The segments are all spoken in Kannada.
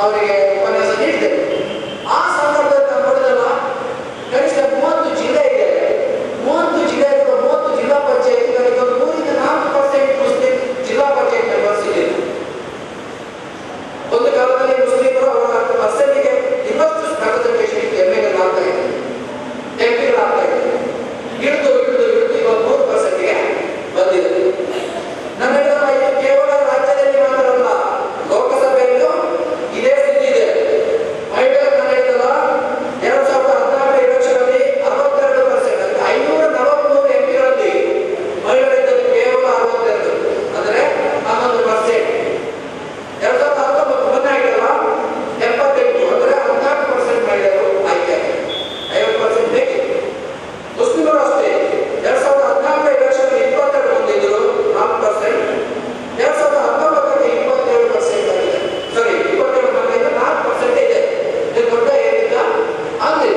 ಅವರಿಗೆ ಉಪನ್ಯಾಸ ನೀಡಿದ್ದೇವೆ ಆ ಸಂದರ್ಭದಲ್ಲಿ ನಾವು ನೋಡಿದಲ್ಲ ಕನಿಷ್ಠ ಮೂವತ್ತು ಜಿಲ್ಲೆ ಇದೆ ಮೂವತ್ತು ಜಿಲ್ಲೆ ಕೂಡ ಮೂವತ್ತು ಜಿಲ್ಲಾ ಪಂಚಾಯತ್ಗಳಿಗೆ ಒಂದು ಮೂರಿಂದ ನಾಲ್ಕು ಪರ್ಸೆಂಟ್ ಮುಸ್ಲಿಂ ಜಿಲ್ಲಾ ಪಂಚಾಯತ್ ಮೆಂಬರ್ಸ್ ಇದೆ ಒಂದು ಕಾಲದಲ್ಲಿ ಮುಸ್ಲಿಮರು ಅವರ ಪರ್ಸೆಂಟ್ಗೆ ಇನ್ನಷ್ಟು ರೆಪ್ರೆಸೆಂಟೇಷನ್ ಎಮ್ ಎಲ್ ಆಗ್ತಾ ಇದೆ ಎಂ ಆಗ್ತಾ ಇದೆ ಇಳಿದು ಇಳಿದು ಇಳಿದು ಇವಾಗ ಮೂರು ಪರ್ಸೆಂಟ್ಗೆ ಬಂದಿದೆ ನಮ್ಮ ಇದು ಕೇವಲ ರಾಜ್ಯದಲ್ಲಿ ಮಾತ್ರ ಅಲ್ಲ ಲೋಕಸಭೆಯಲ್ಲೂ ಇದೇ ಸ್ಥಿತಿ ಇದೆ ಮಹಿಳೆಯರು ನಾನು ಹೇಳಿದಲ್ಲ ಎರಡ್ ಸಾವಿರದ ಹದಿನಾಲ್ಕರ ಎಲೆಕ್ಷನಲ್ಲಿ ಅರವತ್ತೆರಡು ಪರ್ಸೆಂಟ್ ಅಂದ್ರೆ ಐನೂರ ನಲವತ್ಮೂರು ಎಂ ಪಿಗಳಲ್ಲಿ ಮಹಿಳೆಯರಿದ್ದರು ಕೇವಲ ಅರವತ್ತೆರಡು ಅಂದ್ರೆ ಹನ್ನೊಂದು ಪರ್ಸೆಂಟ್ ಎರಡ್ ಸಾವಿರದ ಹತ್ತೊಂಬತ್ತು ಮೊನ್ನೆ ಆಗಿದೆಲ್ಲ ಎಪ್ಪತ್ತೆಂಟು ಅಂದ್ರೆ ಹದಿನಾಲ್ಕು ಪರ್ಸೆಂಟ್ ಮಹಿಳೆಯರು ಆಯ್ಕೆ ಐವತ್ತು ಪರ್ಸೆಂಟ್ ಬೇಕಿತ್ತು ಮುಸ್ಲಿಮರು ಅಷ್ಟೇ ಎರಡ್ ಸಾವಿರದ ಹದಿನಾಲ್ಕರ ಎಲೆಕ್ಷನ್ ಇಪ್ಪತ್ತೆರಡು ಹೊಂದಿದ್ರು ನಾಲ್ಕು ಪರ್ಸೆಂಟ್ ಎರಡ್ ಸಾವಿರದ ಹತ್ತೊಂಬತ್ತಕ್ಕೆ ಇಪ್ಪತ್ತೇಳು ಪರ್ಸೆಂಟ್ ಆಗಿದೆ ಸಾರಿ ಇಪ್ಪತ್ತೇಳು ಮಂದಿಯಿಂದ ನಾಲ್ಕು ಪರ್ಸೆಂಟ್ ಇದೆ ಇದು ದೊಡ್ಡ ಏನಿಲ್ಲ ಆಗಿಲ್ಲ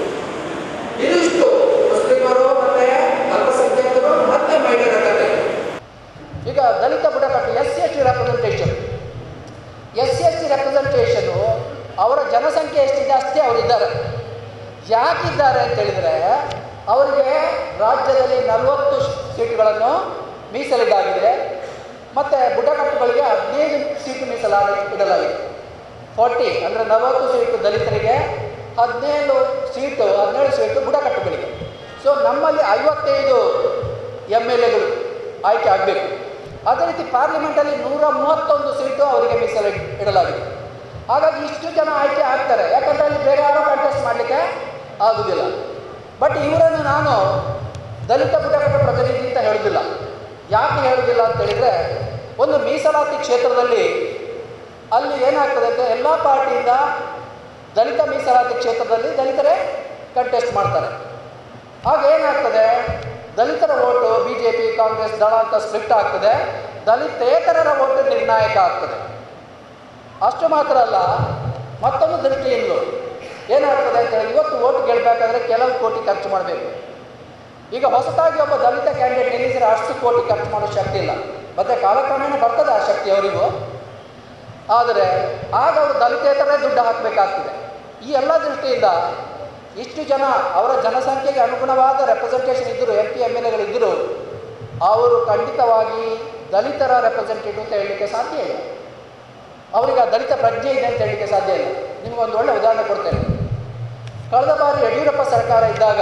ಇದಿಷ್ಟು ಮುಸ್ಲಿಮರು ಮತ್ತೆ ಅಲ್ಪಸಂಖ್ಯಾತರು ಮತ್ತೆ ಮಹಿಳೆಯರ ಕತೆ ಈಗ ದಲಿತ ಬುಡಕಟ್ಟು S C S T representation S C S T representation ಅವರ ಜನಸಂಖ್ಯೆ ಎಷ್ಟಿದೆ ಅಷ್ಟೇ ಅವರಿದ್ದಾರೆ ಯಾಕಿದ್ದಾರೆ ಅಂತ ಹೇಳಿದರೆ ಅವರಿಗೆ ರಾಜ್ಯದಲ್ಲಿ ನಲವತ್ತು ಸೀಟುಗಳನ್ನು ಮೀಸಲಿಡಲಾಗಿದೆ ಮತ್ತು ಬುಡಕಟ್ಟುಗಳಿಗೆ ಹದಿನೈದು ಸೀಟು ಮೀಸಲಾಗಿ ಇಡಲಾಗಿದೆ ಫಾರ್ಟಿ ಅಂದರೆ ನಲವತ್ತು ಸೀಟು ದಲಿತರಿಗೆ ಹದಿನೇಳು ಸೀಟು ಹದಿನೇಳು ಸೀಟು ಬುಡಕಟ್ಟುಗಳಿಗೆ ಸೊ ನಮ್ಮಲ್ಲಿ ಐವತ್ತೈದು ಎಮ್ ಎಲ್ ಎಗಳು ಆಯ್ಕೆ ಆಗಬೇಕು ಅದೇ ರೀತಿ ಪಾರ್ಲಿಮೆಂಟಲ್ಲಿ ನೂರ ಮೂವತ್ತೊಂದು ಸೀಟು ಅವರಿಗೆ ಮೀಸಲು ಇಡಲಾಗಿದೆ ಹಾಗಾಗಿ ಇಷ್ಟು ಜನ ಆಯ್ಕೆ ಆಗ್ತಾರೆ ಯಾಕಂದರೆ ಅಲ್ಲಿ ಬೇರೆ ಯಾರೋ ಕಂಟೆಸ್ಟ್ ಮಾಡಲಿಕ್ಕೆ ಆಗುವುದಿಲ್ಲ ಬಟ್ ಇವರನ್ನು ನಾನು ದಲಿತ ಬುಡಕಟ್ಟು ಪ್ರತಿನಿಧಿ ಅಂತ ಹೇಳುವುದಿಲ್ಲ ಯಾಕೆ ಹೇಳುವುದಿಲ್ಲ ಅಂತ ಹೇಳಿದರೆ ಒಂದು ಮೀಸಲಾತಿ ಕ್ಷೇತ್ರದಲ್ಲಿ ಅಲ್ಲಿ ಏನಾಗ್ತದೆ ಅಂತ ಎಲ್ಲ ಪಾರ್ಟಿಯಿಂದ ದಲಿತ ಮೀಸಲಾತಿ ಕ್ಷೇತ್ರದಲ್ಲಿ ದಲಿತರೇ ಕಂಟೆಸ್ಟ್ ಮಾಡ್ತಾರೆ ಆಗ ಏನಾಗ್ತದೆ ದಲಿತರ vote B J P Congress Dal ಅಂತ ಸ್ಪ್ಲಿಟ್ ಆಗ್ತದೆ ದಲಿತೇತರರ ಓಟು ನಿರ್ಣಾಯಕ ಆಗ್ತದೆ ಅಷ್ಟು ಮಾತ್ರ ಅಲ್ಲ ಮತ್ತೊಂದು ದೃಷ್ಟಿಯಿಂದಲೂ ಏನಾಗ್ತದೆ ಅಂತ ಹೇಳಿ ಇವತ್ತು ಓಟ್ ಗೆಲ್ಲಬೇಕಾದ್ರೆ ಕೆಲವು ಕೋಟಿ ಖರ್ಚು ಮಾಡಬೇಕು ಈಗ ಹೊಸದಾಗಿ ಒಬ್ಬ ದಲಿತ ಕ್ಯಾಂಡಿಡೇಟ್ ನಿಲ್ಲಿಸಿದ್ರೆ ಅಷ್ಟು ಕೋಟಿ ಖರ್ಚು ಮಾಡೋ ಶಕ್ತಿ ಇಲ್ಲ ಮತ್ತೆ ಕಾಲಕ್ರಮೇಣ ಬರ್ತದೆ ಆ ಶಕ್ತಿ ಅವರಿಗೂ ಆದರೆ ಆಗ ಅವರು ದಲಿತೇತರೇ ದುಡ್ಡು ಹಾಕಬೇಕಾಗ್ತದೆ ಈ ಎಲ್ಲ ದೃಷ್ಟಿಯಿಂದ ಇಷ್ಟು ಜನ ಅವರ ಜನಸಂಖ್ಯೆಗೆ ಅನುಗುಣವಾದ ರೆಪ್ರೆಸೆಂಟೇಷನ್ ಇದ್ದರು ಎಂ ಪಿ ಎಮ್ ಎಲ್ ಎಗಳಿದ್ದರು ಅವರು ಖಂಡಿತವಾಗಿ ದಲಿತರ ರೆಪ್ರೆಸೆಂಟೇಟಿವ್ ಅಂತ ಹೇಳಲಿಕ್ಕೆ ಸಾಧ್ಯ ಇಲ್ಲ ಅವರಿಗೆ ಆ ದಲಿತ ಪ್ರಜ್ಞೆ ಇದೆ ಅಂತ ಹೇಳಲಿಕ್ಕೆ ಸಾಧ್ಯ ಇಲ್ಲ ನಿಮಗೊಂದು ಒಳ್ಳೆ ಉದಾಹರಣೆ ಕೊಡ್ತೇನೆ ಕಳೆದ ಬಾರಿ ಯಡಿಯೂರಪ್ಪ ಸರ್ಕಾರ ಇದ್ದಾಗ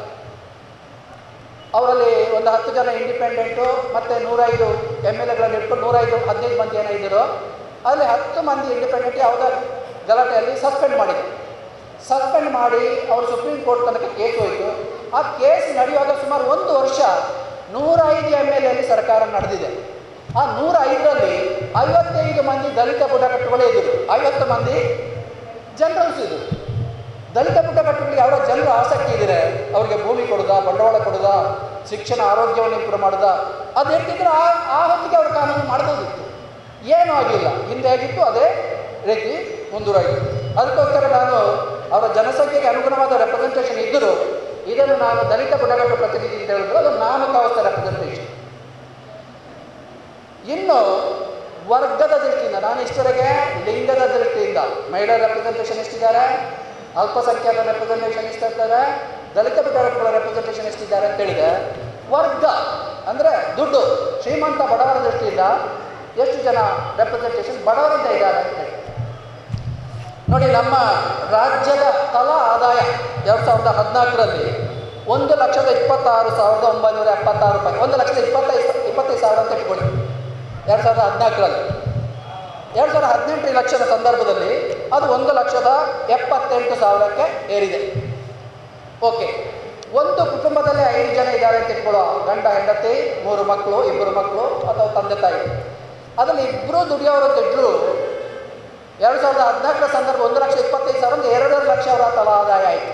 ಅವರಲ್ಲಿ ಒಂದು ಹತ್ತು ಜನ ಇಂಡಿಪೆಂಡೆಂಟು ಮತ್ತು ನೂರೈದು ಎಮ್ ಎಲ್ ಎಗಳನ್ನು ಇಟ್ಕೊಂಡು ನೂರೈದು ಹದಿನೈದು ಮಂದಿ ಏನೋ ಇದ್ದರು ಅಲ್ಲಿ ಹತ್ತು ಮಂದಿ ಇಂಡಿಪೆಂಡೆಂಟ್ ಯಾವುದೋ ಗಲಾಟೆಯಲ್ಲಿ ಸಸ್ಪೆಂಡ್ ಮಾಡಿದ್ರು ಸಸ್ಪೆಂಡ್ ಮಾಡಿ ಅವರು ಸುಪ್ರೀಂ ಕೋರ್ಟ್ ತನಕ ಕೇಸ್ ಹೋಯಿತು ಆ ಕೇಸ್ ನಡೆಯುವಾಗ ಸುಮಾರು ಒಂದು ವರ್ಷ ನೂರೈದು ಎಮ್ ಎಲ್ ಎಲ್ಲಿ ಸರ್ಕಾರ ನಡೆದಿದೆ ಆ ನೂರ ಐದರಲ್ಲಿ ಐವತ್ತೈದು ಮಂದಿ ದಲಿತ ಬುಡಕಟ್ಟುಗಳೇ ಇದ್ದರು ಐವತ್ತು ಮಂದಿ ಜನರಲ್ಸ್ ಇದ್ದರು ದಲಿತ ಬುಡಕಟ್ಟುಗಳಿಗೆ ಅವರ ಜನರ ಆಸಕ್ತಿ ಇದ್ದರೆ ಅವ್ರಿಗೆ ಭೂಮಿ ಕೊಡುದಾ ಬಂಡವಾಳ ಕೊಡುದಾ ಶಿಕ್ಷಣ ಆರೋಗ್ಯವನ್ನು ಇಂಪ್ರೂವ್ ಮಾಡುದಾ ಅದು ಹೇಳ್ತಿದ್ರೆ ಆ ಆ ಹೊತ್ತಿಗೆ ಅವ್ರ ಕಾನೂನು ಮಾಡ್ಬೋದಿತ್ತು ಏನೂ ಆಗಿಲ್ಲ ಹಿಂದೆ ಆಗಿತ್ತು ಅದೇ ರೀತಿ ಮುಂದುವರೆಯಿತು ಅದಕ್ಕೋಸ್ಕರ ನಾನು ಅವರ ಜನಸಂಖ್ಯೆಗೆ ಅನುಗುಣವಾದ ರೆಪ್ರೆಸೆಂಟೇಷನ್ ಇದ್ದರೂ ಇದನ್ನು ನಾನು ದಲಿತ ಬುಡಕಟ್ಟು ಪ್ರತಿನಿಧಿ ಅಂತ ಹೇಳಿದ್ರು ಅದು ನಾಮಕಾವಸ್ಥ ರೆಪ್ರೆಸೆಂಟೇಷನ್ ಇನ್ನು ವರ್ಗದ ದೃಷ್ಟಿಯಿಂದ ನಾನು ಇಷ್ಟವರೆಗೆ ಲಿಂಗದ ದೃಷ್ಟಿಯಿಂದ ಮಹಿಳಾ ರೆಪ್ರೆಸೆಂಟೇಷನ್ ಎಷ್ಟಿದ್ದಾರೆ ಅಲ್ಪಸಂಖ್ಯಾತ ರೆಪ್ರೆಸೆಂಟೇಷನ್ ಎಷ್ಟಿರ್ತಾರೆ ದಲಿತ ಬುಡಕಟ್ಟುಗಳ ರೆಪ್ರೆಸೆಂಟೇಷನ್ ಎಷ್ಟಿದ್ದಾರೆ ಅಂತ ಹೇಳಿದೆ ವರ್ಗ ಅಂದರೆ ದುಡ್ಡು ಶ್ರೀಮಂತ ಬಡವರ ದೃಷ್ಟಿಯಿಂದ ಎಷ್ಟು ಜನ ರೆಪ್ರೆಸೆಂಟೇಷನ್ ಬಡವರಿಂದ ಇದ್ದಾರೆ ಅಂತ ಹೇಳಿ ನೋಡಿ ನಮ್ಮ ರಾಜ್ಯದ ತಲಾ ಆದಾಯ ಎರಡು ಸಾವಿರದ ಹದಿನಾಲ್ಕರಲ್ಲಿ ಒಂದು ಲಕ್ಷದ ಇಪ್ಪತ್ತಾರು ಸಾವಿರದ ಒಂಬೈನೂರ ಎಪ್ಪತ್ತಾರು ರೂಪಾಯಿ ಒಂದು ಲಕ್ಷದ ಇಪ್ಪತ್ತೈದು ಇಪ್ಪತ್ತೈದು ಸಾವಿರ ಅಂತ ಇಟ್ಕೊಳ್ಳಿ ಎರಡು ಸಾವಿರದ ಹದಿನಾಲ್ಕರಲ್ಲಿ ಎರಡು ಸಾವಿರದ ಹದಿನೆಂಟು ಲಕ್ಷದ ಸಂದರ್ಭದಲ್ಲಿ ಅದು ಒಂದು ಲಕ್ಷದ ಎಪ್ಪತ್ತೆಂಟು ಸಾವಿರಕ್ಕೆ ಏರಿದೆ ಓಕೆ ಒಂದು ಕುಟುಂಬದಲ್ಲಿ ಐದು ಜನ ಇದ್ದಾರೆ ಅಂತ ಇಟ್ಕೊಳ್ಳೋ ಗಂಡ ಹೆಂಡತಿ ಮೂರು ಮಕ್ಕಳು ಇಬ್ಬರು ಮಕ್ಕಳು ಅಥವಾ ತಂದೆ ತಾಯಿ ಅದರಲ್ಲಿ ಇಬ್ಬರು ದುಡಿಯೋರು ಅಂತ ಇದ್ರು ಎರಡು ಸಾವಿರದ ಹದಿನಾಲ್ಕರ ಸಂದರ್ಭ ಒಂದು ಲಕ್ಷ ಇಪ್ಪತ್ತೈದು ಸಾವಿರ ಒಂದು ಎರಡೂವರೆ ಲಕ್ಷ ಅವರ ತಲಾ ಆದಾಯ ಆಯಿತು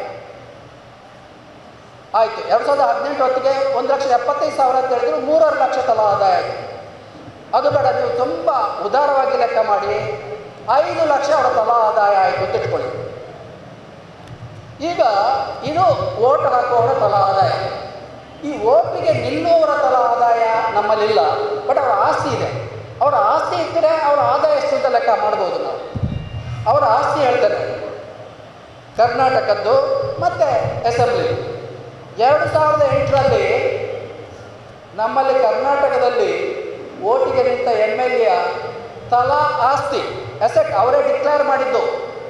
ಆಯಿತು ಎರಡು ಸಾವಿರದ ಹದಿನೆಂಟು ಹೊತ್ತಿಗೆ ಒಂದು ಲಕ್ಷದ ಎಪ್ಪತ್ತೈದು ಸಾವಿರ ಅಂತ ಹೇಳಿದ್ರು ಮೂರುವರೆ ಲಕ್ಷ ತಲಾ ಆದಾಯ ಆಯಿತು ಅದು ಬೇಡ ನೀವು ತುಂಬ ಉದಾರವಾಗಿ ಲೆಕ್ಕ ಮಾಡಿ ಐದು ಲಕ್ಷ ಅವರ ತಲಾ ಆದಾಯ ಆಯಿತು ಅಂತ ಇಟ್ಕೊಳ್ಳಿ ಈಗ ಇದು ಓಟ್ ಹಾಕುವವರ ತಲಾ ಆದಾಯ ಈ ಓಟಿಗೆ ನಿಲ್ಲುವವರ ತಲಾ ಆದಾಯ ನಮ್ಮಲ್ಲಿಲ್ಲ ಬಟ್ ಅವರ ಆಸ್ತಿ ಇದೆ ಅವರ ಆಸ್ತಿ ಇದ್ದರೆ ಅವರ ಆದಾಯ ಎಷ್ಟು ಅಂತ ಲೆಕ್ಕ ಮಾಡ್ಬೋದು ನಾವು ಅವರ ಆಸ್ತಿ ಹೇಳ್ತಾರೆ ಕರ್ನಾಟಕದ್ದು ಮತ್ತು ಅಸೆಂಬ್ಲಿ ಎರಡು ಸಾವಿರದ ಎಂಟರಲ್ಲಿ ನಮ್ಮಲ್ಲಿ ಕರ್ನಾಟಕದಲ್ಲಿ ಓಟಿಗೆ ನಿಂತ ಎಮ್ ಎಲ್ ಎ ತಲಾ ಆಸ್ತಿ ಅಸೆಟ್ ಅವರೇ ಡಿಕ್ಲೇರ್ ಮಾಡಿದ್ದು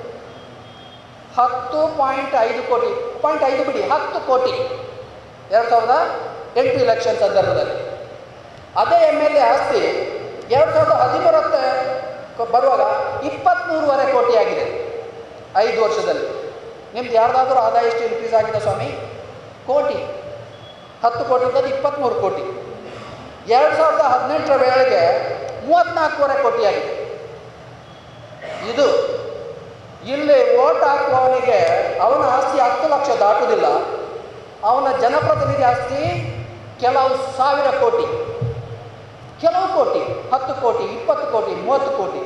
ಹತ್ತು ಪಾಯಿಂಟ್ ಐದು ಕೋಟಿ ಪಾಯಿಂಟ್ ಐದು ಬಿಡಿ ಹತ್ತು ಕೋಟಿ ಎರಡು ಸಾವಿರದ ಎಂಟು ಇಲೆಕ್ಷನ್ ಸಂದರ್ಭದಲ್ಲಿ ಅದೇ ಎಮ್ ಎಲ್ ಎ ಆಸ್ತಿ ಎರಡು ಸಾವಿರದ ಹದಿಮೂರಕ್ಕೆ ಬರುವಾಗ ಇಪ್ಪತ್ತ್ಮೂರುವರೆ ಕೋಟಿ ಆಗಿದೆ ಐದು ವರ್ಷದಲ್ಲಿ ನಿಮ್ದು ಯಾರ್ದಾದ್ರೂ ಆದಾಯ ಎಷ್ಟು ಇನ್ಕ್ರೀಸ್ ಆಗಿದೆ ಸ್ವಾಮಿ ಕೋಟಿ ಹತ್ತು ಕೋಟಿ ಇದ್ದದ್ದು ಇಪ್ಪತ್ತ್ಮೂರು ಕೋಟಿ ಎರಡು ಸಾವಿರದ ಹದಿನೆಂಟರ ವೇಳೆಗೆ ಮೂವತ್ತ್ನಾಲ್ಕೂವರೆ ಕೋಟಿ ಆಗಿದೆ ಇದು ಇಲ್ಲಿ ಓಟ್ ಹಾಕುವವನಿಗೆ ಅವನ ಆಸ್ತಿ ಹತ್ತು ಲಕ್ಷ ದಾಟುವುದಿಲ್ಲ ಅವನ ಜನಪ್ರತಿನಿಧಿ ಆಸ್ತಿ ಕೆಲವು ಸಾವಿರ ಕೋಟಿ ಕೆಲವು ಕೋಟಿ ಹತ್ತು ಕೋಟಿ ಇಪ್ಪತ್ತು ಕೋಟಿ ಮೂವತ್ತು ಕೋಟಿ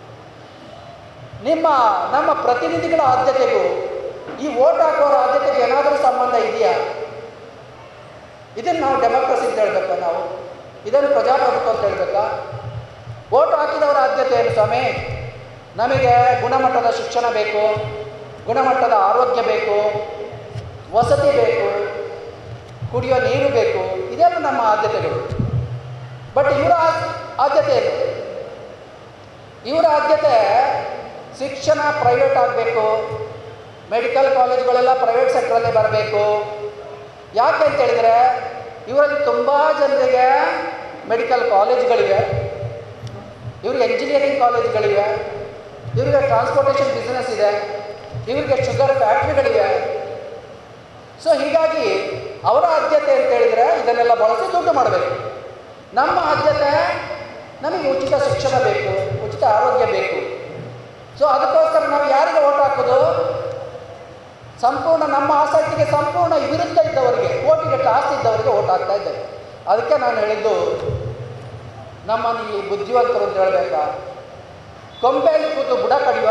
ನಿಮ್ಮ ನಮ್ಮ ಪ್ರತಿನಿಧಿಗಳ ಆದ್ಯತೆಗೂ ಈ ಓಟ್ ಹಾಕುವವರ ಆದ್ಯತೆಗೆ ಏನಾದರೂ ಸಂಬಂಧ ಇದೆಯಾ ಇದನ್ನು ನಾವು ಡೆಮೋಕ್ರಸಿ ಅಂತ ಹೇಳ್ಬೇಕಾ ನಾವು ಇದನ್ನು ಪ್ರಜಾಪ್ರಭುತ್ವ ಅಂತ ಹೇಳ್ಬೇಕಾ ಓಟ್ ಹಾಕಿದವರ ಆದ್ಯತೆ ಏನು ಸ್ವಾಮಿ ನಮಗೆ ಗುಣಮಟ್ಟದ ಶಿಕ್ಷಣ ಬೇಕು ಗುಣಮಟ್ಟದ ಆರೋಗ್ಯ ಬೇಕು ವಸತಿ ಬೇಕು ಕುಡಿಯೋ ನೀರು ಬೇಕು ಇದೆಲ್ಲ ನಮ್ಮ ಆದ್ಯತೆಗಳು ಬಟ್ ಇವರ ಆದ್ಯತೆ ಏನು ಇವರ ಆದ್ಯತೆ ಶಿಕ್ಷಣ ಪ್ರೈವೇಟ್ ಆಗಬೇಕು ಮೆಡಿಕಲ್ ಕಾಲೇಜ್ಗಳೆಲ್ಲ ಪ್ರೈವೇಟ್ ಸೆಕ್ಟ್ರಲ್ಲೇ ಬರಬೇಕು ಯಾಕೆ ಅಂತ ಹೇಳಿದರೆ ಇವರಲ್ಲಿ ತುಂಬ ಜನರಿಗೆ ಮೆಡಿಕಲ್ ಕಾಲೇಜ್ಗಳಿವೆ ಇವ್ರಿಗೆ ಎಂಜಿನಿಯರಿಂಗ್ ಕಾಲೇಜ್ಗಳಿವೆ ಇವರಿಗೆ ಟ್ರಾನ್ಸ್ಪೋರ್ಟೇಷನ್ ಬಿಸ್ನೆಸ್ ಇದೆ ಇವರಿಗೆ ಶುಗರ್ ಫ್ಯಾಕ್ಟ್ರಿಗಳಿವೆ ಸೊ ಹೀಗಾಗಿ ಅವರ ಆದ್ಯತೆ ಅಂತ ಹೇಳಿದರೆ ಇದನ್ನೆಲ್ಲ ಬಳಸಿ ದುಡ್ಡು ಮಾಡಬೇಕು ನಮ್ಮ ಆದ್ಯತೆ ನಮಗೆ ಉಚಿತ ಶಿಕ್ಷಣ ಬೇಕು ಉಚಿತ ಆರೋಗ್ಯ ಬೇಕು ಸೊ ಅದಕ್ಕೋಸ್ಕರ ನಾವು ಯಾರಿಗೆ ಓಟ್ ಹಾಕೋದು ಸಂಪೂರ್ಣ ನಮ್ಮ ಆಸಕ್ತಿಗೆ ಸಂಪೂರ್ಣ ವಿರುದ್ಧ ಇದ್ದವರಿಗೆ ಕೋಟಿಗಟ್ಟಲೆ ಆಸ್ತಿ ಇದ್ದವರಿಗೆ ಓಟ್ ಹಾಕ್ತಾ ಇದ್ದೇವೆ ಅದಕ್ಕೆ ನಾನು ಹೇಳಿದ್ದು ನಮ್ಮನ್ನು ಈ ಬುದ್ಧಿವಂತರು ಅಂತ ಹೇಳಬೇಕಾ ಕೊಂಬೆಯಲ್ಲಿ ಕೂತು ಬುಡ ಕಡಿಯುವ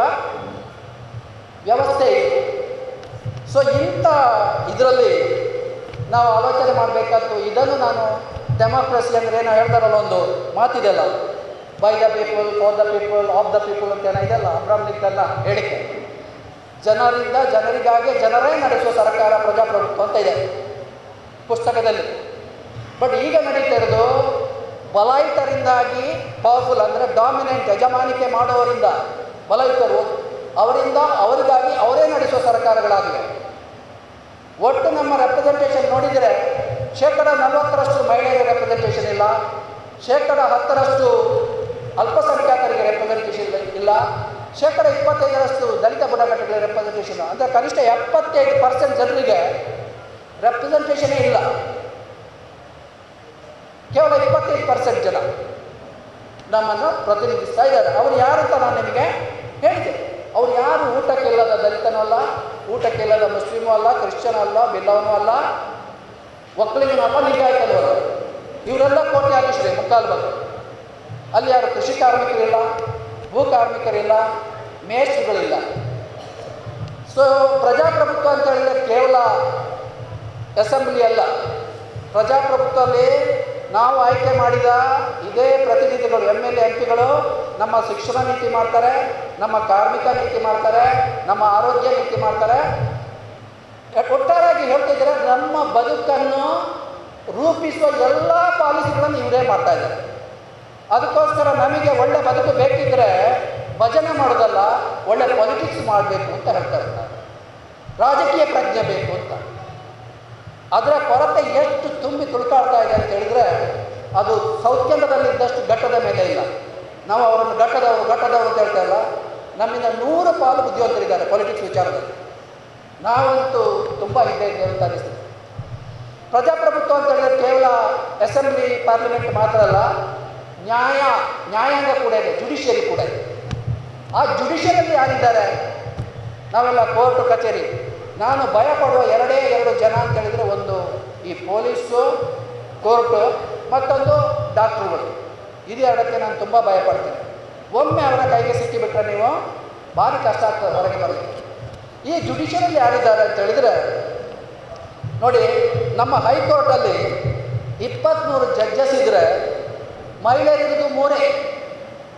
ವ್ಯವಸ್ಥೆ ಇದೆ ಸೊ ಇಂಥ ಇದರಲ್ಲಿ ನಾವು ಆಲೋಚನೆ ಮಾಡಬೇಕಾದ್ದು ಇದನ್ನು ನಾನು ಡೆಮಾಕ್ರಸಿ ಅಂದರೆ ಏನೋ ಹೇಳ್ತಾರಲ್ಲ ಒಂದು ಮಾತಿದೆಯಲ್ಲ by the people for the people of the people ಅಂತ ಏನೋ ಇದೆಲ್ಲ ಅಬ್ರಾಮ್ ಲಿಂಕನ್ನ ಹೇಳಿಕೆ ಜನರಿಂದ ಜನರಿಗಾಗಿ ಜನರೇ ನಡೆಸುವ ಸರ್ಕಾರ ಪ್ರಜಾಪ್ರಭುತ್ವ ಅಂತ ಇದೆ ಪುಸ್ತಕದಲ್ಲಿ ಬಟ್ ಈಗ ನಡೀತಾ ಇರೋದು ಬಲಾಯಿತರಿಂದಾಗಿ ಪವರ್ಫುಲ್ ಅಂದರೆ ಡಾಮಿನೆಂಟ್ ಯಜಮಾನಿಕೆ ಮಾಡುವವರಿಂದ ಬಲಾಯಿತರು ಅವರಿಂದ ಅವರಿಗಾಗಿ ಅವರೇ ನಡೆಸುವ ಸರ್ಕಾರಗಳಾಗಿವೆ ಒಟ್ಟು ನಮ್ಮ ರೆಪ್ರೆಸೆಂಟೇಷನ್ ನೋಡಿದರೆ ಶೇಕಡ ನಲವತ್ತರಷ್ಟು ಮಹಿಳೆಯರಿಗೆ ರೆಪ್ರೆಸೆಂಟೇಷನ್ ಇಲ್ಲ ಶೇಕಡ ಹತ್ತರಷ್ಟು ಅಲ್ಪಸಂಖ್ಯಾತರಿಗೆ ರೆಪ್ರೆಸೆಂಟೇಷನ್ ಇಲ್ಲ ಶೇಕಡ ಇಪ್ಪತ್ತೈದರಷ್ಟು ದಲಿತ ಬುಡಕಟ್ಟುಗಳಿಗೆ ರೆಪ್ರೆಸೆಂಟೇಷನ್ ಅಂದರೆ ಕನಿಷ್ಠ ಎಪ್ಪತ್ತೈದು ಪರ್ಸೆಂಟ್ ಜನರಿಗೆ ರೆಪ್ರೆಸೆಂಟೇಷನೇ ಇಲ್ಲ ಕೇವಲ ಇಪ್ಪತ್ತೈದು ಪರ್ಸೆಂಟ್ ಜನ ನಮ್ಮನ್ನು ಪ್ರತಿನಿಧಿಸ್ತಾ ಇದ್ದಾರೆ ಅವ್ರು ಯಾರು ಅಂತ ನಾನು ನಿಮಗೆ ಹೇಳಿದೆ ಅವ್ರು ಯಾರು ಊಟಕ್ಕಿಲ್ಲದ ದಲಿತನೂ ಅಲ್ಲ ಊಟಕ್ಕಿಲ್ಲದ ಮುಸ್ಲಿಮೂ ಅಲ್ಲ ಕ್ರಿಶ್ಚಿಯನ್ ಅಲ್ಲ ಬಿಲ್ಲವನೂ ಅಲ್ಲ ಒಕ್ಕಲಿಗನೂ ಅಲ್ಲ ಲಿಂಗಾಯತನೂ ಅಲ್ಲ ಇವರೆಲ್ಲ ಕೋಟ್ಯಾಧೀಶರೇ ಮುಕ್ಕಾಲು ಬಂದು ಅಲ್ಲಿ ಯಾರು ಕೃಷಿ ಕಾರ್ಮಿಕರಿಲ್ಲ ಭೂ ಕಾರ್ಮಿಕರಿಲ್ಲ ಮೇಷ್ಟ್ರುಗಳಿಲ್ಲ ಸೊ ಪ್ರಜಾಪ್ರಭುತ್ವ ಅಂತ ಹೇಳಿದ್ರೆ ಕೇವಲ ಅಸೆಂಬ್ಲಿ ಅಲ್ಲ ಪ್ರಜಾಪ್ರಭುತ್ವದಲ್ಲಿ ನಾವು ಆಯ್ಕೆ ಮಾಡಿದ ಇದೇ ಪ್ರತಿನಿಧಿಗಳು ಎಮ್ ಎಲ್ ಎ ಎಂ ಪಿಗಳು ನಮ್ಮ ಶಿಕ್ಷಣ ನೀತಿ ಮಾಡ್ತಾರೆ ನಮ್ಮ ಕಾರ್ಮಿಕ ನೀತಿ ಮಾಡ್ತಾರೆ ನಮ್ಮ ಆರೋಗ್ಯ ನೀತಿ ಮಾಡ್ತಾರೆ ಒಟ್ಟಾರೆಯಾಗಿ ಹೇಳ್ತಿದ್ರೆ ನಮ್ಮ ಬದುಕನ್ನು ರೂಪಿಸುವ ಎಲ್ಲ ಪಾಲಿಸಿಗಳನ್ನು ಇವರೇ ಮಾಡ್ತಾ ಇದ್ದಾರೆ ಅದಕ್ಕೋಸ್ಕರ ನಮಗೆ ಒಳ್ಳೆ ಬದುಕು ಬೇಕಿದ್ರೆ ಭಜನೆ ಮಾಡೋದಲ್ಲ ಒಳ್ಳೆ ಪೊಲಿಟಿಕ್ಸ್ ಮಾಡಬೇಕು ಅಂತ ಹೇಳ್ತಾ ಇರ್ತಾರೆ ರಾಜಕೀಯ ಪ್ರಜ್ಞೆ ಬೇಕು ಅಂತ ಅದರ ಕೊರತೆ ಎಷ್ಟು ತುಂಬಿ ತುಳುಕಾಡ್ತಾ ಇದೆ ಅಂತ ಹೇಳಿದ್ರೆ ಅದು ಸೌತ್ಯಂಗದಲ್ಲಿದ್ದಷ್ಟು ಘಟ್ಟದ ಮೇಲೆ ಇಲ್ಲ ನಾವು ಅವರನ್ನು ಘಟ್ಟದವರು ಘಟ್ಟದವರು ಅಂತ ಹೇಳ್ತಾ ಇಲ್ಲ ನಮ್ಮಿಂದ ನೂರು ಪಾಲು ಬುದ್ಧಿವಂತರಿದ್ದಾರೆ ಪೊಲಿಟಿಕ್ಸ್ ವಿಚಾರದಲ್ಲಿ ನಾವಂತೂ ತುಂಬ ಹಿಂದೆ ಇದ್ದೇವೆ ಅಂತ ಅನಿಸ್ತದೆ ಪ್ರಜಾಪ್ರಭುತ್ವ ಅಂತ ಹೇಳಿದ್ರೆ ಕೇವಲ ಅಸೆಂಬ್ಲಿ ಪಾರ್ಲಿಮೆಂಟ್ ಮಾತ್ರ ಅಲ್ಲ ನ್ಯಾಯ ನ್ಯಾಯಾಂಗ ಕೂಡ ಇದೆ ಜುಡಿಷಿಯರಿ ಕೂಡ ಇದೆ ಆ ಜುಡಿಷಿಯರಿಯಲ್ಲಿ ಯಾರಿದ್ದಾರೆ ನಾವೆಲ್ಲ ಕೋರ್ಟು ಕಚೇರಿ ನಾನು ಭಯ ಪಡುವ ಎರಡೇ ಎರಡು ಜನ ಅಂತ ಹೇಳಿದರೆ ಒಂದು ಈ ಪೊಲೀಸು ಕೋರ್ಟು ಮತ್ತೊಂದು ಡಾಕ್ಟ್ರುಗಳು ಇದು ಎರಡಕ್ಕೆ ನಾನು ತುಂಬ ಭಯಪಡ್ತೇನೆ ಒಮ್ಮೆ ಅವರ ಕೈಗೆ ಸಿಕ್ಕಿಬಿಟ್ರೆ ನೀವು ಭಾರಿ ಕಷ್ಟ ಆಗ್ತದೆ ಹೊರಗೆ ಬರಲಿಕ್ಕೆ ಈ ಜುಡಿಷಿಯರಲ್ಲಿ ಯಾರಿದ್ದಾರೆ ಅಂತ ಹೇಳಿದರೆ ನೋಡಿ ನಮ್ಮ ಹೈಕೋರ್ಟಲ್ಲಿ ಇಪ್ಪತ್ತ್ಮೂರು ಜಡ್ಜಸ್ ಇದ್ದರೆ ಮಹಿಳೆಯರಿದ್ದು ಮೂರೇ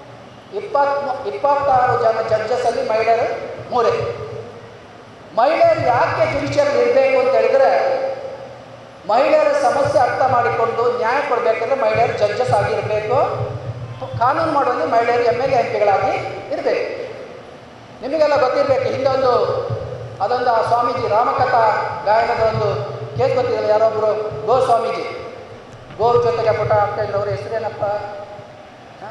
ಇಪ್ಪತ್ತ್ ಇಪ್ಪತ್ತಾರು ಜನ ಜಡ್ಜಸಲ್ಲಿ ಮಹಿಳೆಯರು ಮೂರೇ ಮಹಿಳೆಯರು ಯಾಕೆ ಜುಡಿಷಿಯಲ್ ಇರಬೇಕು ಅಂತ ಹೇಳಿದರೆ ಮಹಿಳೆಯರ ಸಮಸ್ಯೆ ಅರ್ಥ ಮಾಡಿಕೊಂಡು ನ್ಯಾಯ ಕೊಡಬೇಕಂದ್ರೆ ಮಹಿಳೆಯರು ಜಡ್ಜಸ್ ಆಗಿರಬೇಕು ಕಾನೂನು ಮಾಡುವಲ್ಲಿ ಮಹಿಳೆಯರು ಎಮ್ ಎಲ್ ಎ ಎಂ ಪಿಗಳಾಗಿ ಇರಬೇಕು ನಿಮಗೆಲ್ಲ ಗೊತ್ತಿರಬೇಕು ಹಿಂದೆ ಒಂದು ಅದೊಂದು ಆ ಸ್ವಾಮೀಜಿ ರಾಮಕಥಾ ಗಾಯನದ ಒಂದು ಕೇಸ್ ಗೊತ್ತಿರಲ್ಲ ಯಾರೊಬ್ಬರು ಗೋ ಸ್ವಾಮೀಜಿ ಗೋರ್ ಜೊತೆಗೆ ಪುಟ ಆಗ್ತಾ ಇದ್ರು ಅವ್ರ ಹೆಸರೇನಪ್ಪ ಆ?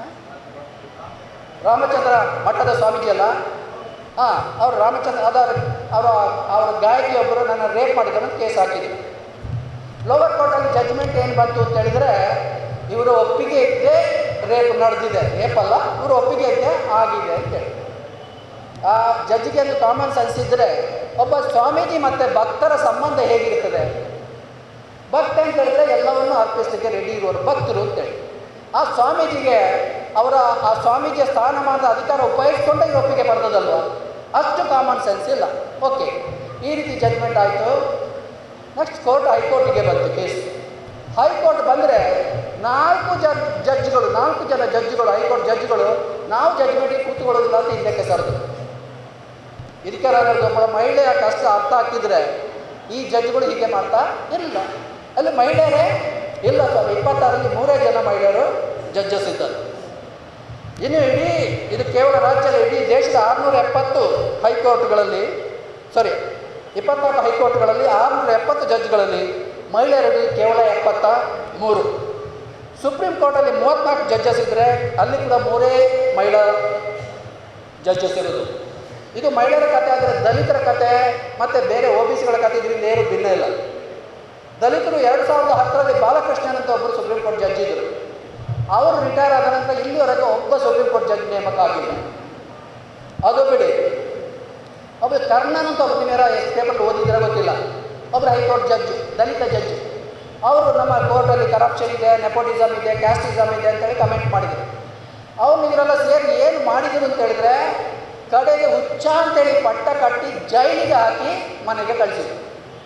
ರಾಮಚಂದ್ರ ಮಠದ ಸ್ವಾಮೀಜಿ ಅಲ್ಲ ಹಾಂ ಅವರು ರಾಮಚಂದ್ರ ಅದರ ಅವರ ಅವರ ಗಾಯಕಿಯೊಬ್ಬರು ನನ್ನ ರೇಪ್ ಮಾಡಿದ್ರು ಅಂತ ಕೇಸ್ ಹಾಕಿದ್ರು ಲೋವರ್ ಕೋರ್ಟಲ್ಲಿ ಜಡ್ಜ್ಮೆಂಟ್ ಏನು ಬಂತು ಅಂತ ಹೇಳಿದ್ರೆ ಇವರು ಒಪ್ಪಿಗೆ ಇದ್ದೇ ರೇಪ್ ನಡೆದಿದೆ ರೇಪ್ ಅಲ್ಲ ಇವರು ಒಪ್ಪಿಗೆ ಇದ್ದೇ ಆಗಿದೆ ಅಂತೇಳಿ ಆ ಜಡ್ಜಿಗೆ ಒಂದು ಕಾಮನ್ ಸೆನ್ಸ್ ಇದ್ದರೆ ಒಬ್ಬ ಸ್ವಾಮೀಜಿ ಮತ್ತು ಭಕ್ತರ ಸಂಬಂಧ ಹೇಗಿರ್ತದೆ ಭಕ್ತ ಅಂತ ಹೇಳಿದ್ರೆ ಎಲ್ಲವನ್ನೂ ಅರ್ಪಿಸಲಿಕ್ಕೆ ರೆಡಿ ಇರುವರು ಭಕ್ತರು ಅಂತೇಳಿ ಆ ಸ್ವಾಮೀಜಿಗೆ ಅವರ ಆ ಸ್ವಾಮೀಜಿಯ ಸ್ಥಾನಮಾನದ ಅಧಿಕಾರ ಉಪಯೋಗಿಸ್ಕೊಂಡೇ ಈ ಒಪ್ಪಿಗೆ ಬರ್ತದಲ್ವ ಅಷ್ಟು ಕಾಮನ್ ಸೆನ್ಸ್ ಇಲ್ಲ ಓಕೆ ಈ ರೀತಿ ಜಡ್ಜ್ಮೆಂಟ್ ಆಯಿತು ನೆಕ್ಸ್ಟ್ ಕೋರ್ಟ್ ಹೈಕೋರ್ಟಿಗೆ ಬಂತು ಕೇಸ್ ಹೈಕೋರ್ಟ್ ಬಂದರೆ ನಾಲ್ಕು ಜಡ್ ಜಡ್ಜ್ಗಳು ನಾಲ್ಕು ಜನ ಜಡ್ಜ್ಗಳು ಹೈಕೋರ್ಟ್ ಜಡ್ಜ್ಗಳು ನಾವು ಜಡ್ಜ್ಮೆಂಟಿಗೆ ಕೂತ್ಕೊಳ್ಳೋದಿಲ್ಲ ಅಂತ ಹಿಂದಕ್ಕೆ ಸರಿದು ಇದಕ್ಕೆ ಒಬ್ಬ ಮಹಿಳೆಯ ಕಷ್ಟ ಅರ್ಥ ಹಾಕಿದರೆ ಈ ಜಡ್ಜ್ಗಳು ಹೀಗೆ ಮಾಡ್ತಾ ಇರಲಿಲ್ಲ ಅಲ್ಲಿ ಮಹಿಳೆಯರೇ ಇಲ್ಲ ಸ್ವಾಮಿ ಇಪ್ಪತ್ತಾರಲ್ಲಿ ಮೂರೇ ಜನ ಮಹಿಳೆಯರು ಜಡ್ಜಸ್ ಇದ್ದಾರೆ ಇನ್ನು ಇಡೀ ಇದು ಕೇವಲ ರಾಜ್ಯದ ಇಡೀ ದೇಶದ ಆರುನೂರ ಎಪ್ಪತ್ತು ಹೈಕೋರ್ಟ್ಗಳಲ್ಲಿ ಸಾರಿ ಇಪ್ಪತ್ನಾಲ್ಕು ಹೈಕೋರ್ಟ್ಗಳಲ್ಲಿ ಆರುನೂರ ಎಪ್ಪತ್ತು ಜಡ್ಜ್ಗಳಲ್ಲಿ ಮಹಿಳೆಯರು ಕೇವಲ ಎಪ್ಪತ್ತ ಮೂರು ಸುಪ್ರೀಂ ಕೋರ್ಟಲ್ಲಿ ಮೂವತ್ತ್ನಾಲ್ಕು ಜಡ್ಜಸ್ ಇದ್ದರೆ ಅಲ್ಲಿ ಕೂಡ ಮೂರೇ ಮಹಿಳಾ ಜಡ್ಜಸ್ ಇರೋದು ಇದು ಮಹಿಳೆಯರ ಕತೆ ಆದರೆ ದಲಿತರ ಕತೆ ಮತ್ತು ಬೇರೆ ಒ ಬಿ ಸಿಗಳ ಕತೆ ಇದರಿಂದ ಏನು ಭಿನ್ನ ಇಲ್ಲ ದಲಿತರು ಎರಡು ಸಾವಿರದ ಹತ್ತರಲ್ಲಿ ಬಾಲಕೃಷ್ಣನ್ ಅಂತ ಒಬ್ಬರು ಸುಪ್ರೀಂ ಕೋರ್ಟ್ ಜಡ್ಜ್ ಇದ್ದರು ಅವರು ರಿಟೈರ್ ಆದ ನಂತರ ಇಲ್ಲಿವರೆಗೂ ಒಬ್ಬ ಸುಪ್ರೀಂ ಕೋರ್ಟ್ ಜಡ್ಜ್ ನೇಮಕ ಆಗಿಲ್ಲ ಅದು ಬಿಡಿ ಒಬ್ಬ ಕರ್ಣನ್ ಅಂತ ಒಬ್ಬ ನೀವ್ಯಾರ ಪೇಪರ್ ಓದಿದ್ರೆ ಗೊತ್ತಿಲ್ಲ ಒಬ್ಬರು ಹೈಕೋರ್ಟ್ ಜಡ್ಜ್ ದಲಿತ ಜಡ್ಜ್ ಅವರು ನಮ್ಮ ಕೋರ್ಟಲ್ಲಿ ಕರಪ್ಷನ್ ಇದೆ ನೆಪೋಟಿಸಮ್ ಇದೆ ಕ್ಯಾಸ್ಟಿಸಮ್ ಇದೆ ಅಂತೇಳಿ ಕಮೆಂಟ್ ಮಾಡಿದರು ಅವ್ರು ಇವರೆಲ್ಲ ಸೇರಿ ಏನು ಮಾಡಿದರು ಅಂತ ಹೇಳಿದ್ರೆ ಕಡೆಗೆ ಹುಚ್ಚ ಅಂತೇಳಿ ಪಟ್ಟ ಕಟ್ಟಿ ಜೈಲಿಗೆ ಹಾಕಿ ಮನೆಗೆ ಕಳಿಸಿದ್ರು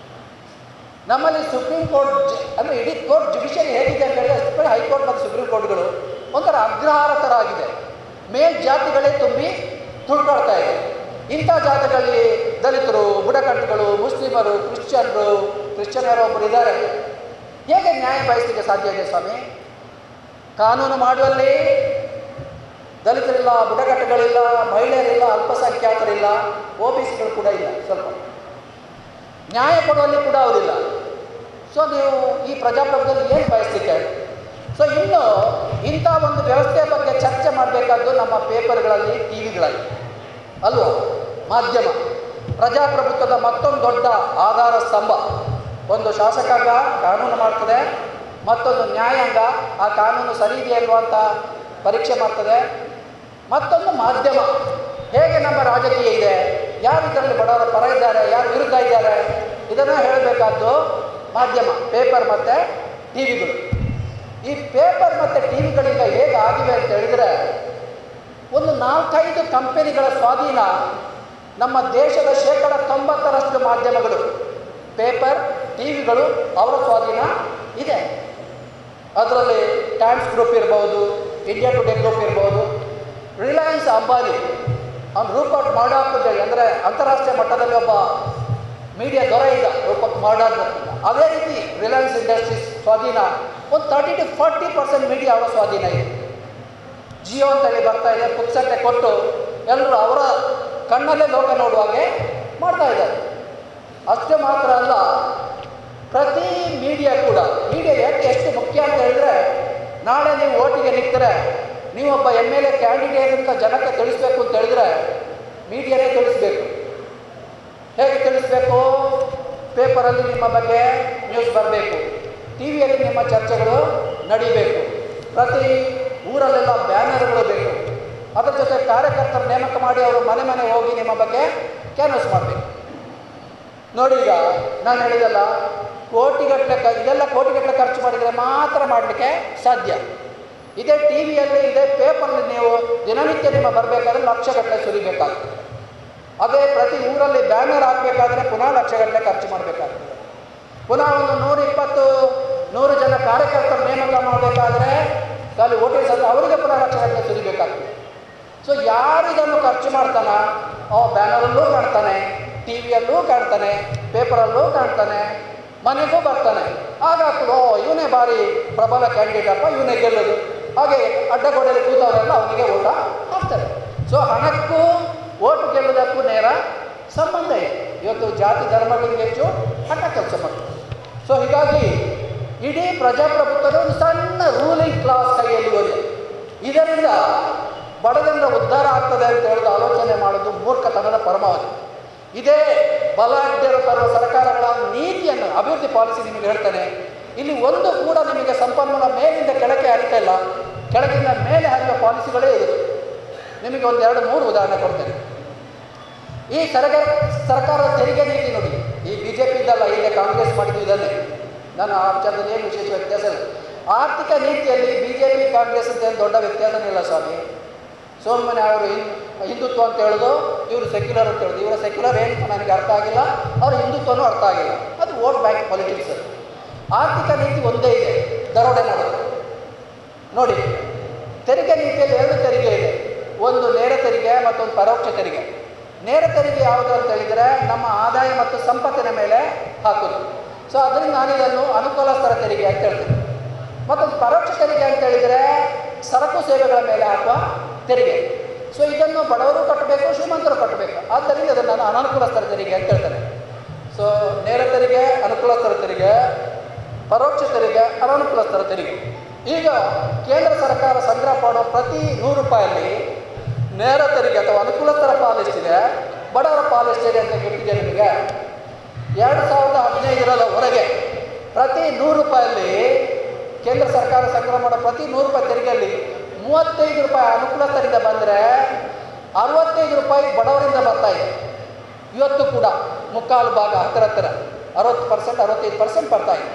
ನಮ್ಮಲ್ಲಿ ಸುಪ್ರೀಂ ಕೋರ್ಟ್ ಜ- ಅಂದರೆ ಇಡೀ ಕೋರ್ಟ್ ಜುಡಿಷಿಯರಿ ಹೇಗಿದೆ ಅಂತ ಹೇಳಿದ್ರೆ ಎಸ್ಪೆಷಲಿ ಹೈಕೋರ್ಟ್ ಮತ್ತು ಸುಪ್ರೀಂ ಕೋರ್ಟ್ಗಳು ಒಂಥರ ಅಗ್ರಹಾರ ಥರ ಆಗಿದೆ ಮೇಲ್ ಜಾತಿಗಳೇ ತುಂಬಿ ತುಳ್ಕೊಳ್ತಾ ಇದೆ ಇಂಥ ಜಾತಿಗಳಲ್ಲಿ ದಲಿತರು ಬುಡಕಟ್ಟುಗಳು ಮುಸ್ಲಿಮರು ಕ್ರಿಶ್ಚಿಯನ್ರು ಕ್ರಿಶ್ಚಿಯನರು ಒಬ್ಬರು ಇದ್ದಾರೆ ಹೇಗೆ ನ್ಯಾಯ ಬಯಸಲಿಕ್ಕೆ ಸಾಧ್ಯ ಇದೆ ಸ್ವಾಮಿ ಕಾನೂನು ಮಾಡುವಲ್ಲಿ ದಲಿತರಿಲ್ಲ ಬುಡಕಟ್ಟುಗಳಿಲ್ಲ ಮಹಿಳೆಯರಿಲ್ಲ ಅಲ್ಪಸಂಖ್ಯಾತರಿಲ್ಲ ಒ ಬಿ ಸಿಗಳು ಕೂಡ ಇಲ್ಲ ಸ್ವಲ್ಪ ನ್ಯಾಯ ಕೊಡುವಲ್ಲಿ ಕೂಡ ಅವರಿಲ್ಲ ಸೊ ನೀವು ಈ ಪ್ರಜಾಪ್ರಭುತ್ವದಲ್ಲಿ ಏನು ಬಯಸ್ಲಿಕ್ಕೆ ಸೊ ಇನ್ನು ಇಂಥ ಒಂದು ವ್ಯವಸ್ಥೆಯ ಬಗ್ಗೆ ಚರ್ಚೆ ಮಾಡಬೇಕಾದ್ದು ನಮ್ಮ ಪೇಪರ್ಗಳಲ್ಲಿ ಟಿ ವಿಗಳಲ್ಲಿ ಅಲ್ವಾ ಮಾಧ್ಯಮ ಪ್ರಜಾಪ್ರಭುತ್ವದ ಮತ್ತೊಂದು ದೊಡ್ಡ ಆಧಾರ ಸ್ತಂಭ ಒಂದು ಶಾಸಕಾಂಗ ಕಾನೂನು ಮಾಡ್ತದೆ ಮತ್ತೊಂದು ನ್ಯಾಯಾಂಗ ಆ ಕಾನೂನು ಸರಿ ಇದೆಯಲ್ವಾ ಅಂತ ಪರೀಕ್ಷೆ ಮಾಡ್ತದೆ ಮತ್ತೊಂದು ಮಾಧ್ಯಮ ಹೇಗೆ ನಮ್ಮ ರಾಜಕೀಯ ಇದೆ ಯಾರು ಇದರಲ್ಲಿ ಬಡವರ ಪರ ಇದ್ದಾರೆ ಯಾರು ವಿರುದ್ಧ ಇದ್ದಾರೆ ಇದನ್ನು ಹೇಳಬೇಕಾದ್ದು ಮಾಧ್ಯಮ ಪೇಪರ್ ಮತ್ತು ಟಿ ವಿಗಳು ಈ ಪೇಪರ್ ಮತ್ತು ಟಿ ವಿಗಳಿಂದ ಹೇಗೆ ಆಗಿವೆ ಅಂತ ಹೇಳಿದರೆ ಒಂದು ನಾಲ್ಕೈದು ಕಂಪನಿಗಳ ಸ್ವಾಧೀನ ನಮ್ಮ ದೇಶದ ಶೇಕಡ ತೊಂಬತ್ತರಷ್ಟು ಮಾಧ್ಯಮಗಳು ಪೇಪರ್ ಟಿ ವಿಗಳು ಅವರ ಸ್ವಾಧೀನ ಇದೆ ಅದರಲ್ಲಿ ಟೈಮ್ಸ್ ಗ್ರೂಪ್ ಇರ್ಬೋದು ಇಂಡಿಯಾ ಟುಡೇ ಗ್ರೂಪ್ ಇರ್ಬೋದು ರಿಲಯನ್ಸ್ ಅಂಬಾನಿ ಅವ್ನು ರೂಪರ್ಟ್ ಮಾಡಾಕ್ ಅಂತೇಳಿ ಅಂದರೆ ಅಂತಾರಾಷ್ಟ್ರೀಯ ಮಟ್ಟದಲ್ಲಿ ಒಬ್ಬ ಮೀಡಿಯಾ ದೊರೆ ಇದ್ದ ರೂಪಕ್ ಮಾಡಾಕ್ ಅಂತ ಅದೇ ರೀತಿ ರಿಲಯನ್ಸ್ ಇಂಡಸ್ಟ್ರೀಸ್ ಸ್ವಾಧೀನ ಒಂದು thirty to forty percent media ಅವರ ಸ್ವಾಧೀನ ಇದೆ ಜಿಯೋ ಅಂತೇಳಿ ಬರ್ತಾ ಇದೆ ಪುಕ್ಸಟ್ಟೆ ಕೊಟ್ಟು ಎಲ್ಲರೂ ಅವರ ಕಣ್ಣಲ್ಲೇ ಲೋಕ ನೋಡುವ ಹಾಗೆ ಮಾಡ್ತಾ ಇದ್ದಾರೆ ಅಷ್ಟೇ ಮಾತ್ರ ಅಲ್ಲ ಪ್ರತಿ ಮೀಡಿಯಾ ಕೂಡ ಮೀಡಿಯಾ ಯಾಕೆ ಎಷ್ಟು ಮುಖ್ಯ ಅಂತ ಹೇಳಿದ್ರೆ ನಾಳೆ ನೀವು ಓಟಿಗೆ ನಿಂತರೆ ನೀವೊಬ್ಬ ಎಮ್ ಎಲ್ ಎ ಕ್ಯಾಂಡಿಡೇಟ್ ಅಂತ ಜನಕ್ಕೆ ತಿಳಿಸ್ಬೇಕು ಅಂತ ಹೇಳಿದ್ರೆ ಮೀಡಿಯಾನೇ ತಿಳಿಸ್ಬೇಕು ಹೇಗೆ ತಿಳಿಸ್ಬೇಕು ಪೇಪರಲ್ಲಿ ನಿಮ್ಮ ಬಗ್ಗೆ ನ್ಯೂಸ್ ಬರಬೇಕು ಟಿ ವಿಯಲ್ಲಿ ನಿಮ್ಮ ಚರ್ಚೆಗಳು ನಡೀಬೇಕು ಪ್ರತಿ ಊರಲ್ಲೆಲ್ಲ ಬ್ಯಾನರ್ಗಳು ಬೇಕು ಅದರ ಜೊತೆ ಕಾರ್ಯಕರ್ತರ ನೇಮಕ ಮಾಡಿ ಅವರು ಮನೆ ಮನೆ ಹೋಗಿ ನಿಮ್ಮ ಬಗ್ಗೆ ಕ್ಯಾನ್ವಸ್ ಮಾಡಬೇಕು ನೋಡಿ ಈಗ ನಾನು ಹೇಳಿದಲ್ಲ ಕೋಟಿಗಟ್ಟಲೆ ಕ ಇದೆಲ್ಲ ಕೋಟಿಗಟ್ಟಲೆ ಖರ್ಚು ಮಾಡಿದರೆ ಮಾತ್ರ ಮಾಡಲಿಕ್ಕೆ ಸಾಧ್ಯ ಇದೇ ಟಿ ವಿಯಲ್ಲಿ ಇದೇ ಪೇಪರ್ಲಿ ನೀವು ದಿನನಿತ್ಯ ನಿಮ್ಮ ಬರಬೇಕಾದ್ರೆ ಲಕ್ಷಗಟ್ಟಲೆ ಸುರಿಬೇಕಾಗ್ತದೆ ಅದೇ ಪ್ರತಿ ಊರಲ್ಲಿ ಬ್ಯಾನರ್ ಹಾಕಬೇಕಾದ್ರೆ ಪುನಃ ಲಕ್ಷಗಟ್ಟಲೆ ಖರ್ಚು ಮಾಡಬೇಕಾಗ್ತದೆ ಪುನಃ ಒಂದು ನೂರ ಇಪ್ಪತ್ತು ನೂರು ಜನ ಕಾರ್ಯಕರ್ತರ ನೇಮಕ ಮಾಡಬೇಕಾದ್ರೆ ಅಲ್ಲಿ ವೋಟರ್ಸ್ ಅಂದರೆ ಅವರಿಗೆ ಪುನಃ ಲಕ್ಷಗಟ್ಟಲೆ ಸುರಿಬೇಕಾಗ್ತದೆ ಸೊ ಯಾರು ಇದನ್ನು ಖರ್ಚು ಮಾಡ್ತಾನ ಅವ ಬ್ಯಾನರಲ್ಲೂ ಕಾಣ್ತಾನೆ ಟಿ ವಿಯಲ್ಲೂ ಕಾಣ್ತಾನೆ ಪೇಪರಲ್ಲೂ ಕಾಣ್ತಾನೆ ಮನೆಗೂ ಬರ್ತಾನೆ ಆಗ ಓ ಇವನೇ ಭಾರಿ ಪ್ರಬಲ ಕ್ಯಾಂಡಿಡೇಟ್ ಅಪ್ಪ ಇವನೇ ಗೆಲ್ಲೋದು ಹಾಗೆ ಅಡ್ಡಗೋಡೆಯಲ್ಲಿ ಕೂತವರೆಲ್ಲ ಅವನಿಗೆ ಓಟ ಹಾಕ್ತಾರೆ ಸೊ ಹಣಕ್ಕೂ ಓಟು ಗೆಲ್ಲುವುದಕ್ಕೂ ನೇರ ಸಂಬಂಧ ಇದೆ ಇವತ್ತು ಜಾತಿ ಧರ್ಮಗಳಿಗೆ ಹೆಚ್ಚು ಹಠ ಕೆಲಸ ಮಾಡ್ತಾರೆ ಸೊ ಹೀಗಾಗಿ ಇಡೀ ಪ್ರಜಾಪ್ರಭುತ್ವದ ಒಂದು ಸಣ್ಣ ರೂಲಿಂಗ್ ಕ್ಲಾಸ್ ಕೈಯಲ್ಲಿ ಹೋಗಿದೆ ಇದರಿಂದ ಬಡಜನರ ಉದ್ಧಾರ ಆಗ್ತದೆ ಅಂತ ಹೇಳಿದ ಆಲೋಚನೆ ಮಾಡೋದು ಮೂರ್ಖತನದ ಪರಮಾವಧಿ ಇದೇ ಬಲಾಢ್ಯರು ತರುವ ಸರ್ಕಾರಗಳ ನೀತಿಯನ್ನು ಅಭಿವೃದ್ಧಿ ಪಾಲಿಸಿ ನಿಮಗೆ ಹೇಳ್ತಾನೆ ಇಲ್ಲಿ ಒಂದು ಕೂಡ ನಿಮಗೆ ಸಂಪನ್ಮೂಲ ಮೇಲಿಂದ ಕೆಳಕ್ಕೆ ಹರಿತಾ ಇಲ್ಲ ಕೆಳಗಿಂದ ಮೇಲೆ ಹರಿಯುವ ಪಾಲಿಸಿಗಳೇ ಇದೆ ನಿಮಗೆ ಒಂದು ಎರಡು ಮೂರು ಉದಾಹರಣೆ ಕೊಡ್ತೇನೆ ಈ ಸರ್ಕಾರ ಸರ್ಕಾರದ ತೆರಿಗೆ ನೀತಿ ನೋಡಿ ಈ ಬಿ ಜೆ ಪಿದ್ದಲ್ಲ ಈಗ ಕಾಂಗ್ರೆಸ್ ಮಾಡಿದ್ದು ಇದನ್ನೇ ನಾನು ಆ ವಿಚಾರದಲ್ಲಿ ಏನು ವಿಶೇಷ ವ್ಯತ್ಯಾಸ ಇಲ್ಲ ಆರ್ಥಿಕ ನೀತಿಯಲ್ಲಿ ಬಿ ಜೆ ಪಿ ಕಾಂಗ್ರೆಸ್ ಅಂತ ಏನು ದೊಡ್ಡ ವ್ಯತ್ಯಾಸನಿಲ್ಲ ಸ್ವಾಮಿ ಸೋಮನೆ ಅವರು ಹಿಂ- ಹಿಂದುತ್ವ ಅಂತ ಹೇಳೋದು ಇವರು ಸೆಕ್ಯುಲರ್ ಅಂತ ಹೇಳೋದು ಇವರ ಸೆಕ್ಯುಲರ್ ಏನು ನನಗೆ ಅರ್ಥ ಆಗಿಲ್ಲ ಅವ್ರ ಹಿಂದುತ್ವನೂ ಅರ್ಥ ಆಗಿಲ್ಲ ಅದು ವೋಟ್ ಬ್ಯಾಂಕ್ ಪಾಲಿಟಿಕ್ಸ್ ಅದು ಆರ್ಥಿಕ ನೀತಿ ಒಂದೇ ಇದೆ ದರೋಡೆ ಮಾಡೋದು ನೋಡಿ ತೆರಿಗೆ ನೀತಿಯಲ್ಲಿ ಎರಡು ತೆರಿಗೆ ಇದೆ ಒಂದು ನೇರ ತೆರಿಗೆ ಮತ್ತೊಂದು ಪರೋಕ್ಷ ತೆರಿಗೆ ನೇರ ತೆರಿಗೆ ಯಾವುದು ಅಂತ ಹೇಳಿದರೆ ನಮ್ಮ ಆದಾಯ ಮತ್ತು ಸಂಪತ್ತಿನ ಮೇಲೆ ಹಾಕೋದು ಸೊ ಅದರಿಂದ ನಾನು ಇದನ್ನು ಅನುಕೂಲಸ್ಥರ ತೆರಿಗೆ ಅಂತ ಹೇಳ್ತೀನಿ ಮತ್ತೊಂದು ಪರೋಕ್ಷ ತೆರಿಗೆ ಅಂತ ಹೇಳಿದರೆ ಸರಕು ಸೇವೆಗಳ ಮೇಲೆ ಹಾಕುವ ತೆರಿಗೆ ಸೊ ಇದನ್ನು ಬಡವರು ಕಟ್ಟಬೇಕು ಶ್ರೀಮಂತರು ಕಟ್ಟಬೇಕು ಆದ್ದರಿಂದ ಅದನ್ನು ನಾನು ಅನನುಕೂಲಸ್ಥರ ತೆರಿಗೆ ಅಂತ ಹೇಳ್ತೇನೆ ಸೊ ನೇರ ತೆರಿಗೆ ಅನುಕೂಲಸ್ಥರ ತೆರಿಗೆ ಪರೋಕ್ಷ ತೆರಿಗೆ ಅನನುಕೂಲಸ್ಥರ ತೆರಿಗೆ ಈಗ ಕೇಂದ್ರ ಸರ್ಕಾರ ಸಂಗ್ರಹ ಮಾಡುವ ಪ್ರತಿ ನೂರು ರೂಪಾಯಲ್ಲಿ ನೇರ ತೆರಿಗೆ ಅಥವಾ ಅನುಕೂಲಸ್ಥರ ಪಾಲು ಎಷ್ಟಿದೆ ಬಡವರ ಪಾಲು ಎಷ್ಟಿದೆ ಅಂತ ಗೊತ್ತಿದೆ ನಿಮಗೆ ಎರಡು ಸಾವಿರದ ಹದಿನೈದರವರೆಗೆ ಪ್ರತಿ ನೂರು ರೂಪಾಯಲ್ಲಿ ಕೇಂದ್ರ ಸರ್ಕಾರ ಸಂಗ್ರಹ ಮಾಡೋ ಪ್ರತಿ ನೂರು ರೂಪಾಯಿ ತೆರಿಗೆಯಲ್ಲಿ ಮೂವತ್ತೈದು ರೂಪಾಯಿ ಅನುಕೂಲಸ್ಥರಿಂದ ಬಂದರೆ ಅರವತ್ತೈದು ರೂಪಾಯಿ ಬಡವರಿಂದ ಬರ್ತಾ ಇದೆ ಇವತ್ತು ಕೂಡ ಮುಕ್ಕಾಲು ಭಾಗ ಹತ್ತಿರ ಹತ್ತಿರ ಅರವತ್ತು ಪರ್ಸೆಂಟ್ ಅರವತ್ತೈದು ಪರ್ಸೆಂಟ್ ಬರ್ತಾ ಇದೆ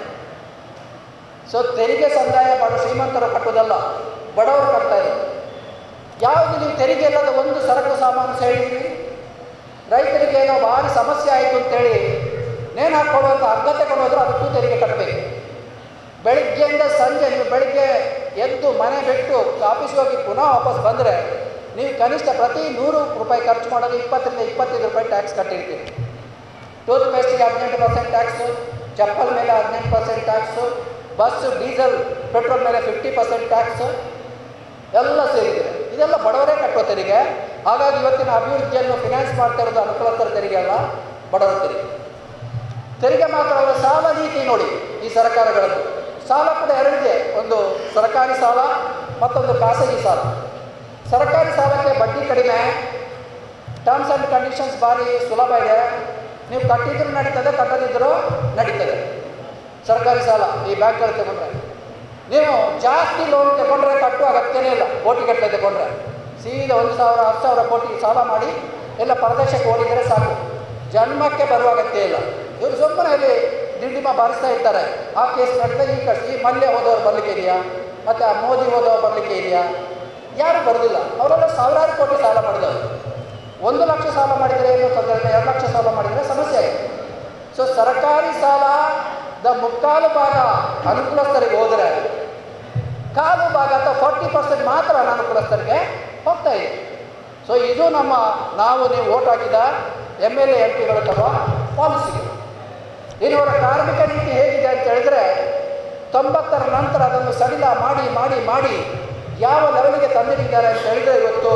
ಸೊ ತೆರಿಗೆ ಸಂದಾಯ ಮಾಡೋ ಶ್ರೀಮಂತರು ಕಟ್ಟೋದಲ್ಲ ಬಡವರು ಕಟ್ತಾ ಇದ್ದಾರೆ ಯಾವುದು ನೀವು ತೆರಿಗೆ ಇಲ್ಲದ ಒಂದು ಸರಕು ಸಾಮಾನು ಹೇಳಿದ್ರಿ ರೈತರಿಗೆ ಏನೋ ಭಾರಿ ಸಮಸ್ಯೆ ಆಯಿತು ಅಂತೇಳಿ ನೇಣು ಹಾಕ್ಕೊಳ್ಳುವಂಥ ಅರ್ಹತೆ ಕೊಡೋದ್ರು ಅದಕ್ಕೂ ತೆರಿಗೆ ಕಟ್ಟಬೇಕು ಬೆಳಿಗ್ಗೆಯಿಂದ ಸಂಜೆ ನೀವು ಬೆಳಿಗ್ಗೆ ಎದ್ದು ಮನೆ ಬಿಟ್ಟು ಆಫೀಸ್ಗೆ ಹೋಗಿ ಪುನಃ ವಾಪಸ್ ಬಂದರೆ ನೀವು ಕನಿಷ್ಠ ಪ್ರತಿ ನೂರು ರೂಪಾಯಿ ಖರ್ಚು ಮಾಡೋದು ಇಪ್ಪತ್ತರಿಂದ ಇಪ್ಪತ್ತೈದು ರೂಪಾಯಿ ಟ್ಯಾಕ್ಸ್ ಕಟ್ಟಿರ್ತೀರಿ ಟೂತ್ ಪೇಸ್ಟಿಗೆ ಹದಿನೆಂಟು ಪರ್ಸೆಂಟ್ ಟ್ಯಾಕ್ಸು ಚಪ್ಪಲ್ ಮೇಲೆ ಹದಿನೆಂಟು percent tax bus diesel petrol ಮೇಲೆ ಫಿಫ್ಟಿ ಪರ್ಸೆಂಟ್ ಟ್ಯಾಕ್ಸು ಎಲ್ಲ ಸೇರಿದೆ ಇದೆಲ್ಲ ಬಡವರೇ ಕಟ್ಟುವ ತೆರಿಗೆ ಹಾಗಾಗಿ ಇವತ್ತಿನ ಅಭಿವೃದ್ಧಿಯನ್ನು ಫಿನಾನ್ಸ್ ಮಾಡ್ತಾ ಇರೋದು ಅನುಕೂಲಸ್ಥರ ತೆರಿಗೆ ಅಲ್ಲ ಬಡವರ ತೆರಿಗೆ ತೆರಿಗೆ ಮಾತ್ರ ಅವರ ಸಾಲ ನೀತಿ ನೋಡಿ ಈ ಸರ್ಕಾರಗಳದ್ದು ಸಾಲ ಕೂಡ ಎರಡಿದೆ ಒಂದು ಸರ್ಕಾರಿ ಸಾಲ ಮತ್ತೊಂದು ಖಾಸಗಿ ಸಾಲ ಸರ್ಕಾರಿ ಸಾಲಕ್ಕೆ ಬಡ್ಡಿ ಕಡಿಮೆ ಟರ್ಮ್ಸ್ ಆ್ಯಂಡ್ ಕಂಡೀಷನ್ಸ್ ಭಾರಿ ಸುಲಭ ಇದೆ ನೀವು ಕಟ್ಟಿದ್ರು ನಡೀತದೆ ಕಟ್ಟದಿದ್ದರೂ ನಡೀತದೆ ಸರ್ಕಾರಿ ಸಾಲ ಈ ಬ್ಯಾಂಕ್ಗಳು ತಗೊಂಡ್ರೆ ನೀವು ಜಾಸ್ತಿ ಲೋನ್ ತಗೊಂಡ್ರೆ ಕಟ್ಟುವ ಅಗತ್ಯನೇ ಇಲ್ಲ ಕೋಟಿಗಟ್ಟಲೆ ತಗೊಂಡ್ರೆ ಸೀದಾ ಒಂದು ಸಾವಿರ ಹತ್ತು ಸಾವಿರ ಕೋಟಿ ಸಾಲ ಮಾಡಿ ಎಲ್ಲ ಪ್ರದೇಶಕ್ಕೆ ಓಡಿದರೆ ಸಾಕು ಜನ್ಮಕ್ಕೆ ಬರುವ ಅಗತ್ಯ ಇಲ್ಲ ಇವರು ಸುಮ್ಮನೆ ಅಲ್ಲಿ ದಿಂಡಿಮ ಬಾರಿಸ್ತಾ ಇರ್ತಾರೆ ಆ ಕೇಸ್ ನಡೆದ್ರೆ ಈ ಕಡೆ ಈ ಮಲ್ಯ ಹೋದವ್ರು ಬರಲಿಕ್ಕೆ ಇದೆಯಾ ಮತ್ತು ಆ ಮೋದಿ ಹೋದವ್ರು ಬರಲಿಕ್ಕೆ ಇದೆಯಾ ಯಾರು ಬರೋದಿಲ್ಲ ಅವರೆಲ್ಲ ಸಾವಿರಾರು ಕೋಟಿ ಸಾಲ ಮಾಡಿದವರು ಒಂದು ಲಕ್ಷ ಸಾಲ ಮಾಡಿದರೆ ಏನು ತೊಂದರೆ ಇಲ್ಲ ಎರಡು ಲಕ್ಷ ಸಾಲ ಮಾಡಿದರೆ ಸಮಸ್ಯೆ ಆಗಿದೆ ಸೊ ಸರ್ಕಾರಿ ಸಾಲದ ಮುಕ್ಕಾಲು ಭಾಗ ಅನುಕೂಲಸ್ಥರಿಗೆ ಹೋದರೆ ಕಾಲು ಭಾಗ ಅಥವಾ ಫಾರ್ಟಿ ಪರ್ಸೆಂಟ್ ಮಾತ್ರ ಅನಾನುಕೂಲಸ್ಥರಿಗೆ ಹೋಗ್ತಾ ಇದೆ ಸೊ ಇದು ನಮ್ಮ ನಾವು ನೀವು ಓಟ್ ಹಾಕಿದ ಎಮ್ ಎಲ್ ಎ ಎಂ ಪಿಗಳು ತರುವ ಪಾಲಿಸಿಗಳು ಇನ್ನು ಅವರ ಕಾರ್ಮಿಕ ನೀತಿ ಹೇಗಿದೆ ಅಂತ ಹೇಳಿದ್ರೆ ತೊಂಬತ್ತರ ನಂತರ ಅದನ್ನು ಸಡಿಲ ಮಾಡಿ ಮಾಡಿ ಮಾಡಿ ಯಾವ ಲೆವೆಲ್ಗೆ ತಂದಿಟ್ಟಿದ್ದಾರೆ ಅಂತ ಹೇಳಿದ್ರೆ ಇವತ್ತು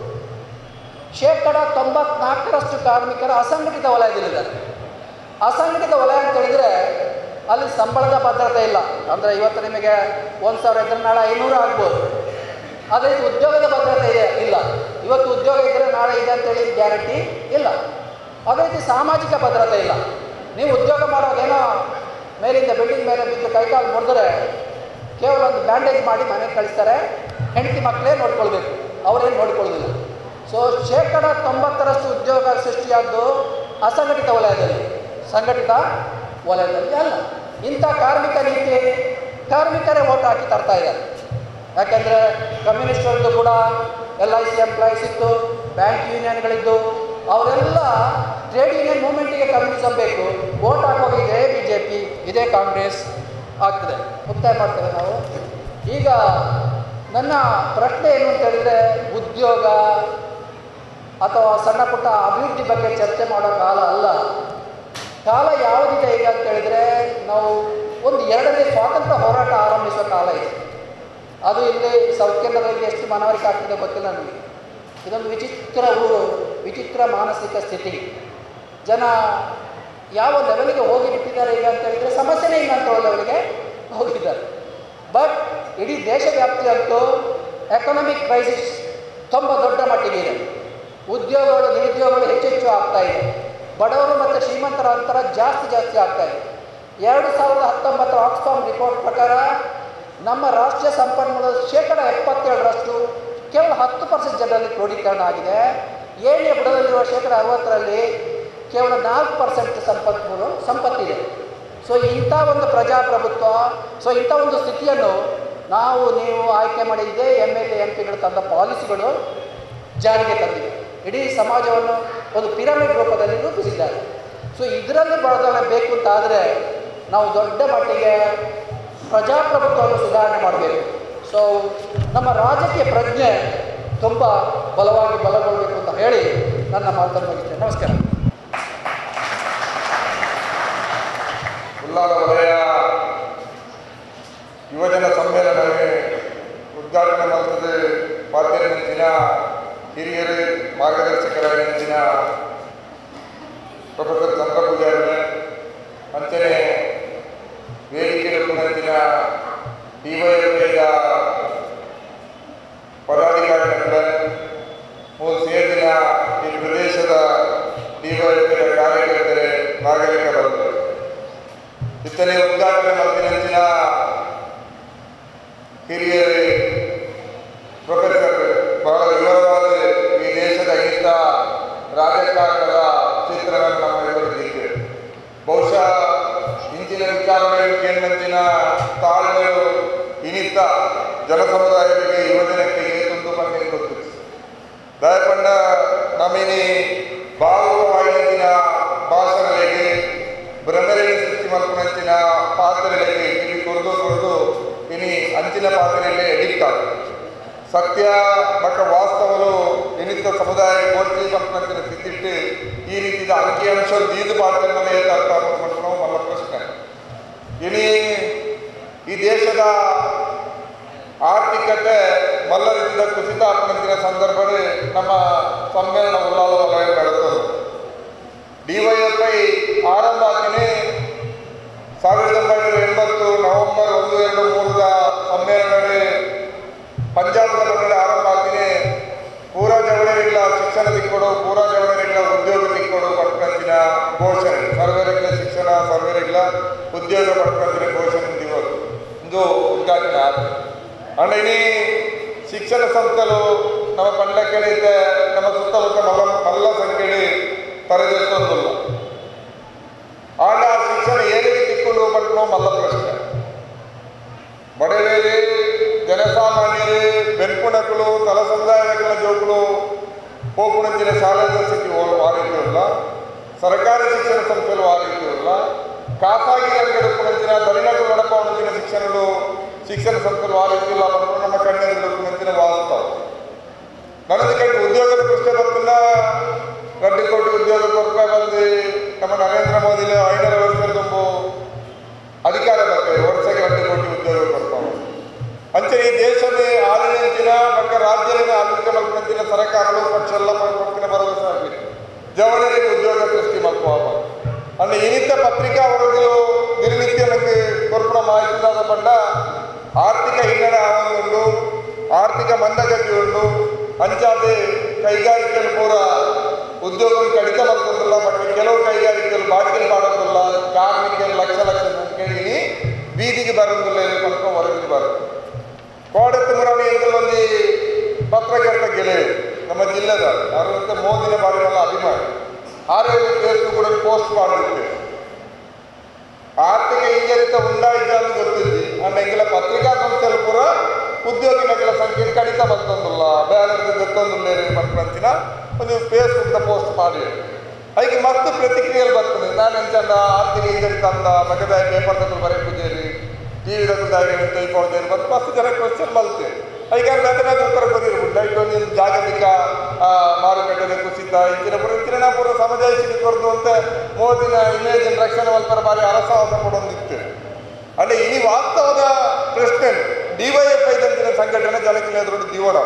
ಶೇಕಡ ತೊಂಬತ್ನಾಲ್ಕರಷ್ಟು ಕಾರ್ಮಿಕರ ಅಸಂಘಟಿತ ವಲಯದಲ್ಲಿದ್ದಾರೆ ಅಸಂಘಟಿತ ವಲಯ ಅಂತ ಹೇಳಿದರೆ ಅಲ್ಲಿ ಸಂಬಳದ ಭದ್ರತೆ ಇಲ್ಲ ಅಂದರೆ ಇವತ್ತು ನಿಮಗೆ ಒಂದು ಸಾವಿರ ಇದ್ದರೆ ನಾಳೆ ಐನೂರು ಆಗ್ಬೋದು ಅದೇ ರೀತಿ ಉದ್ಯೋಗದ ಭದ್ರತೆ ಇದೆ ಇಲ್ಲ ಇವತ್ತು ಉದ್ಯೋಗ ಇದ್ದರೆ ನಾಳೆ ಇದೆ ಅಂತೇಳಿ ಗ್ಯಾರಂಟಿ ಇಲ್ಲ ಅದೇ ರೀತಿ ಸಾಮಾಜಿಕ ಭದ್ರತೆ ಇಲ್ಲ ನೀವು ಉದ್ಯೋಗ ಮಾಡೋವಾಗ ಏನೋ ಮೇಲಿಂದ ಬಿಲ್ಡಿಂಗ್ ಮೇಲೆ ಬಿದ್ದು ಕೈಕಾಲು ಮುರಿದ್ರೆ ಕೇವಲ ಒಂದು ಬ್ಯಾಂಡೇಜ್ ಮಾಡಿ ಮನೆಗೆ ಕಳಿಸ್ತಾರೆ ಹೆಂಡತಿ ಮಕ್ಕಳೇ ನೋಡ್ಕೊಳ್ಬೇಕು ಅವರೇನು ನೋಡ್ಕೊಳ್ಳೋದಿಲ್ಲ ಸೊ ಶೇಕಡ ತೊಂಬತ್ತರಷ್ಟು ಉದ್ಯೋಗ ಸೃಷ್ಟಿಯಾದ್ದು ಅಸಂಘಟಿತ ವಲಯದಲ್ಲಿ ಸಂಘಟಿತ ವಲಯದಲ್ಲಿ ಅಲ್ಲ ಇಂಥ ಕಾರ್ಮಿಕ ನೀತಿ ಕಾರ್ಮಿಕರೇ ಓಟ್ ಹಾಕಿ ತರ್ತಾ ಇದ್ದಾರೆ ಯಾಕೆಂದರೆ ಕಮ್ಯುನಿಸ್ಟ್ರದ್ದು ಕೂಡ ಎಲ್ ಐ ಸಿ ಎಂಪ್ಲಾಯೀಸ್ ಇತ್ತು ಬ್ಯಾಂಕ್ ಯೂನಿಯನ್ಗಳಿದ್ದು ಅವರೆಲ್ಲ ಟ್ರೇಡ್ ಯೂನಿಯನ್ ಮೂವ್ಮೆಂಟಿಗೆ ಕಮ್ಯುನಿಸಮ್ ಬೇಕು ವೋಟ್ ಹಾಕುವಾಗ ಇದೇ ಬಿ ಜೆ ಪಿ ಇದೇ ಕಾಂಗ್ರೆಸ್ ಆಗ್ತದೆ ಮುಕ್ತಾಯ ಮಾಡ್ತೇವೆ ನಾವು ಈಗ ನನ್ನ ಪ್ರಶ್ನೆ ಏನು ಅಂತ ಹೇಳಿದರೆ ಉದ್ಯೋಗ ಅಥವಾ ಸಣ್ಣ ಪುಟ್ಟ ಅಭಿವೃದ್ಧಿ ಬಗ್ಗೆ ಚರ್ಚೆ ಮಾಡೋ ಕಾಲ ಅಲ್ಲ ಕಾಲ ಯಾವುದಿದೆ ಈಗ ಅಂತ ಹೇಳಿದರೆ ನಾವು ಒಂದು ಎರಡನೇ ಸ್ವಾತಂತ್ರ್ಯ ಹೋರಾಟ ಆರಂಭಿಸುವ ಕಾಲ ಇದೆ ಅದು ಇಲ್ಲಿ ಸೌತ್ ಕೇಂದ್ರದಲ್ಲಿ ಎಷ್ಟು ಮನವರಿಕೆ ಆಗ್ತಿದೆ ಗೊತ್ತಿಲ್ಲ ನನಗೆ ಇದೊಂದು ವಿಚಿತ್ರ ಊರು ವಿಚಿತ್ರ ಮಾನಸಿಕ ಸ್ಥಿತಿ ಜನ ಯಾವ ಲೆವೆಲ್ಗೆ ಹೋಗಿ ಬಿಟ್ಟಿದ್ದಾರೆ ಈಗ ಅಂತ ಹೇಳಿದರೆ ಸಮಸ್ಯೆನೇ ಇಲ್ಲ ಅಂತ ಲೆವೆಲ್ಗೆ ಹೋಗಿದ್ದಾರೆ ಬಟ್ ಇಡೀ ದೇಶವ್ಯಾಪ್ತಿ ಅಂತೂ ಎಕನಾಮಿಕ್ ಕ್ರೈಸಿಸ್ ತುಂಬ ದೊಡ್ಡ ಮಟ್ಟಿಗೆ ಇದೆ ಉದ್ಯೋಗಗಳು ನಿರುದ್ಯೋಗಗಳು ಹೆಚ್ಚೆಚ್ಚು ಆಗ್ತಾ ಇದೆ ಬಡವರು ಮತ್ತು ಶ್ರೀಮಂತರ ಅಂತರ ಜಾಸ್ತಿ ಜಾಸ್ತಿ ಆಗ್ತಾ ಇದೆ ಎರಡು ಸಾವಿರದ ಹತ್ತೊಂಬತ್ತರ ಆಕ್ಸ್ಫಾರ್ಮ್ ರಿಪೋರ್ಟ್ ಪ್ರಕಾರ ನಮ್ಮ ರಾಷ್ಟ್ರೀಯ ಸಂಪನ್ಮೂಲದ ಶೇಕಡ ಎಪ್ಪತ್ತೇಳರಷ್ಟು ಕೇವಲ ಹತ್ತು ಪರ್ಸೆಂಟ್ ಜನರಲ್ಲಿ ಕ್ರೋಢೀಕರಣ ಆಗಿದೆ ಏನೇ ಬುಡದಲ್ಲಿರುವ ಶೇಕಡ ಅರವತ್ತರಲ್ಲಿ ಕೇವಲ ನಾಲ್ಕು ಪರ್ಸೆಂಟ್ ಸಂಪನ್ಮೂಲ ಸಂಪತ್ತಿದೆ ಸೊ ಇಂಥ ಒಂದು ಪ್ರಜಾಪ್ರಭುತ್ವ ಸೊ ಇಂಥ ಒಂದು ಸ್ಥಿತಿಯನ್ನು ನಾವು ನೀವು ಆಯ್ಕೆ ಮಾಡಿದ್ದೇ ಎಮ್ ಎಲ್ ಎ ಎಂ ಪಿಗಳು ತಂದ ಪಾಲಿಸಿಗಳು ಜಾರಿಗೆ ತಂದಿವೆ ಇಡೀ ಸಮಾಜವನ್ನು ಒಂದು ಪಿರಮಿಡ್ ರೂಪದಲ್ಲಿ ರೂಪಿಸಿದ್ದಾರೆ ಸೊ ಇದರಲ್ಲಿ ಬದಲಾವಣೆ ಬೇಕು ಅಂತಾದರೆ ನಾವು ದೊಡ್ಡ ಮಟ್ಟಿಗೆ ಪ್ರಜಾಪ್ರಭುತ್ವವನ್ನು ಸುಧಾರಣೆ ಮಾಡಬೇಕು ಸೊ ನಮ್ಮ ರಾಜಕೀಯ ಪ್ರಜ್ಞೆ ತುಂಬ ಬಲವಾಗಿ ಬಲಗೊಳ್ಳಬೇಕು ಅಂತ ಹೇಳಿ ನನ್ನ ಮಾತನ್ನು ಮುಗಿಸ್ತೇನೆ ನಮಸ್ಕಾರ ಉಲ್ಲಾಲ ವಲಯ ಯುವಜನ ಸಮ್ಮೇಳನವೇ ಉದ್ಘಾಟನೆ ಮಾಡ್ತದೆ ಪಾತ್ರ ನೆಂಚಿನ ಹಿರಿಯರು ಮಾರ್ಗದರ್ಶಕರಾಗಿ ನೆಂಚಿನ ಪ್ರೊಫೆಸರ್ ಚಂದ್ರ ಪೂಜಾರಿ ಅಂಚನೆ ವೇದಿಕೆ ನೆಂಚಿನ ಡಿವೈಎಫ್ಐದ ಪದಾಧಿಕಾರಿಗಳ ಮೂರು ಸೇರಿನ ಈ ಪ್ರದೇಶದ ಡಿವೈಎಫ್ಐದ ಕಾರ್ಯಕರ್ತರೆ ನಾಗರಿಕರು ಇತ್ತಲೇ ಉದ್ಘಾಟನೆ ಮತ್ತಿನಂಚಿನ ಹಿರಿಯರೇ ಪ್ರೊಫೆಸರ್ ಬಹಳ ವಿವರವಾದ ಈ ದೇಶದ ಹಿತ ರಾಜಕಾರಣದ ಚಿತ್ರವನ್ನು ನಮ್ಮ ಎದುರಿದೆ ಬಹುಶಃ ಇಂಚಿನ ವಿಚಾರಗಳನ್ನು ಕೇಳಿನಂಚಿನ ತಾಳ್ಮೆಗಳು ಇನಿತ ಜನಸಮುದಾಯಗಳಿಗೆ ಯುವಜನಕ್ಕೆ ತುಂಡು ಬಂದು ಗೊತ್ತಿತ್ತು ದಯಪಂಡ ನಮಿನಿ ಭಾವುಕವಾಗಿನ ಭಾಷಣಗಳಿಗೆ ಭ್ರಮರಿಗೆ ಸೃಷ್ಟಿ ಮಲ್ಪನಂಚಿನ ಪಾತ್ರೆಗಳಿಗೆ ಇಲ್ಲಿ ಕೊರದು ಕೊರದು ಇನಿ ಅಂಚಿನ ಪಾತ್ರೆಯಲ್ಲೇ ಎಡಿಕ್ಟ್ ಸತ್ಯ ಬಕ್ಕ ವಾಸ್ತವಲು ಇನಿತ ಸಮುದಾಯ ಗೋರ್ಚಿ ಮಲ್ಪನಂಚಿನ ಸ್ಥಿತಿಟ್ಟು ಈ ರೀತಿಯ ಅಂಕಿಅಂಶ ದೀದು ಪಾತ್ರಗಳನ್ನ ಏಕಾರ್ಥ ಮಾಡ್ಕೊಂಡು ಮಲ್ಲ ಪ್ರಶ್ನೆ ಇನಿ ಈ ದೇಶದ ಆರ್ಥಿಕತೆ ಮಲ್ಲ ರೀತಿಯ ಕುಸಿತ ಆತ್ಮಂತಿನ ಸಂದರ್ಭದಲ್ಲಿ ನಮ್ಮ ಸಮ್ಮೇಳನ ಉಲ್ಲಾಲ ವಲಯ ನಡೆತದೆ ಡಿವೈಎಫ್ಐ ಆರಂಭ ಆಗಿನೇ ಸಾವಿರದ ಒಂಬೈನೂರ ಎಂಬತ್ತು ನವೆಂಬರ್ ಒಂದು ಎರಡು ಮೂರರ ಸಮ್ಮೇಳನವೇ ಪಂಜಾಬ್ನ ಮನೆಯಲ್ಲಿ ಆರಂಭ ಆಗಿನೇ ಪೂರ ಜವಳರಿಗಳ ಶಿಕ್ಷಣ ತಿಕ್ಕೊಡು ಪೂರ ಜವಳರಿಗಳ ಉದ್ಯೋಗ ತಿಕ್ಕೊಡು ಪಟ್ಕಂಚಿನ ಘೋಷಣೆ ಸರ್ವರಿಗಳ ಶಿಕ್ಷಣ ಸರ್ವರಿಗಳ ಉದ್ಯೋಗ ಪಟ್ಕಂಚಿನ ಘೋಷಣೆ ದಿವಸ ಇದು ಉದ್ಘಾಟನೆ ಆಗಿದೆ ಅಂಡ್ ಇನಿ ಶಿಕ್ಷಣ ಸಂಸ್ಥೆಗಳು ನಮ್ಮ ಪಂಡಕ್ಕೆಡೆ ನಮ್ಮ ಸುತ್ತಮುತ್ತ ಮಲ್ಲ ಮಲ್ಲ ಸಂಖ್ಯೆಯಲ್ಲಿ ತರದಿರ್ತೊಂದಿಲ್ಲ ಆಂಡ ಆ ಶಿಕ್ಷಣ ಏನಿಗೆ ತಿಕ್ಕೊಂಡು ಪಟ್ಟಣೋ ಮಲ್ಲ ಪ್ರಶ್ನೆ ಬಡವೇರಿ ಜನಸಾಮಾನ್ಯರು ಬೆನ್ಪುಣಗಳು ತಲ ಸಮುದಾಯಗಳ ಜೋಗುಲು ಹೋಗುಣಂಚಿನ ಶಾಲೆಗಳ ಸ್ಥಿತಿ ವಾರಿದ್ದಿರಲ್ಲ ಸರ್ಕಾರಿ ಶಿಕ್ಷಣ ಸಂಸ್ಥೆಗಳು ವಾರಿದ್ದಿರಲ್ಲ ಖಾಸಗಿ ರಂಗದ ಕುಣಂಚಿನ ದಲಿನಗಳು ನಡಪವಣಂಚಿನ ಶಿಕ್ಷಣಗಳು ಶಿಕ್ಷಣ ಸಂಸ್ಥೆಗಳು ವಾರಿದ್ದಿಲ್ಲ ಅನ್ನೋದು ನಮ್ಮ ಕಣ್ಣೆದುರು ಕುಣಂಚಿನ ವಾಸ್ತವ ನನಗೆ ಕಂಡು ಉದ್ಯೋಗದ ಪ್ರಶ್ನೆ ಬರ್ತಿಲ್ಲ ಗಡ್ಡಿ ಕೋಟಿ ಉದ್ಯೋಗ ಕೊರತೆ ಬಂದು ನಮ್ಮ ನರೇಂದ್ರ ಮೋದಿಲ ಐನೂರ ವರ್ಷದ ತುಂಬು ಅಧಿಕಾರ ಬರ್ತದೆ ವರ್ಷಕ್ಕೆ ಗಡ್ಡಿ ಕೋಟಿ ಉದ್ಯೋಗ ಕೊಡ್ತಾವೆ ಅಂಚೆ ಈ ದೇಶದ ಆಡಳಿತಿನ ಪಕ್ಕ ರಾಜ್ಯದ ಆಡಳಿತ ಮಲ್ಪಂಚಿನ ಸರ್ಕಾರಗಳು ಪಕ್ಷ ಎಲ್ಲ ಪಕ್ಷನ ಭರವಸೆ ಆಗಲಿ ಜವಳರಿಗೆ ಉದ್ಯೋಗ ಸೃಷ್ಟಿ ಮಾಡ್ಕೋವ ಅಂಡ್ ಇನಿತ ಪತ್ರಿಕಾ ವರದಿಗಳು ದಿನನಿತ್ಯ ನನಗೆ ಕೊರ್ಪಣ ಮಾಹಿತಿದಾದ ಪಂಡ ಆರ್ಥಿಕ ಹಿನ್ನಡೆ ಆವಂದುಂಡು ಆರ್ಥಿಕ ಮಂದಗತಿ ಉಂಡು ಅಂಚಾದೆ ಕೈಗಾರಿಕೆಗಳು ಪೂರ ಉದ್ಯೋಗ ಕಡಿತ ಮಾಡ್ಕೊಂಡಲ್ಲ ಬಟ್ ಕೆಲವು ಕೈಗಾರಿಕೆಗಳು ಬಾಡಿಗೆ ಮಾಡೋದಿಲ್ಲ ಕಾರ್ಮಿಕರು ಲಕ್ಷ ಲಕ್ಷ ಸಂಖ್ಯೆಯಲ್ಲಿ ಬೀದಿಗೆ ಬರೋದಿಲ್ಲ ಎಂದು ಪಕ್ಕ ಹೊರಗೆ ಬರೋದು ಕೋಡೆತ್ತು ಮುರಾಣಿ ಅಂತ ಒಂದು ಪತ್ರಕರ್ತ ಗೆಳೆಯ ನಮ್ಮ ಜಿಲ್ಲೆದ ಅರವತ್ತ ಮೋದಿನ ಬಾರಿ ನನ್ನ ಅಭಿಮಾನಿ ಆರೋಗ್ಯ ಫೇಸ್ಬುಕ್ ಕೂಡ ಪೋಸ್ಟ್ ಮಾಡಿರುತ್ತೆ ಆರ್ಥಿಕ ಹಿಂಜರಿತ ಉಂಟಾಯಿತ ಅಂತ ಗೊತ್ತಿದ್ದಿ ಅಂಡ್ ಎಂಗೆಲ್ಲ ಪತ್ರಿಕಾ ಸಂಸ್ಥೆಗಳು ಪೂರ ಉದ್ಯೋಗಿಗಳ ಸಂಖ್ಯೆ ಕಡಿತ ಬಂತಂದಿಲ್ಲ ಬ್ಯಾಲೆನ್ಸ್ ಗೊತ್ತೊಂದಿಲ್ಲ ಮಕ್ಕಳಂಚಿನ ಒಂದು ಫೇಸ್ಬುಕ್ ಪೋಸ್ಟ್ ಮಾಡಿ ಅದಕ್ಕೆ ಮತ್ತೆ ಪ್ರತಿಕ್ರಿಯೆಗಳು ಬರ್ತದೆ ನಾನು ಎಂಚಂದ ಆರ್ಥಿಕ ಹಿಂಜರಿತ ಅಂದ ಮಗದಾಯ ಪೇಪರ್ ತಗೊಂಡು ಬರೀ ಪೂಜೇರಿ ಟಿ ವಿ ತಗೊಂಡು ದಾರಿ ತೈಕೊಳ್ಳೋದೇರಿ ಮತ್ತು ಮಸ್ತ್ ಜನ ಕ್ವಶನ್ ಬಲ್ತೆ ಅದಕ್ಕೆ ಬೇತೆ ಬೇತೆ ಉತ್ತರ ಕೊರಿರ್ಬೋದು ಇಟ್ಟೊಂದು ಜಾಗತಿಕ ಆ, ಮಾರುಕಟ್ಟೆದ ಕುಸಿತ ಇಂಚಿನ ಪುರ ಇಂಚಿನ ಪೂರ ಸಮಜಾಯಿಸಿಗೆ ಕೊರದು ಅಂತ ಮೋದಿನ ಇಮೇಜ್ ರಕ್ಷಣೆ ಮಲ್ಪರ ಬಾರಿ ಅರಸಾಹಸ ಕೊಡೊಂದಿತ್ತು ಅಂದ್ರೆ ಇನಿ ವಾಸ್ತವದ ಪ್ರಶ್ನೆ ಡಿವೈಎಫ್ಐ ದಂಚಿನ ಸಂಘಟನೆ ಜನಕ್ಕೆ ಎದುರು ದಿವಡ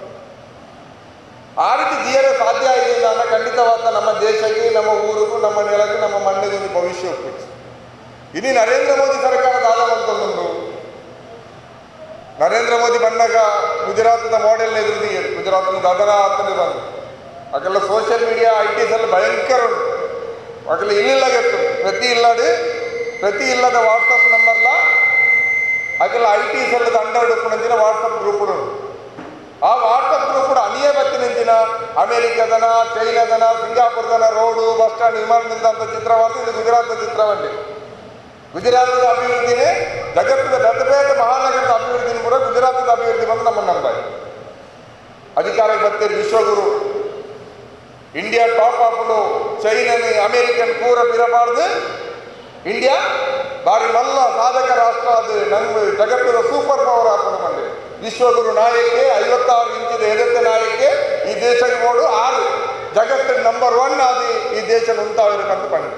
ಆ ರೀತಿ ದಿಯರೆ ಸಾಧ್ಯ ಆಗಿಲ್ಲ ಅಂದ್ರೆ ಖಂಡಿತವಾದ ನಮ್ಮ ದೇಶಕ್ಕೆ ನಮ್ಮ ಊರಿಗೂ ನಮ್ಮ ನೆಲಕ್ಕೂ ನಮ್ಮ ಮಣ್ಣಿಗೂ ಒಂದು ಭವಿಷ್ಯ ಒಪ್ಪಿತ್ತು ಇನಿ ನರೇಂದ್ರ ಮೋದಿ ಸರ್ಕಾರದ ಆದಂತಂದು ನರೇಂದ್ರ ಮೋದಿ ಬಂದಾಗ ಗುಜರಾತದ ಮಾಡೆಲ್ ಎದುರು ಗುಜರಾತ್ ದಾದನ ಹತ್ತನೇ ಬಂದು ಅಕ್ಕೆಲ್ಲ ಸೋಷಿಯಲ್ ಮೀಡಿಯಾ ಐ ಟಿ ಎಲ್ಲ ಭಯಂಕರ ಉಂಟು ಅಕ್ಕೆಲ್ಲ ಇಲ್ಲಿಲ್ಲ ಗೊತ್ತು ಪ್ರತಿ ಇಲ್ಲದು ಪ್ರತಿ ಇಲ್ಲದ ವಾಟ್ಸಪ್ ನಂಬರ್ಲ ಅಕ್ಕೆಲ್ಲ ಐ ಟಿ ಸೆಲ್ಲದ ಅಂಡರ್ ಉಪ್ಪುನಂಚಿನ ವಾಟ್ಸಪ್ ಗ್ರೂಪ್ ಉಂಟು ಆ ವಾಟ್ಸಪ್ ಗ್ರೂಪ್ ಕೂಡ ಅನಿಯ ಬತ್ತಿನಂಚಿನ ಅಮೆರಿಕದನ ಚೈನಾದನ ಸಿಂಗಾಪುರದನ ರೋಡು ಬಸ್ ಸ್ಟ್ಯಾಂಡ್ ವಿಮಾನ ನಿಲ್ದಾಣ ಚಿತ್ರವಾದ ಇದು ಗುಜರಾತ್ ಚಿತ್ರವಂಡಿ ಗುಜರಾತದ ಅಭಿವೃದ್ಧಿನೇ ಜಗತ್ತಿನ ದೊಡ್ಡ ಬೇರೆ ಮಹಾನಗರದ ಅಭಿವೃದ್ಧಿನೂ ಕೂಡ ಗುಜರಾತದ ಅಭಿವೃದ್ಧಿ ಬಂದು ನಮ್ಮ ನಂಬಾಯಿ ಅಧಿಕಾರಕ್ಕೆ ಬರ್ತೀರಿ ವಿಶ್ವಗುರು ಇಂಡಿಯಾ ಟಾಪ್ ಆಪುಡು ಚೈನನ್ ಅಮೇರಿಕನ್ ಪೂರ ಬಿರಬಾರ್ದು ಇಂಡಿಯಾ ಬಾರಿ ಮಲ್ಲ ಸಾಧಕ ರಾಷ್ಟ್ರ ಅದು ನಮ್ಮ ಜಗತ್ತಿನ ಸೂಪರ್ ಪವರ್ ಆಪುಡು ಮಂಡಿ ವಿಶ್ವಗುರು ನಾಯಕ್ಕೆ ಐವತ್ತಾರು ಇಂಚಿದ ಎದೆತ್ತ ನಾಯಕ್ಕೆ ಈ ದೇಶಕ್ಕೆ ನೋಡು ಆರು ಜಗತ್ತಿನ ನಂಬರ್ ಒನ್ ಆದಿ ಈ ದೇಶ ಉಂಟಾಗಿರಬೇಕಂತ ಪಂಡಿ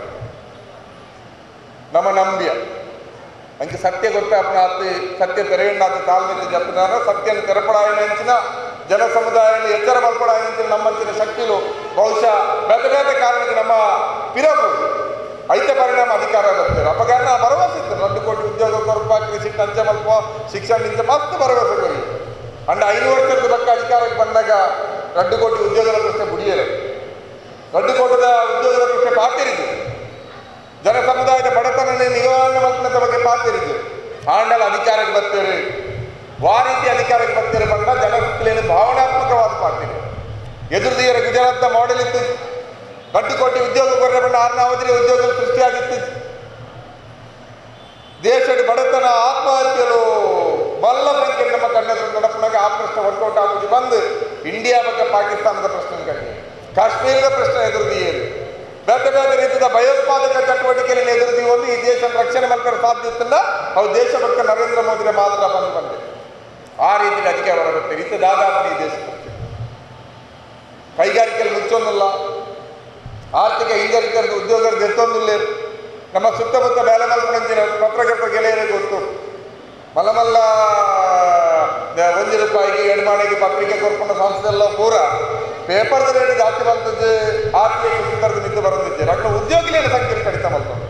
ನಮ್ಮ ನಂಬಿಯ ಅಂಚೆ ಸತ್ಯ ಗೊತ್ತಾಪನ ಆತು ಸತ್ಯ ತೆರೆಯುಂಡಾತ ತಾಳ್ಮೆಯಲ್ಲಿ ಜಪಿನಾರ ಸತ್ಯನ ತೆರಪಡಾಯನ ಅಂಚಿನ ಜನ ಸಮುದಾಯನ ಎಚ್ಚರ ಮಲ್ಪಡಾಯನ ಅಂಚಿನ ನಮ್ಮಂಚಿನ ಶಕ್ತಿಲು ಬಹುಶಃ ಬೇರೆ ಬೇರೆ ಕಾರಣಕ್ಕೆ ನಮ್ಮ ಪಿರಪು ಐತೆ ಪರಿಣಾಮ ಅಧಿಕಾರ ಬರ್ತಾರೆ ಅಪಗಾರ ಭರವಸೆ ಇತ್ತು రెండు ಕೋಟಿ ಉದ್ಯೋಗ ಕೊರಪ ಕೃಷಿ ಟಂಚ ಮಲ್ಪ ಶಿಕ್ಷಣ ನಿಂಚ ಮಸ್ತ್ ಭರವಸೆ ಕೊರಿ ಅಂಡ್ ಐದು ವರ್ಷದ ಪಕ್ಕ ಅಧಿಕಾರಕ್ಕೆ ಬಂದಾಗ రెండు ಕೋಟಿ ಉದ್ಯೋಗದ ಪ್ರಶ್ನೆ ಬುಡಿಯರು రెండు ಕೋಟದ ಉದ್ಯೋಗದ ಪ್ರಶ್ನೆ ಪಾತಿರಿದ್ದು ಜನ ಸಮುದಾಯದ ಬಡತನ ನಿವಾರಣೆ ಮಲ್ಪನದ ಬಗ್ಗೆ ಪಾತಿರಿದ್ದು ಆಂಡಲ ಅಧಿಕಾರಕ್ಕೆ ಬರ್ತಾರೆ ಆ ರೀತಿ ಅಧಿಕಾರಕ್ಕೆ ಬರ್ತಾರೆ ಬಂದ ಜನ ಸುತ್ತಲೇನು ಭಾವನಾತ್ಮಕವಾದ ಪಾತಿರಿ ಎದುರುದಿಯರ ಗುಜರಾತ್ನ ಮಾಡೆಲ್ ಇತ್ತು ಗಂಟು ಕೋಟಿ ಉದ್ಯೋಗ ಕೊರರೆ ಬಂದ ಆರನೇ ಅವಧಿಯಲ್ಲಿ ಉದ್ಯೋಗ ಸೃಷ್ಟಿಯಾಗಿತ್ತು ದೇಶದ ಬಡತನ ಆತ್ಮಹತ್ಯೆಲು ಮಲ್ಲ ಸಂಖ್ಯೆ ನಮ್ಮ ಕಣ್ಣೆದುರು ನಡಪನಾಗ ಆ ಪ್ರಶ್ನೆ ವರ್ಕೌಟ್ ಆಗುವುದು ಬಂದು ಇಂಡಿಯಾ ಬಗ್ಗೆ ಪಾಕಿಸ್ತಾನದ ಪ್ರಶ್ನೆ ಕಂಡು ಕಾಶ್ಮೀರದ ಪ್ರಶ್ನೆ ಎದುರುದಿಯರು ಬೇರೆ ಬೇರೆ ರೀತಿಯ ಭಯೋತ್ಪಾದಕ ಚಟುವಟಿಕೆಗಳನ್ನು ಎದುರುದಿ ಒಂದು ಈ ದೇಶ ರಕ್ಷಣೆ ಮಾಡ್ಕೊಂಡು ಸಾಧ್ಯ ಇತ್ತಿಲ್ಲ ಅವು ದೇಶ ಬಗ್ಗೆ ನರೇಂದ್ರ ಮೋದಿನ ಮಾತ್ರ ಬಂದು ಬಂದೆ ಆ ರೀತಿಯಲ್ಲಿ ಅಧಿಕಾರ ಬರುತ್ತೆ ರೀತಿ ದಾದಾಪನ ಈ ದೇಶ ಕೈಗಾರಿಕೆಯಲ್ಲಿ ಮುಚ್ಚೊಂದಿಲ್ಲ ಆರ್ಥಿಕ ಹಿಂಜರಿತರದ ಉದ್ಯೋಗದ ಎತ್ತೊಂದಿಲ್ಲ ನಮ್ಮ ಸುತ್ತಮುತ್ತ ಬೇಲೆ ಮಲ್ಪಂಚಿನ ಪತ್ರಕರ್ತ ಗೆಳೆಯರಿಗೆ ಗೊತ್ತು ಮಲ್ಲಮಲ್ಲ ದ- ಒಂದು ರೂಪಾಯಿಗೆ ಎಡಮಾಣಿಗೆ ಪತ್ರಿಕೆ ಕೊರ್ಕೊಂಡ ಸಂಸ್ಥೆ ಎಲ್ಲ ಪೂರ ಪೇಪರ್ದ ರೇಟ್ ಜಾಸ್ತಿ ಬರ್ತದೆ ಆರ್ಥಿಕ ಕುಸಿತರದ ನಿಂತು ಬರೋದಿದ್ದೆ ಅక్కడ ಉದ್ಯೋಗಿಗಳ ಸಂಖ್ಯೆ ಕಡಿತ ಮಲ್ಕೊಂಡು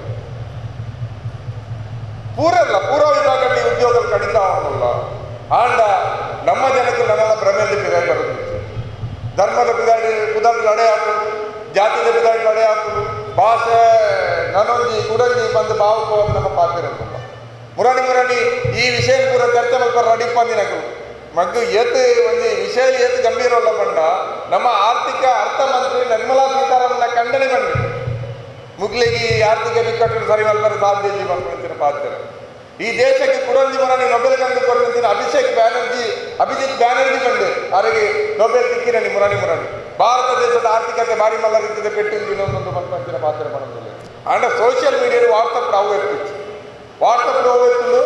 ಪೂರ ಅಲ್ಲ ಪೂರ್ವ ವಿಭಾಗದಲ್ಲಿ ಉದ್ಯೋಗ ಕಡಿತ ಅವನಲ್ಲ ಆಂಡ ನಮ್ಮ ಜನಕ್ಕೆ ನನ್ನೆಲ್ಲ ಭ್ರಮೆಯಲ್ಲಿ ಪಿರಾಯಿ ಬರೋದಿತ್ತು ಧರ್ಮದ ಬಿದಾಡಿ ಕುದಾಡಿ ಲಡೆ ಹಾಕುದು ಜಾತಿದ ಬಿದಾಡಿ ಲಡೆ ಹಾಕುದು ಭಾಷೆ ನನೊಂದಿ ಕುಡಂಜಿ ಬಂದು ಬಾವುಕೋದು ನಮ್ಮ ಪಾತ್ರ ಮುರಾಣಿ ಮುರಾಣಿ ಈ ವಿಷಯ ಪೂರ ಚರ್ಚೆ ಮಲ್ಪರ ರೆಡಿ ಪಂದಿನಕಲು ಮಗ್ಗು ಏತ್ ಒಂದು ವಿಷಯ ಏತ್ ಗಂಭೀರವಲ್ಲ ಬಂಡ ನಮ್ಮ ಆರ್ಥಿಕ ಅರ್ಥ ಮಂತ್ರಿ ನಿರ್ಮಲಾ ಸೀತಾರಾಮನ್ನ ಖಂಡನೆ ಬಂದು ಮುಗ್ಲಿಗೆ ಆರ್ಥಿಕ ಬಿಕ್ಕಟ್ಟು ಸರಿ ಮಲ್ಪರ ಸಾಧ್ಯ ಜೀವನ ಪಾತ್ರ ಈ ದೇಶಕ್ಕೆ ಕುಡಂಜಿ ಮರನಿ ನೊಬೆಲ್ ಕಂಡು ಕೊಡುವಂತಿನ ಅಭಿಷೇಕ್ ಬ್ಯಾನರ್ಜಿ ಅಭಿಜಿತ್ ಬ್ಯಾನರ್ಜಿ ಬಂದು ಅವರಿಗೆ ನೊಬೆಲ್ ಸಿಕ್ಕಿರನಿ ಮುರಾಣಿ ಮುರಾಣಿ ಭಾರತ ದೇಶದ ಆರ್ಥಿಕತೆ ಬಾರಿ ಮಲ್ಲ ರೀತಿಯ ಪೆಟ್ಟಿನ ಇನ್ನೊಂದೊಂದು ಮಲ್ಪಂಚಿನ ಪಾತ್ರ ಮಾಡೋದಿಲ್ಲ ಅಂಡ ಸೋಷಿಯಲ್ ಮೀಡಿಯಾ ವಾಟ್ಸಪ್ ಅವು ಎತ್ತಿತ್ತು ವಾಟ್ಸಪ್ ಅವು ಎತ್ತಲು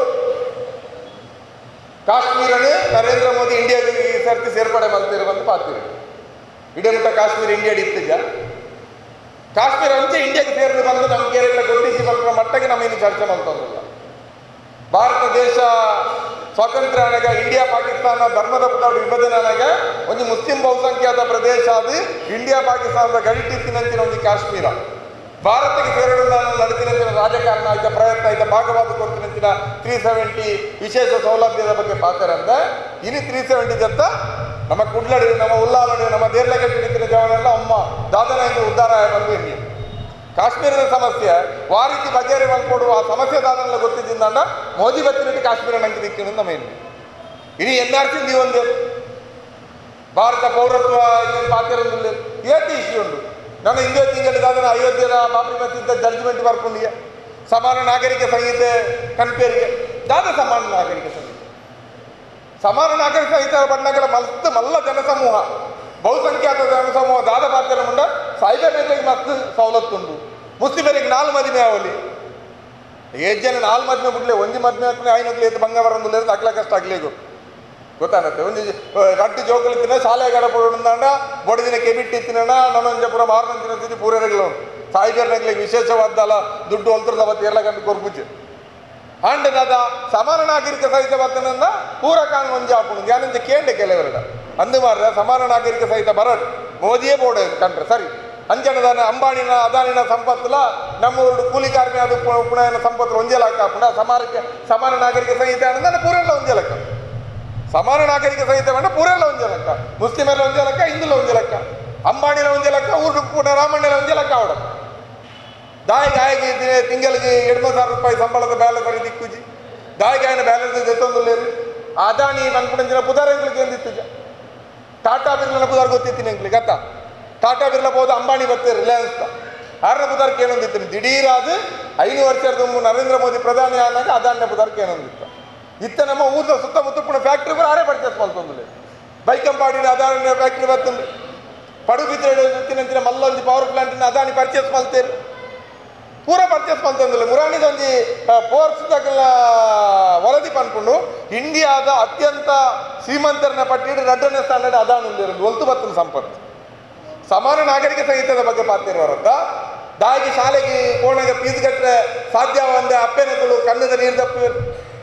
ಕಾಶ್ಮೀರನೇ ನರೇಂದ್ರ ಮೋದಿ ಇಂಡಿಯಾಗೆ ಈ ಸರ್ತಿ ಸೇರ್ಪಡೆ ಮಲ್ತಿರುವಂತ ಪಾತಿರು ಇಡಮುಟ್ಟ ಕಾಶ್ಮೀರ ಇಂಡಿಯಾ ಇತ್ತಿದ್ದ ಕಾಶ್ಮೀರ ಅಂಚೆ ಇಂಡಿಯಾಗೆ ಸೇರಿದು ಬಂದು ನಮ್ಮ ಕೇರಳ ಗೊತ್ತಿಸಿ ಬಂದ ಮಟ್ಟಕ್ಕೆ ನಮ್ಮ ಇನ್ನು ಚರ್ಚೆ ಮಾಡ್ತಂದಿಲ್ಲ ಭಾರತ ದೇಶ ಸ್ವಾತಂತ್ರ್ಯ ಆನಾಗ ಇಂಡಿಯಾ ಪಾಕಿಸ್ತಾನ ಧರ್ಮದ ಪುಟಾಡು ವಿಭಜನೆ ಆನಾಗ ಒಂದು ಮುಸ್ಲಿಂ ಬಹುಸಂಖ್ಯಾತ ಪ್ರದೇಶ ಅದು ಇಂಡಿಯಾ ಪಾಕಿಸ್ತಾನದ ಗಡಿಟಿತ್ತಿನಂಚಿನ ಒಂದು ಕಾಶ್ಮೀರ ಭಾರತಕ್ಕೆ ಸೇರಲು ನಾನು ನಡೆತಿನಂಚಿನ ರಾಜಕಾರಣ ಆಯ್ತ ಪ್ರಯತ್ನ ಆಯ್ತ ಭಾಗವಾದ ಕೊಡ್ತಿನಂಚಿನ ತ್ರೀ ಸೆವೆಂಟಿ ವಿಶೇಷ ಸೌಲಭ್ಯದ ಬಗ್ಗೆ ಪಾತರಂದ ಇನ್ನು ತ್ರೀ ಸೆವೆಂಟಿ ಜತ್ತ ನಮ್ಮ ಕುಡ್ಲಡಿ ನಮ್ಮ ಉಲ್ಲಾಲಡಿ ನಮ್ಮ ದೇರ್ಲಗಟ್ಟಿ ನಿಂತಿನ ಜವನೆಲ್ಲ ಅಮ್ಮ ದಾದನೆಯಿಂದ ಉದ್ಧಾರ ಬಂದು ಇಲ್ಲಿ ಕಾಶ್ಮೀರದ ಸಮಸ್ಯೆ ಆ ರೀತಿ ಬಗೆಹರಿ ಮಲ್ಕೊಡುವ ಆ ಸಮಸ್ಯೆ ದಾದನೆಲ್ಲ ಗೊತ್ತಿದ್ದಿಂದ ಮೋದಿ ಬತ್ತಿನಟ್ಟು ಕಾಶ್ಮೀರ ನಂಗೆ ದಿಕ್ಕಿನ ನಮ್ಮ ಏನು ಇനി ಎನ್ ಆರ್ ಸಿ ಒಂದು ಭಾರತ ಪೌರತ್ವ ಇನ್ನೇನು ಪಾತಿರೊಂದಿಲ್ಲ ಏತಿ ಇಶ್ಯೂ ಉಂಟು ನಾನು ಹಿಂದೆ ತಿಂಗಳಿಗಾದ ಅಯೋಧ್ಯೆಯ ಬಾಬ್ರಿ ಮಸ್ಜಿದ್ ಜಡ್ಜ್ಮೆಂಟ್ ಬರ್ಕೊಂಡಿಯ ಸಮಾನ ನಾಗರಿಕ ಸಂಹಿತೆ ಕನ್ಪೇರಿಗೆ ದಾದ ಸಮಾನ ನಾಗರಿಕ ಸಂಹಿತೆ ಸಮಾನ ನಾಗರಿಕ ಸಂಹಿತೆ ಬಣ್ಣಗಳ ಮಸ್ತ್ ಮಲ್ಲ ಜನಸಮೂಹ ಬಹುಸಂಖ್ಯಾತ ಜನಸಮೂಹ ದಾದ ಪಾತ್ರ ಮುಂಡ ಸಾಯಿಬರಿಗೆ ಮಸ್ತ್ ಸವಲತ್ತುಂಡು ಮುಸ್ಲಿಮರಿಗೆ ನಾಲ್ ಮದಿಮೆ ಅವಲಿ ಏಜ್ ಜನ ನಾಲ್ ಮದ್ಮೆ ಬಿಡ್ಲೆ ಒಂದಿ ಮದ್ಮೆ ಹಾಕ್ಲಿ ಐನಗ್ಲಿ ಎತ್ತು ಬಂಗ ಬರಂದು ಅಗ್ಲ ಕಷ್ಟ ಆಗ್ಲೇಗು ಗೊತ್ತಾಗತ್ತೆ ಒಂದು ಆ, ರಡ್ಡು ಜೋಕುಲು ತಿನ್ನ ಶಾಲೆ ಗಡಪಡು ఉందంಡ ಬೊಡದಿನ ಕೆಬಿಟ್ಟಿ ತಿನ್ನಣ ನನ್ನೊಂಜಪುರ ಮಾರನಂಚಿನ ತಿಂದು ಪೂರೈಗಳು ಉಂಟು ಸಾಯಿಬೇರ್ನಗ್ಲಿಗೆ ವಿಶೇಷವಾದ್ದಲ್ಲ ದುಡ್ಡು ಹೊಲ್ತರದ ಅವತ್ತು ಎಲ್ಲ ಗಂಟು ಕೊರ್ಪುಜೆ ಅಂಡ್ ಅದ ಸಮಾನ ನಾಗರಿಕ ಸಹಿತ ಬರ್ತನಂದ ಪೂರ ಕಾಂಗ್ ಒಂಜಿ ಆಪುಣು ಜ್ಞಾನಂಜ ಕೇಂಡೆ ಕೆಲವರಡ ಅಂದು ಮಾರ್ರೆ ಸಮಾನ ನಾಗರಿಕ ಸಹಿತ ಬರಡು ಮೋದಿಯೇ ಬೋಡ ಕಂಡ್ರೆ ಸರಿ ಅಂಜನದ ಅಂಬಾಣಿನ ಅದಾನಿನ ಸಂಪತ್ತುಲ ನಮ್ಮ ಊರು ಕೂಲಿ ಕಾರ್ಮಿಕ ಅದು ಪುಣನ ಸಂಪತ್ತು ಒಂಜಲಕ್ಕ ಪುಣ ಸಮಾನಕ್ಕೆ ಸಮಾನ ನಾಗರಿಕ ಸಹಿತ ಅಂದ್ರೆ ಪೂರೆಲ್ಲ ಒಂಜಲಕ್ಕ ಸಮಾನ ನಾಗರಿಕ ಸಹಿತ ಬೇಡ ಪೂರೆಲ್ಲ ಒಂದೇ ಲೆಕ್ಕ ಮುಸ್ಲಿಮರ ಒಂದೇ ಲೆಕ್ಕ ಹಿಂದುಲ ಒಂದೇ ಲೆಕ್ಕ ಅಂಬಾಣಿಲ ಒಂದೇ ಲೆಕ್ಕ ಊರು ಕೂಡ ರಾಮಣ್ಣಲ ಒಂದೇ ಲೆಕ್ಕ ಅವಡ ದಾಯಿ ಗಾಯಿಗೆ ತಿಂಗಳಿಗೆ ಎರಡು ಸಾವಿರ ರೂಪಾಯಿ ಸಂಬಳದ ಬ್ಯಾಲೆನ್ಸ್ ಅರಿ ದಿಕ್ಕುಜಿ ದಾಯಿ ಗಾಯನ ಬ್ಯಾಲೆನ್ಸ್ ಜೊತ್ತೊಂದುಲ್ಲೇರು ಅದಾನಿ ಅನ್ಕೊಂಡ ಪುದಾರ ಎಂಗ್ಲಿಗೆ ಎಂದಿತ್ತು ಟಾಟಾ ಬಿರ್ಲನ ಪುದಾರ್ ಗೊತ್ತಿತ್ತೀನಿ ಎಂಗ್ಲಿಗೆ ಅತ್ತ ಟಾಟಾ ಬಿರ್ಲ ಹೋದ ಅಂಬಾನಿ ಬತ್ತೆ ರಿಲಯನ್ಸ್ ಆರನೇ ಪುದಾರ್ಕ್ಕೆ ಏನೊಂದಿತ್ತು ದಿಢೀರಾದ ಐದು ವರ್ಷದ ತುಂಬ ನರೇಂದ್ರ ಮೋದಿ ಪ್ರಧಾನಿ ಆದಾಗ ಅದಾನ್ಯ ಪುದಾರ್ಕ್ಕೆ ಏನೊಂದಿತ್ತು ಇತ್ತ ನಮ್ಮ ಊರ್ದ ಸುತ್ತಮುತ್ತ ಪುಣ ಫ್ಯಾಕ್ಟ್ರಿ ಕೂಡ ಆರೇ ಪರ್ಚೇಸ್ ಮಾಡ್ತಂದುಲೆ ಬೈಕಂಪಾಡಿನ ಅದಾನಿ ಫ್ಯಾಕ್ಟ್ರಿ ಬರ್ತಂದು ಪಡುಬಿದ್ರೆ ಇತ್ತಿನಂಚಿನ ಮಲ್ಲೊಂದು ಪವರ್ ಪ್ಲಾಂಟಿನ ಅದಾನಿ ಪರ್ಚೇಸ್ ಮಾಡ್ತೇರು ಪೂರ ಪರ್ಚೇಸ್ ಮಾಡ್ತಂದಿಲ್ಲ ಮುರಾಣಿದೊಂದು ಫೋರ್ಸ್ ತಗಲ ವರದಿ ಪನ್ಪುಂಡು ಇಂಡಿಯಾದ ಅತ್ಯಂತ ಶ್ರೀಮಂತರನ್ನ ಪಟ್ಟಿಡು ಎರಡನೇ ಸ್ಥಾನದ ಅದಾನಿ ಉಂದಿರೋದು ಒಲ್ತು ಬತ್ತನ ಸಂಪತ್ತು ಸಮಾನ ನಾಗರಿಕ ಸಂಹಿತದ ಬಗ್ಗೆ ಪಾತಿರುವರತ್ತ ದಾಗಿ ಶಾಲೆಗೆ ಕೋಣಗೆ ಫೀಸ್ ಕಟ್ಟರೆ ಸಾಧ್ಯವಂದ ಅಪ್ಪೆನಗಳು ಕಣ್ಣದ ನೀರು ತಪ್ಪಿರು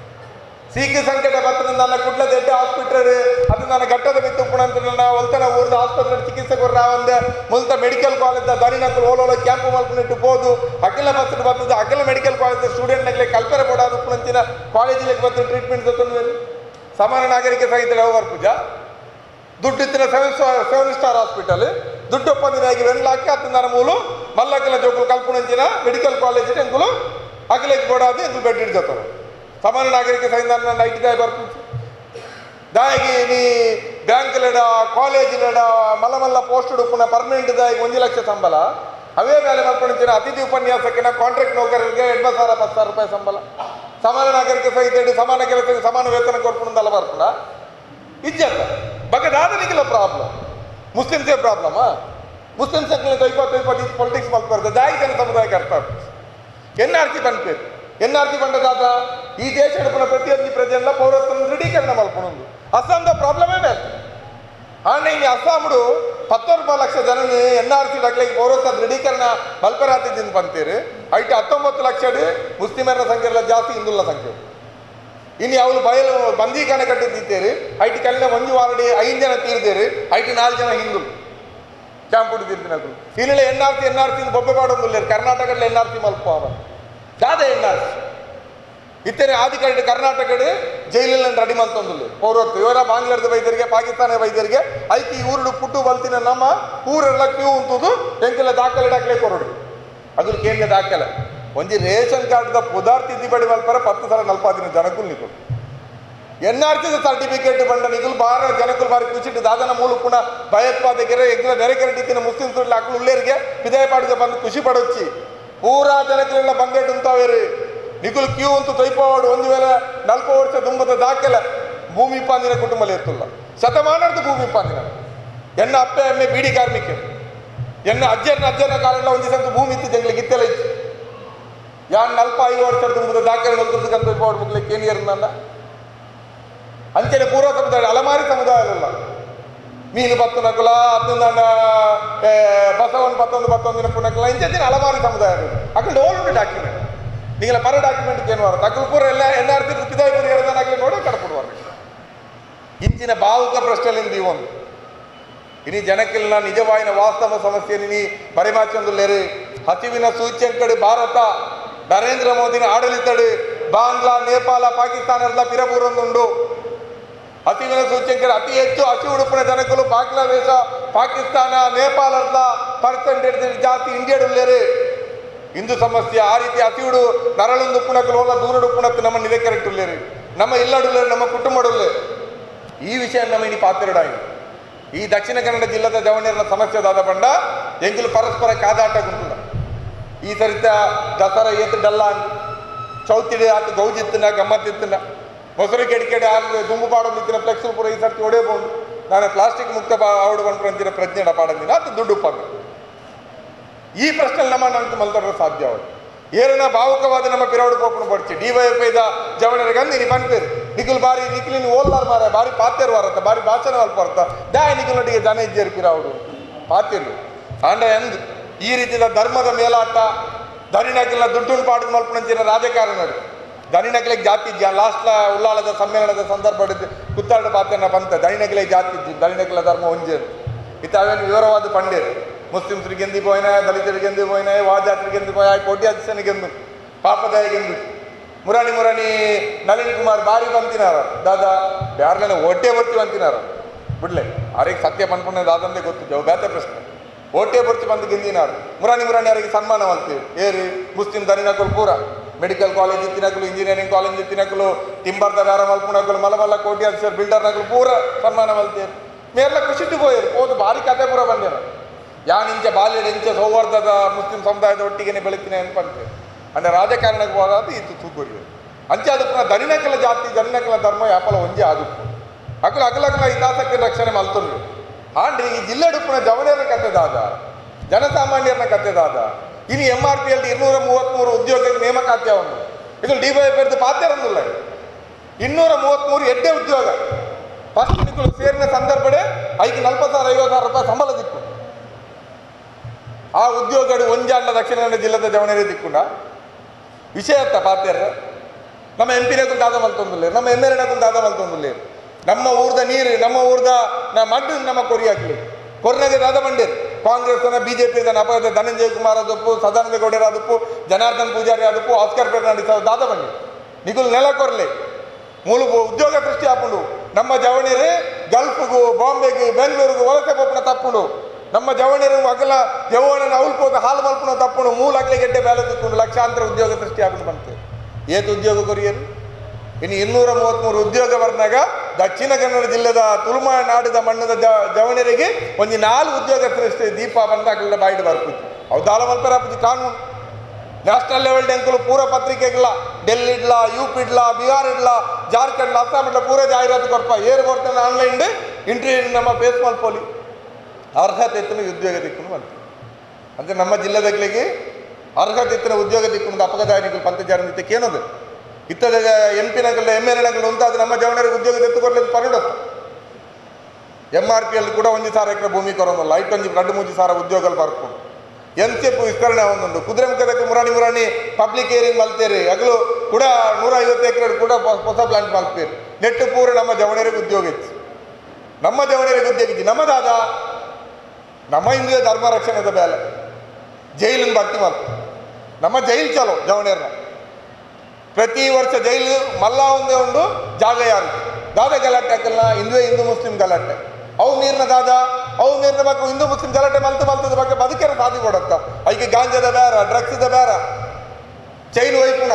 ಸೀಕಿ ಸಂಕಟ ಬರ್ತದೆ ನನ್ನ ಕುಡ್ಲ ದೊಡ್ಡ ಹಾಸ್ಪಿಟಲ್ ಅದು ನನ್ನ ಘಟ್ಟದ ಬಿತ್ತು ಪುಣಂತ ನನ್ನ ಒಲ್ತನ ಊರ್ದ ಆಸ್ಪತ್ರೆ ಚಿಕಿತ್ಸೆ ಕೊರ್ರ ಒಂದ ಮುಲ್ತ ಮೆಡಿಕಲ್ ಕಾಲೇಜ್ ದಾರಿನಕ್ಕಲು ಓಲೋಲ ಕ್ಯಾಂಪ್ ಮಲ್ಪನಿಟ್ಟು ಬೋದು ಅಖಿಲ ಬಸ್ ಬರ್ತದೆ ಅಖಿಲ ಮೆಡಿಕಲ್ ಕಾಲೇಜ್ ಸ್ಟೂಡೆಂಟ್ ನಗಲೆ ಕಲ್ಪನೆ ಕೊಡೋದು ಪುಣಂಚಿನ ಕಾಲೇಜಿಗೆ ಬಂದು ಟ್ರೀಟ್ಮೆಂಟ್ ಜೊತೆ ಸಮಾನ ನಾಗರಿಕ ಸಂಹಿತೆ ಹೋಗರ್ ಪೂಜಾ ದುಡ್ಡು ಇತ್ತಿನ ಸೆವೆನ್ ಸೆವೆನ್ ಸ್ಟಾರ್ ಹಾಸ್ಪಿಟಲ್ ದುಡ್ಡು ಒಪ್ಪಂದಿನಾಗಿ ವೆನ್ಲಾಕಿ ಹತ್ತು ನರ ಮೂಲು ಮಲ್ಲಕ್ಕಲ ಜೋಕುಲು ಕಲ್ಪುಣಂಚಿನ ಮೆಡಿಕಲ್ ಕಾಲೇಜ್ ಎಂಗುಲು ಅಖಿಲೇಜ್ ಬೋಡಾದು ಎಂಗುಲು ಬೆಡ್ ಹಿಡ್ಜತ್ತರು ಸಮಾನ ನಾಗರಿಕ ಸಂವಿಧಾನ ಐಟಿ ದಾಯ ಬರ್ಪುಜಿ ದಾಯಿಗೆ ನೀ ಬ್ಯಾಂಕ್ಲೆಡ ಕಾಲೇಜ್ಲೆಡ ಮಲ್ಲ ಮಲ್ಲ ಪೋಸ್ಟ್ ಉಡುಪುನ ಪರ್ಮನೆಂಟ್ ದಾಯಿಗೆ ಒಂದು ಲಕ್ಷ ಸಂಬಳ ಅವೇ ಬೇಲೆ ಮಲ್ಪಣಿಸಿನ ಅತಿಥಿ ಉಪನ್ಯಾಸಕ್ಕಿನ ಕಾಂಟ್ರಾಕ್ಟ್ ನೌಕರರಿಗೆ ಎಂಟು ಸಾವಿರ ಹತ್ತು ಸಾವಿರ ರೂಪಾಯಿ ಸಂಬಳ ಸಮಾನ ನಾಗರಿಕ ಸಂಹಿತೆ ಸಮಾನ ಕೆಲಸಕ್ಕೆ ಸಮಾನ ವೇತನ ಕೊಡ್ಪುಣಂದಲ್ಲ ಬರ್ಪುಣ ಇಜ್ಜತ್ತ ಬಗ್ಗೆ ದಾದನಿಗಿಲ್ಲ ಪ್ರಾಬ್ಲಮ್ ಮುಸ್ಲಿಮ್ಸೇ ಪ್ರಾಬ್ಲಮ್ ಮುಸ್ಲಿಮ್ಸ್ ಇಪ್ಪತ್ತು ಇಪ್ಪತ್ತು ಪೊಲಿಟಿಕ್ಸ್ ಮಲ್ಪರ್ದು ದಾಯಿ ಜನ ಸಮುದಾಯಕ್ಕೆ ಅರ್ಥ ಎನ್ ಆರ್ ಸಿ ಪನ್ಪೇರು ಎನ್ ಆರ್ ಸಿ ಪಂಡದಾದ ಈ ದೇಶ ನಡುಪುನ ಪ್ರತಿಯೊಂದು ಪ್ರಜೆಲ್ಲ ಪೌರತ್ವ ದೃಢೀಕರಣ ಮಲ್ಪುಣಂದು ಅಸ್ಸಾಂದ ಪ್ರಾಬ್ಲಮೇ ಬೇರೆ ಆಂಡ ಇಲ್ಲಿ ಅಸ್ಸಾಂಡು ಹತ್ತೊಂಬತ್ತು ಲಕ್ಷ ಜನ ಎನ್ ಆರ್ ಸಿ ಡಗ್ಲಿಗೆ ಪೌರತ್ವ ದೃಢೀಕರಣ ಮಲ್ಪರಾತಿದ್ದಿಂದ ಬಂತೀರಿ ಐಟಿ ಹತ್ತೊಂಬತ್ತು ಲಕ್ಷ ಮುಸ್ಲಿಮರ ಸಂಖ್ಯೆ ಎಲ್ಲ ಜಾಸ್ತಿ ಹಿಂದುಳ ಸಂಖ್ಯೆ ಇನ್ನು ಅವಳು ಬಯಲು ಬಂದೀಕರಣ ಕಟ್ಟಿದ್ದೀರಿ ಐಟಿ ಕಲ್ಲಿನ ಮಂಜು ವಾರಡಿ ಐದು ಜನ ತೀರ್ದೇರಿ ಐಟಿ ನಾಲ್ಕು ಜನ ಹಿಂದುಳು ಕ್ಯಾಂಪ್ ಹಿಡಿದಿರ್ತೀನಿ ಇಲ್ಲಿ N R C N R C ಬೊಬ್ಬೆ ಮಾಡೋದಿಲ್ಲ ಕರ್ನಾಟಕದಲ್ಲಿ ಎನ್ ಆರ್ ಸಿ ಮಲ್ಪ ಅವ ದಾದ ಎನ್ ಆರ್ ಸಿ ಇತ್ತೇನೆ ಆದಿಕರಡು ಕರ್ನಾಟಕಡು ಜೈಲಿನ ರೆಡಿ ಮಲ್ತೊಂದಿಲ್ಲ ಪೌರತ್ವ ಇವರ ಬಾಂಗ್ಲಾದೇಶ ವೈದ್ಯರಿಗೆ ಪಾಕಿಸ್ತಾನ ವೈದ್ಯರಿಗೆ ಐತಿ ಊರುಡು ಪುಟ್ಟು ಬಲ್ತಿನ ನಮ್ಮ ಊರೆಲ್ಲ ಕ್ಯೂ ಉಂಟುದು ಎಂಕೆಲ್ಲ ದಾಖಲೆ ದಾಖಲೆ ಕೊರಡು ಅದ್ರ ಕೇಂದ್ರ ದಾಖಲೆ ಒಂಜಿ ರೇಷನ್ ಕಾರ್ಡ್ದ ಪದಾರ್ಥ ಇದ್ದಿ ಬಡಿ ಮಲ್ಪರ ಪತ್ತು ಸಲ ನಲ್ಪಾದಿನ ಜನಕ್ಕೂ ನಿಗಳು ಎನ್ ಆರ್ ಸಿ ಸರ್ಟಿಫಿಕೇಟ್ ಬಂಡ ನಿಗುಲು ಬಾರ ಜನಕ್ಕೂ ಬಾರಿ ಕುಚಿಟ್ಟು ದಾದನ ಮೂಲ ಪುಣ ಭಯೋತ್ಪಾದಕರ ಎಗ್ಲ ನೆರೆ ಕರೆಟಿತ್ತಿನ ಮುಸ್ಲಿಮ್ಸ್ ಅಕ್ಕಳು ಉಳ್ಳೇರಿಗೆ ವಿದಾಯ ಪಾಡಿಗೆ ಬಂದು ಖುಷಿ ಪಡೊಚ್ಚಿ ಪೂರಾ ಜನಕ್ಕೆಲ್ಲ ಬಂಗಟ್ಟು ಉಂತಾವೇರಿ ನಿಗುಲು ಕ್ಯೂ ಅಂತೂ ತೊಯ್ಪವಾಡು ಒಂದು ವೇಳೆ ನಲ್ಪ ವರ್ಷ ದುಂಬದ ದಾಖಲೆ ಭೂಮಿ ಪಾಂದಿನ ಕುಟುಂಬದಲ್ಲಿ ಇರ್ತಲ್ಲ ಶತಮಾನದ ಭೂಮಿ ಪಾಂದಿನ ಎನ್ನ ಅಪ್ಪ ಎಮ್ಮೆ ಬೀಡಿ ಕಾರ್ಮಿಕರು ಎನ್ನ ಅಜ್ಜರ್ನ ಅಜ್ಜನ ಕಾಲೆಲ್ಲ ಒಂದು ದಿವಸ ಭೂಮಿ ಇತ್ತು ಜಂಗ್ಲಿಗೆ ಇತ್ತೆಲ್ಲ ಇತ್ತು ಯಾನ್ ನಲ್ಪ ಐದು ವರ್ಷ ತುಂಬದ ದಾಖಲೆ ನೋಡ್ಕೊಂಡ್ಕಂತ ಪೌಡ್ ಮುಗ್ಲಿಕ್ಕೆ ಕೇನಿಯರ್ ನನ್ನ ಅಂಚನೆ ಪೂರ್ವ ಸಮುದಾಯ ಅಲಮಾರಿ ಸಮುದಾಯದಲ್ಲ ಮೀನು ಪತ್ತು ನಕಲ ಹತ್ತು ನನ್ನ ಬಸವನ್ ಪತ್ತೊಂದು ಪತ್ತೊಂದಿನ ಪುನಕಲ ಇಂಚಿನ ಅಲಮಾರಿ ಸಮುದಾಯ ಅక్కడ ಓಲ್ಡ್ ಡಾಕ್ಯುಮೆಂಟ್ ನೀಗಳ ಪರ ಡಾಕ್ಯುಮೆಂಟ್ ಏನು ಬರುತ್ತೆ ಅಕ್ಕಲು ಪೂರ ಎಲ್ಲ ಎನ್ ಆರ್ ಸಿ ಪಿದಾಯಪುರಿ ಎರಡನಾಗಲಿ ನೋಡಿ ಕಡ್ಕೊಡುವಾಗ ಇಂಚಿನ ಭಾವುಕ ಪ್ರಶ್ನೆಲಿಂದ ಈ ಒಂದು ಇನಿ ಜನಕ್ಕೆಲ್ಲ ನಿಜವಾಯಿನ ವಾಸ್ತವ ಸಮಸ್ಯೆ ನೀ ಪರಿಮಾಚೊಂದುಲ್ಲೇರು ಹಸಿವಿನ ಸೂಚ್ಯಂಕಡು ಭಾರತ ನರೇಂದ್ರ ಮೋದಿನ ಆಡಳಿತಡು ಬಾಂಗ್ಲಾ ನೇಪಾಳ ಪಾಕಿಸ್ತಾನದ ಪಿರಬೂರೊಂದುಂಡು ಹಸಿವಿನ ಸೂಚ್ಯಂಕಡು ಅತಿ ಹೆಚ್ಚು ಹಸಿ ಉಡುಪಿನ ಜನಕಲು ಬಾಂಗ್ಲಾದೇಶ ಪಾಕಿಸ್ತಾನ ನೇಪಾಳದ ಪರ್ಸೆಂಟೇಜ್ ಜಾಸ್ತಿ ಇಂಡಿಯಾಡುಲ್ಲೇರು ಹಿಂದೂ ಸಮಸ್ಯೆ ಆ ರೀತಿ ಹಸಿವುಡು ನರಳೊಂದು ಉಪ್ಪುಣಕ್ಕಲು ಹೋಲ ದೂರಡು ಉಪ್ಪುಣಕ್ಕೆ ನಮ್ಮ ನಿಲೆ ಕರೆಕ್ಟ್ ಉಳ್ಳೇರು ನಮ್ಮ ಇಲ್ಲಡುಲ್ಲೇರು ನಮ್ಮ ಕುಟುಂಬಡುಲ್ಲೆ ಈ ವಿಷಯ ನಮ್ಮ ಇನಿ ಪಾತ್ರಡಾಯಿ ಈ ದಕ್ಷಿಣ ಕನ್ನಡ ಜಿಲ್ಲೆದ ಜವಣಿಯರ ಸಮಸ್ಯೆದಾದ ಬಂಡ ಎಂಗುಲು ಪರಸ್ಪರ ಕಾದಾಟ ಗುಂಟುಲ ಈ ಸರಿತ ದಸರಾ ಏತು ಡಲ್ಲ ಚೌತಿಡಿ ಆತು ಗೌಜಿತ್ತಿನ ಗಮ್ಮತ್ತಿತ್ತಿನ ಮೊಸರು ಕೆಡಿ ಕೆಡಿ ಆರು ದುಂಬು ಪಾಡೋದಿತ್ತಿನ ಫ್ಲೆಕ್ಸ್ ಪೂರ ಈ ಸರ್ತಿ ಒಡೆಯಬಹುದು ನಾನು ಪ್ಲಾಸ್ಟಿಕ್ ಮುಕ್ತ ಆವಡು ಬಂದ್ರು ಅಂತಿನ ಪ್ರಜ್ಞೆಡ ಪಾಡಂದಿನ ಅದು ದುಡ್ಡು ಉಪ್ಪಂಗ ಈ ಪ್ರಶ್ನೆ ನಮ್ಮ ನಂಗೆ ಮಲ್ತರ ಸಾಧ್ಯ ಅವರು ಏರನ ಭಾವುಕವಾದ ನಮ್ಮ ಪಿರವಡು ಪೋಪನ ಬಡ್ಚಿ ಡಿ ವೈ ಎಫ್ ಐದ ಜವಣರಿಗೆ ಅಂದು ನೀ ಪನ್ಪೇರು ನಿಖಿಲ್ ಬಾರಿ ನಿಖಿಲಿನ ಓಲ್ಲಾರ್ ಮಾರ ಬಾರಿ ಪಾತ್ಯರು ವಾರತ್ತ ಬಾರಿ ಭಾಷಣ ಅಲ್ಪ ಬರ್ತ ದಾಯ ನಿಖಿಲೊಟ್ಟಿಗೆ ಜನ ಇದ್ದೇರ್ಪಿರ ಅವಡು ಪಾತ್ಯರು ಅಂಡ ಎಂದ್ ಈ ರೀತಿಯ ಧರ್ಮದ ಮೇಲಾಟ ದನಿನಕಿಲ ದುಡ್ಡು ಪಾಡಿದ ಮಲ್ಪಣಂಚಿನ ರಾಜಕಾರಣರು ದನಿನಕಿಲೆಗೆ ಜಾತಿ ಜ ಲಾಸ್ಟ್ಲ ಉಳ್ಳಾಳದ ಸಮ್ಮೇಳನದ ಸಂದರ್ಭ ಕುತ್ತಾಡ ಪಾತ್ರನ ಬಂತ ದನಿನಕಿಲೆ ಜಾತಿ ಇಜ್ಜಿ ದನಿನಕಿಲ ಧರ್ಮ ಒಂಜೇರು ಇತ್ತ ಅವೇನು ವಿವರವಾದ ಪಂಡೇರು ಮುಸ್ಲಿಮ್ಸ್ರಿಗೆ ಎಂದಿ ಪೋಯ್ನ ದಲಿತರಿಗೆ ಎಂದಿ ಪೋಯ್ನ ವಾಜಾತ್ರಿಗೆ ಎಂದಿ ಪೋಯ ಕೋಟಿ ಅಧ್ಯಕ್ಷನಿಗೆ ಎಂದು ಪಾಪದಾಯಿಗೆ ಎಂದು ಮುರಾಣಿ ಮುರಾಣಿ ನಳಿನ್ ಕುಮಾರ್ ಬಾರಿ ಬಂತಿನಾರ ದಾದಾ ಯಾರನ್ನ ಒಟ್ಟೆ ಬರ್ತಿ ಬಂತಿನಾರ ಬಿಡ್ಲೆ ಅವರಿಗೆ ಸತ್ಯ ಪನ್ಪುಣ್ಯ ದಾದಂದೇ ಗೊತ್ತು ಜವ ಬೇತೆ ಪ್ರಶ್ನೆ ಓಟೆ ಬರ್ತಿ ಬಂದು ಗೆಂದಿನಾರು ಮುರಾಣಿ ಮುರಾಣಿ ಅವರಿಗೆ ಸನ್ಮಾನ ಮಲ್ತೀವಿ ಏರಿ ಮುಸ್ಲಿಂ ದನಿನಕುಲು ಪೂರ ಮೆಡಿಕಲ್ ಕಾಲೇಜ್ ಇತ್ತಿನಕಲು ಇಂಜಿನಿಯರಿಂಗ್ ಕಾಲೇಜ್ ಇತ್ತಿನಕಲು ಟಿಂಬರ್ದ ಬೇರೆ ಮಲ್ಪುನಕಲು ಮಲಮಲ್ಲ ಕೋಟಿ ಅಕ್ಷರ ಬಿಲ್ಡರ್ ನಕಲು ಪೂರ ಸನ್ಮಾನ ಮಲ್ತೀವಿ ಮೇರ್ಲ ಖುಷಿಟ್ಟು ಹೋಯ್ರು ಹೋದು ಭಾರಿ ಕತೆ ಪೂರ ಬಂದೇನು ಯಾನಿಂಚ ಬಾಲ್ಯದ ಇಂಚ ಸೌಹಾರ್ದದ ಮುಸ್ಲಿಂ ಸಮುದಾಯದ ಒಟ್ಟಿಗೆ ಬೆಳಕಿನ ಅನ್ಪಂತೆ ಅಂದ್ರೆ ರಾಜಕಾರಣಕ್ಕೆ ಹೋದಾಗ ಇದು ತೂಗುರಿ ಅಂಚೆ ಅದಕ್ಕೆ ದನಿನಕಲ ಜಾತಿ ದನಿನಕಲ ಧರ್ಮ ಯಾಪಲ ಒಂಜೆ ಆದುಪ್ಪು ಅಕಲ ಅಕಲಕಲ ಹಿತಾಸಕ್ತಿ ರಕ್ಷಣೆ ಮಲ್ತೊಂದು ಆಂಡ್ರಿ ಈ ಜಿಲ್ಲೆಡುಪ್ಪನ ಜವನೇರ ಕತೆದಾದ ಜನಸಾಮಾನ್ಯರನ್ನ ಕತೆದಾದ ಇನ್ನು ಎಂ ಆರ್ ಪಿ ಅಲ್ಲಿ ಇನ್ನೂರ ಮೂವತ್ತ್ಮೂರು ಉದ್ಯೋಗ ನೇಮಕಾತಿ ಅವನು ಇದು ಡಿ ವೈ ಎಫ್ ಪಾತ್ಯರಂದಿಲ್ಲ ಇನ್ನೂರ ಮೂವತ್ತ್ಮೂರು ಎಡ್ಡೆ ಉದ್ಯೋಗ ಫಸ್ಟ್ ನಿಕ್ಕಲು ಸೇರಿನ ಸಂದರ್ಭಡೆ ಐದು ನಲ್ವತ್ತು ಸಾವಿರ ಐವತ್ತು ಸಾವಿರ ರೂಪಾಯಿ ಸಂಬಳ ದಿಕ್ಕು ಆ ಉದ್ಯೋಗಡು ಒಂಜಾಂಡ ದಕ್ಷಿಣ ಕನ್ನಡ ಜಿಲ್ಲೆದ ಜವನೇರಿ ದಿಕ್ಕುಂಡ ವಿಷಯ ಅತ್ತ ಪಾತ್ಯರ ನಮ್ಮ ಎಂ ಪಿನಕ್ಕೂ ದಾದ ಮಲ್ತೊಂದಿಲ್ಲ ನಮ್ಮ ಎಮ್ ಎಲ್ ಎನಕ್ಕೂ ದಾದ ಮಲ್ತೊಂದಿಲ್ಲ ನಮ್ಮ ಊರ್ದ ನೀರು ನಮ್ಮ ಊರ್ದ ನ ಮಡ್ಡು ನಮ್ಮ ಕೊರಿ ಹಾಕ್ಲಿ ಕೊರ್ನಗೆ ದಾದ ಮಂಡಿರ್ ಕಾಂಗ್ರೆಸ್ ಬಿ ಜೆ ಪಿ ಅಪದ ಧನಂಜಯ ಕುಮಾರ್ ಅದಪ್ಪು ಸದಾನಂದ ಗೌಡರ ಅದಪ್ಪು ಜನಾರ್ದನ್ ಪೂಜಾರಿ ಅದಪ್ಪು ಆಸ್ಕರ್ ಫೆರ್ನಾಂಡಿಸ್ ಅದು ದಾದ ಬಂಡಿ ನಿಗುಲ್ ನೆಲ ಕೊರ್ಲಿ ಮೂಲ ಉದ್ಯೋಗ ಸೃಷ್ಟಿ ಹಾಕೊಂಡು ನಮ್ಮ ಜವಣಿರೇ ಗಲ್ಫ್ಗೂ ಬಾಂಬೆಗೆ ಬೆಂಗಳೂರಿಗೂ ವಲಸೆ ಪೋಪನ ತಪ್ಪುಂಡು ನಮ್ಮ ಜವಣಿರು ಅಗಲ ಯೌವನ ಅವಲ್ಪೋದ ಹಾಲು ಮಲ್ಪನ ತಪ್ಪುಂಡು ಮೂಲ ಅಗಲಿ ಗೆಡ್ಡೆ ಬೇಲೆ ತಿಕ್ಕೊಂಡು ಲಕ್ಷಾಂತರ ಉದ್ಯೋಗ ಸೃಷ್ಟಿ ಹಾಕೊಂಡು ಬಂತು ಏತು ಉದ್ಯೋಗ ಕೊರಿಯರು ಇನ್ನು ಇನ್ನೂರ ಮೂವತ್ತ್ಮೂರು ಉದ್ಯೋಗ ಬರ್ನಾಗ ದಕ್ಷಿಣ ಕನ್ನಡ ಜಿಲ್ಲೆದ ತುಳುಮ ನಾಡಿದ ಮಣ್ಣದ ಜ ಜವಣರಿಗೆ ಒಂದು ನಾಲ್ಕು ಉದ್ಯೋಗ ಸೃಷ್ಟಿ ದೀಪ ಬಂದಾಗಲೆಲ್ಲ ಬಾಯಿಡ್ ಬರ್ತಿತ್ತು ಅವು ದಾಳ ಮಲ್ಪರ ಕಾನೂನು ನ್ಯಾಷನಲ್ ಲೆವೆಲ್ ಅಂಕಲು ಪೂರ ಪತ್ರಿಕೆಗಳ ಡೆಲ್ಲಿ ಇಡ್ಲಾ ಯು ಪಿ ಇಡ್ಲಾ ಬಿಹಾರ್ ಇಡ್ಲಾ ಜಾರ್ಖಂಡ್ ಅಸ್ಸಾಂ ಇಡ್ಲಾ ಪೂರ ಜಾಹೀರಾತು ಕೊರಪ ಏರು ಕೊಡ್ತಾನೆ ಆನ್ಲೈನ್ ಇಂಟರ್ವ್ಯೂ ನಮ್ಮ ಫೇಸ್ ಮಲ್ಪೋಲಿ ಅರ್ಹತೆ ಎತ್ತಿನ ಉದ್ಯೋಗ ದಿಕ್ಕನ್ನು ಬಂತು ಅಂದರೆ ನಮ್ಮ ಜಿಲ್ಲೆದಾಗಲಿಗೆ ಅರ್ಹತೆ ಎತ್ತಿನ ಉದ್ಯೋಗ ದಿಕ್ಕುಂದು ಅಪಘಾತಾನಿಗಳು ಪಂತ ಜಾರನಿದ್ದಕ್ಕೆ ಏನದು ಇತ್ತದ ಎಂ ಪಿನಗಲ್ಲ ಎಮ್ ಎಲ್ ಎನಗಳು ಉಂಟಾದ ನಮ್ಮ ಜವನರಿಗೆ ಉದ್ಯೋಗ ಎತ್ತುಕೊಡ್ಲಿಕ್ಕೆ ಪರಡತ್ತು ಎಮ್ ಆರ್ ಪಿ ಅಲ್ಲಿ ಕೂಡ ಒಂದು ಸಾವಿರ ಎಕರೆ ಭೂಮಿ ಕೊರೋನಲ್ಲ ಐಟು ಒಂದು ಎರಡು ಮೂರು ಸಾವಿರ ಉದ್ಯೋಗಗಳು ಬರ್ಕೊಂಡು ಎನ್ ಸಿ ಎಫ್ ವಿಸ್ತರಣೆ ಒಂದೊಂದು ಕುದುರೆ ಮುಖದಕ್ಕೆ ಮುರಾಣಿ ಮುರಾಣಿ ಪಬ್ಲಿಕ್ ಏರಿಂಗ್ ಮಲ್ತೇರಿ ಹಗಲು ಕೂಡ ನೂರ ಐವತ್ತು ಎಕರೆ ಕೂಡ ಹೊಸ- ಹೊಸ ಪ್ಲಾಂಟ್ ಮಲ್ತೇರಿ ನೆಟ್ಟು ಪೂರ ನಮ್ಮ ಜವನರಿಗೆ ಉದ್ಯೋಗ ಇತ್ತು ನಮ್ಮ ಜವನರಿಗೆ ಉದ್ಯೋಗ ಇತ್ತು ನಮ್ಮದಾದ ನಮ್ಮ ಹಿಂದೂ ಧರ್ಮ ರಕ್ಷಣೆದ ಬೇಲೆ ಜೈಲಿನ ಭರ್ತಿ ಮಾಡ್ತು ನಮ್ಮ ಜೈಲ್ ಚಲೋ ಜವನೇರ್ನ ಪ್ರತಿ ವರ್ಷ ಜೈಲು ಮಲ್ಲ ಒಂದೇ ಉಂಡು ಜಾಗ ಯಾರು ದಾದ ಗಲಾಟೆ ಹಾಕಲ್ಲ ಹಿಂದೂ ಹಿಂದೂ ಮುಸ್ಲಿಂ ಗಲಾಟೆ ಅವು ಮೀರಿನ ದಾದ ಅವು ಮೀರಿನ ಬಗ್ಗೆ ಹಿಂದೂ ಮುಸ್ಲಿಂ ಗಲಾಟೆ ಮಲ್ತು ಮಲ್ತದ ಬಗ್ಗೆ ಬದುಕೇನ ಸಾಧಿ ಕೊಡತ್ತ ಐಕೆ ಗಾಂಜಾದ ಬೇರ ಡ್ರಗ್ಸ್ದ ಬೇರ ಚೈನ್ ವೈಪುಣ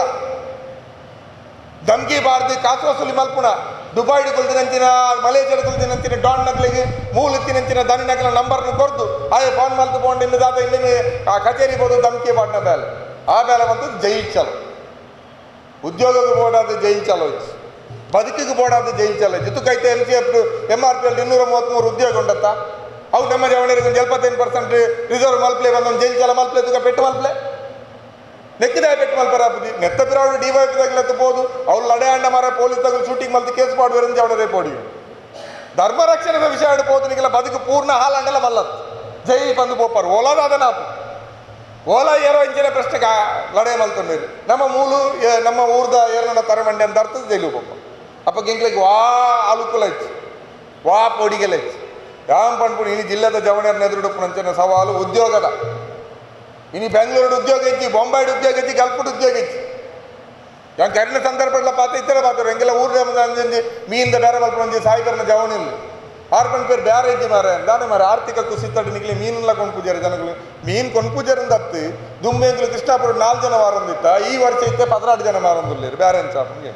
ಧಮ್ಕಿ ಬಾರ್ದು ಕಾಸು ವಸೂಲಿ ಮಲ್ಪುಣ ದುಬಾಯ್ಡ್ ಕುಲ್ದಿನಂಚಿನ ಮಲೇಷ್ಯಾದ ಕುಲ್ದಿನಂಚಿನ ಡಾನ್ ನಗ್ಲಿಗೆ ಮೂಲ ಇತ್ತಿನಂಚಿನ ದನಿ ನಗಲ ನಂಬರ್ನ ಕೊರ್ದು ಆಯ್ ಫೋನ್ ಮಲ್ತು ಕೊಂಡು ಇನ್ನು ದಾದ ಇನ್ನೇನು ಆ ಕಚೇರಿ ಬೋದು ಧಮ್ಕಿ ಬಾಡ್ನ ಬೇಲೆ ಆ ಬೇಲೆ ಬಂದು ಜೈಲ್ ಚಲೋ ಉದ್ಯೋಗಕ್ಕೆ ಬೋಡಾದ ಜೈಲ್ ಚಾಲೋ ಇತ್ತು ಬದುಕಿಗೆ ಬೋಡಾದ ಜೈಲ್ ಚಾಲೋ ಇತ್ತು ಇತ್ತಕ್ಕೈತೆ M C F M R P ಅಲ್ಲಿ ಇನ್ನೂರ ಮೂವತ್ತ್ಮೂರು ಉದ್ಯೋಗ ಉಂಡತ್ತ ಅವು ನಮ್ಮ ಜವಣರಿಗೆ ಒಂದು ಎಪ್ಪತ್ತೈದು ಪರ್ಸೆಂಟ್ ರಿಸರ್ವ್ ಮಲ್ಪ್ಲೆ ಬಂದೊಂದು ಜೈಲ್ ಚಾಲ ಮಲ್ಪ್ಲೆ ತುಕ ಪೆಟ್ಟು ಮಲ್ಪ್ಲೆ ನೆಕ್ಕಿದ ಪೆಟ್ಟು ಮಲ್ಪರ ಆಪುದಿ ನೆತ್ತ ಪಿರಾವಡು ಡಿ ವೈ ತಗಲತ್ತು ಅವ್ರು ಲಡೆ ಅಂಡ ಮರ ಪೊಲೀಸ್ ತಗಲು ಶೂಟಿಂಗ್ ಮಲ್ತು ಕೇಸ್ ಮಾಡುವರು ಜವಣರೇ ಪೋಡಿ ಧರ್ಮ ರಕ್ಷಣೆದ ವಿಷಯ ಹಿಡ್ಬೋದನಿಗೆಲ್ಲ ಬದುಕು ಪೂರ್ಣ ಹಾಲಂಡಲ ಮಲ್ಲತ್ ಜೈಲ್ ಬಂದು ಪೋಪರು ಓಲಾದಾದ ನಾಪು ಓಲಾ ಏರೋ ಇಂಚಿನ ಪ್ರಶ್ನೆ ಕಾ ಲಡೆ ಮಲ್ತೊಂಡಿರು ನಮ್ಮ ಮೂಲು ಏ- ನಮ್ಮ ಊರ್ದ ಏರನ ತರಮಂಡಿ ಅಂತ ಅರ್ಥದ ಜೈಲು ಪಪ್ಪ ಅಪ್ಪ ಗಿಂಕ್ಲಿಗೆ ವಾ ಅನುಕೂಲ ಇತ್ತು ವಾ ಪೊಡಿಗೆಲ್ಲ ಇತ್ತು ಯಾಮ್ ಪಂಡ್ಪುಣಿ ಇನಿ ಜಿಲ್ಲೆದ ಜವಣರ್ನ ಎದುರುಡುಪ್ಪು ನಂಚಿನ ಸವಾಲು ಉದ್ಯೋಗದ ಇನಿ ಬೆಂಗಳೂರು ಉದ್ಯೋಗ ಇತ್ತು ಬೊಂಬಾಯ್ಡ್ ಉದ್ಯೋಗ ಇತ್ತು ಗಲ್ಪುಡ್ ಉದ್ಯೋಗ ಇತ್ತು ಯಾನ್ ಕರಿನ ಸಂದರ್ಭ ಪಾತ ಇತ್ತರೆ ಪಾತ್ರ ಎಂಗೆಲ್ಲ ಊರ್ನ ಅಂಜಿ ಮೀನಿಂದ ಬೇರೆ ಮಲ್ಪ ಒಂಜಿ ಸಾಯಿಕರನ ಜವಣಿಲ್ಲ ಆರ್ಪನ್ ಪೇರು ಬೇರೆ ಇದ್ದಿ ಮಾರೆ ದಾನೆ ಮಾರೆ ಆರ್ಥಿಕ ಕುಸಿತಡು ನಿಕ್ಲಿ ಮೀನೆಲ್ಲ ಕೊಂಡ್ಪೂಜಾರಿ ಜನಗಳು ಮೀನ್ ಕೊಂಡ್ಪೂಜಾರಿಂದ ಹತ್ತಿ ದುಂಬೆಂಗ್ಲು ಕೃಷ್ಣಾಪುರ ನಾಲ್ಕು ಜನ ವಾರೊಂದಿತ್ತ ಈ ವರ್ಷ ಇತ್ತೆ ಪದ್ರಾಡು ಜನ ಮಾರೊಂದಿಲ್ಲ ಬೇರೆ ಅನ್ಸಾಪಂಗೆ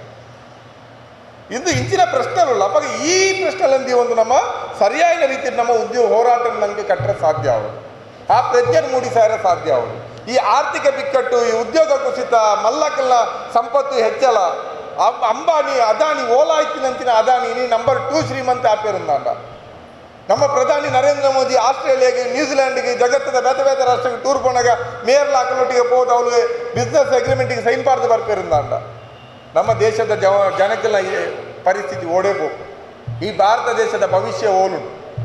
ಇಂದು ಇಂಚಿನ ಪ್ರಶ್ನೆಗಳು ಅಪ್ಪಾಗ ಈ ಪ್ರಶ್ನೆಲಂದಿ ಒಂದು ನಮ್ಮ ಸರಿಯಾದ ರೀತಿಯಲ್ಲಿ ನಮ್ಮ ಉದ್ಯೋಗ ಹೋರಾಟ ನಮಗೆ ಕಟ್ಟರೆ ಸಾಧ್ಯ ಅವರು ಆ ಪ್ರಜ್ಞೆ ಮೂಡಿ ಸಾರ ಸಾಧ್ಯ ಅವರು ಈ ಆರ್ಥಿಕ ಬಿಕ್ಕಟ್ಟು ಈ ಉದ್ಯೋಗ ಕುಸಿತ ಮಲ್ಲಕಲ್ಲ ಸಂಪತ್ತು ಹೆಚ್ಚಳ ಅಂ- ಅಂಬಾನಿ ಅದಾನಿ ಓಲಾ ಇತ್ತಿನಂಚಿನ ಅದಾನಿ ಇನಿ ನಂಬರ್ ಟೂ ಶ್ರೀಮಂತ ಆಪೇರುಂದಾಂಡ ನಮ್ಮ ಪ್ರಧಾನಿ ನರೇಂದ್ರ ಮೋದಿ ಆಸ್ಟ್ರೇಲಿಯಾಗೆ ನ್ಯೂಜಿಲೆಂಡ್ಗೆ ಜಗತ್ತದ ಬೇತೆ ಬೇತೆ ರಾಷ್ಟ್ರಕ್ಕೆ ಟೂರ್ ಪೋನಾಗ ಮೇಯರ್ ಹಾಕಲೊಟ್ಟಿಗೆ ಹೋದ ಅವಳಿಗೆ ಬಿಸ್ನೆಸ್ ಅಗ್ರಿಮೆಂಟಿಗೆ ಸೈನ್ ಪಾರ್ದು ಬರ್ಪೇರಿಂದಾಂಡ ನಮ್ಮ ದೇಶದ ಜವ ಜನಕ್ಕೆಲ್ಲ ಈ ಪರಿಸ್ಥಿತಿ ಓಡೇಬೇಕು ಈ ಭಾರತ ದೇಶದ ಭವಿಷ್ಯ ಓಲುಂಟು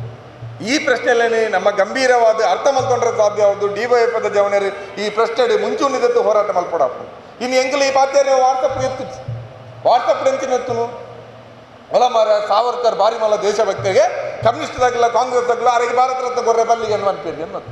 ಈ ಪ್ರಶ್ನೆಯಲ್ಲಿ ನಮ್ಮ ಗಂಭೀರವಾದ ಅರ್ಥ ಮಲ್ಕೊಂಡ್ರೆ ಸಾಧ್ಯ ಹೌದು ಡಿ ವೈ ಎಫ್ ಜವನರು ಈ ಪ್ರಶ್ನೆ ಮುಂಚೂಣಿದತ್ತು ಹೋರಾಟ ಮಲ್ಪಡಪ್ಪ ಇನ್ನು ಎಂಕಲ್ ಈ ಪಾತ್ರೆ ವಾಟ್ಸಪ್ ಎತ್ತು ವಾಟ್ಸಪ್ ಎಂಚಿನ ಎತ್ತುನು ಹೊಲ ಮಾರ ಸಾವರ್ಕರ್ ಬಾರಿ ಮಲ್ಲ ದೇಶಭಕ್ತರಿಗೆ ಕಮ್ಯುನಿಸ್ಟ್ ದಾಗಿಲ್ಲ ಕಾಂಗ್ರೆಸ್ ದಾಗಿಲ್ಲ ಅವರಿಗೆ ಭಾರತ ರತ್ನ ಗೊರ್ರೆ ಬಲ್ಲಿಗೆ ಅನ್ಪೇರಿ ಅನ್ನೋದು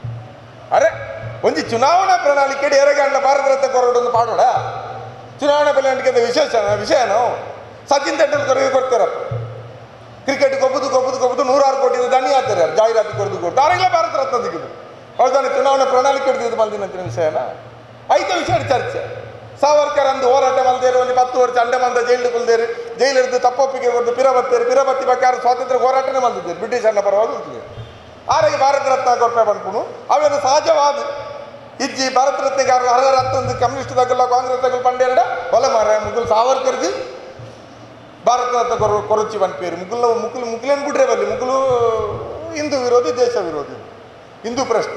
ಅರೆ ಒಂದು ಚುನಾವಣಾ ಪ್ರಣಾಳಿಕೆ ಎರೆಗಾಂಡ್ಲ ಭಾರತ ರತ್ನ ಕೊರಡೊಂದು ಪಾಡೋಡ ಚುನಾವಣಾ ಪ್ರಣಾಳಿಕೆ ವಿಶೇಷ ವಿಷಯನೋ ಸಚಿನ್ ತೆಂಡೂಲ್ಕರ್ ಕೊಡ್ತಾರಪ್ಪ ಕ್ರಿಕೆಟ್ ಕೊಬ್ಬುದು ಕೊಬ್ಬುದು ಕೊಬ್ಬುದು ನೂರಾರು ಕೋಟಿ ದಣಿ ಆಗ್ತಾರೆ ಜಾಹೀರಾತು ಕೊಡ್ದು ಕೊಡ್ದು ಅವರೆಲ್ಲ ಭಾರತ ರತ್ನ ದಿಗುದು ಹೌದಾನೆ ಚುನಾವಣಾ ಪ್ರಣಾಳಿಕೆ ಹಿಡಿದಿದ್ದು ಮಲ್ದಿನಂತಿನ ವಿಷಯನ ಐತ ವಿಷಯ ಚರ್ಚೆ ಸಾವರ್ಕರ್ ಅಂದು ಹೋರಾಟ ಮಲ್ದೇರು ಒಂದು ಪತ್ತು ವರ್ಷ ಅಂಡೆ ಮಂದ ಜೈಲು ಕುಲ್ದೇರು ಜೈಲು ಹಿಡಿದು ತಪ್ಪೊಪ್ಪಿಗೆ ಕೊಟ್ಟು ಪಿರಬತ್ತೇರು ಪಿರಬತ್ತಿ ಬೇಕಾದ್ರೆ ಸ್ವಾತಂತ್ರ್ಯ ಹೋರಾಟನೇ ಮಲ್ದಿದ್ದೇರು ಬ್ರಿಟಿಷರ್ನ ಪರವಾಗಿ ಉಂಟಿದೆ ಆರೆಗೆ ಭಾರತ ರತ್ನ ಕೊರಪೆ ಬಂದ್ಪುನು ಅವೇನು ಸಹಜವಾದ ಇಜ್ಜಿ ಭಾರತ ರತ್ನಗಾರರು ಹರ ರತ್ನ ಒಂದು ಕಮ್ಯುನಿಸ್ಟ್ ದಾಗಲ್ಲ ಕಾಂಗ್ರೆಸ್ ದಾಗಲ್ಲ ಪಂಡೆರಡ ಹೊಲ ಮಾರ ಮುಗುಲ್ ಸಾವರ್ಕರ್ದು ಭಾರತ ರತ್ನ ಕೊರ ಕೊರಚಿ ಬಂದ್ಪೇರು ಮುಗುಲ್ ಮುಗುಲ್ ಮುಗುಲೇನು ಬಿಡ್ರೆ ಬಲ್ಲಿ ಮುಗುಲು ಹಿಂದೂ ವಿರೋಧಿ ದೇಶ ವಿರೋಧಿ ಹಿಂದೂ ಪ್ರಶ್ನೆ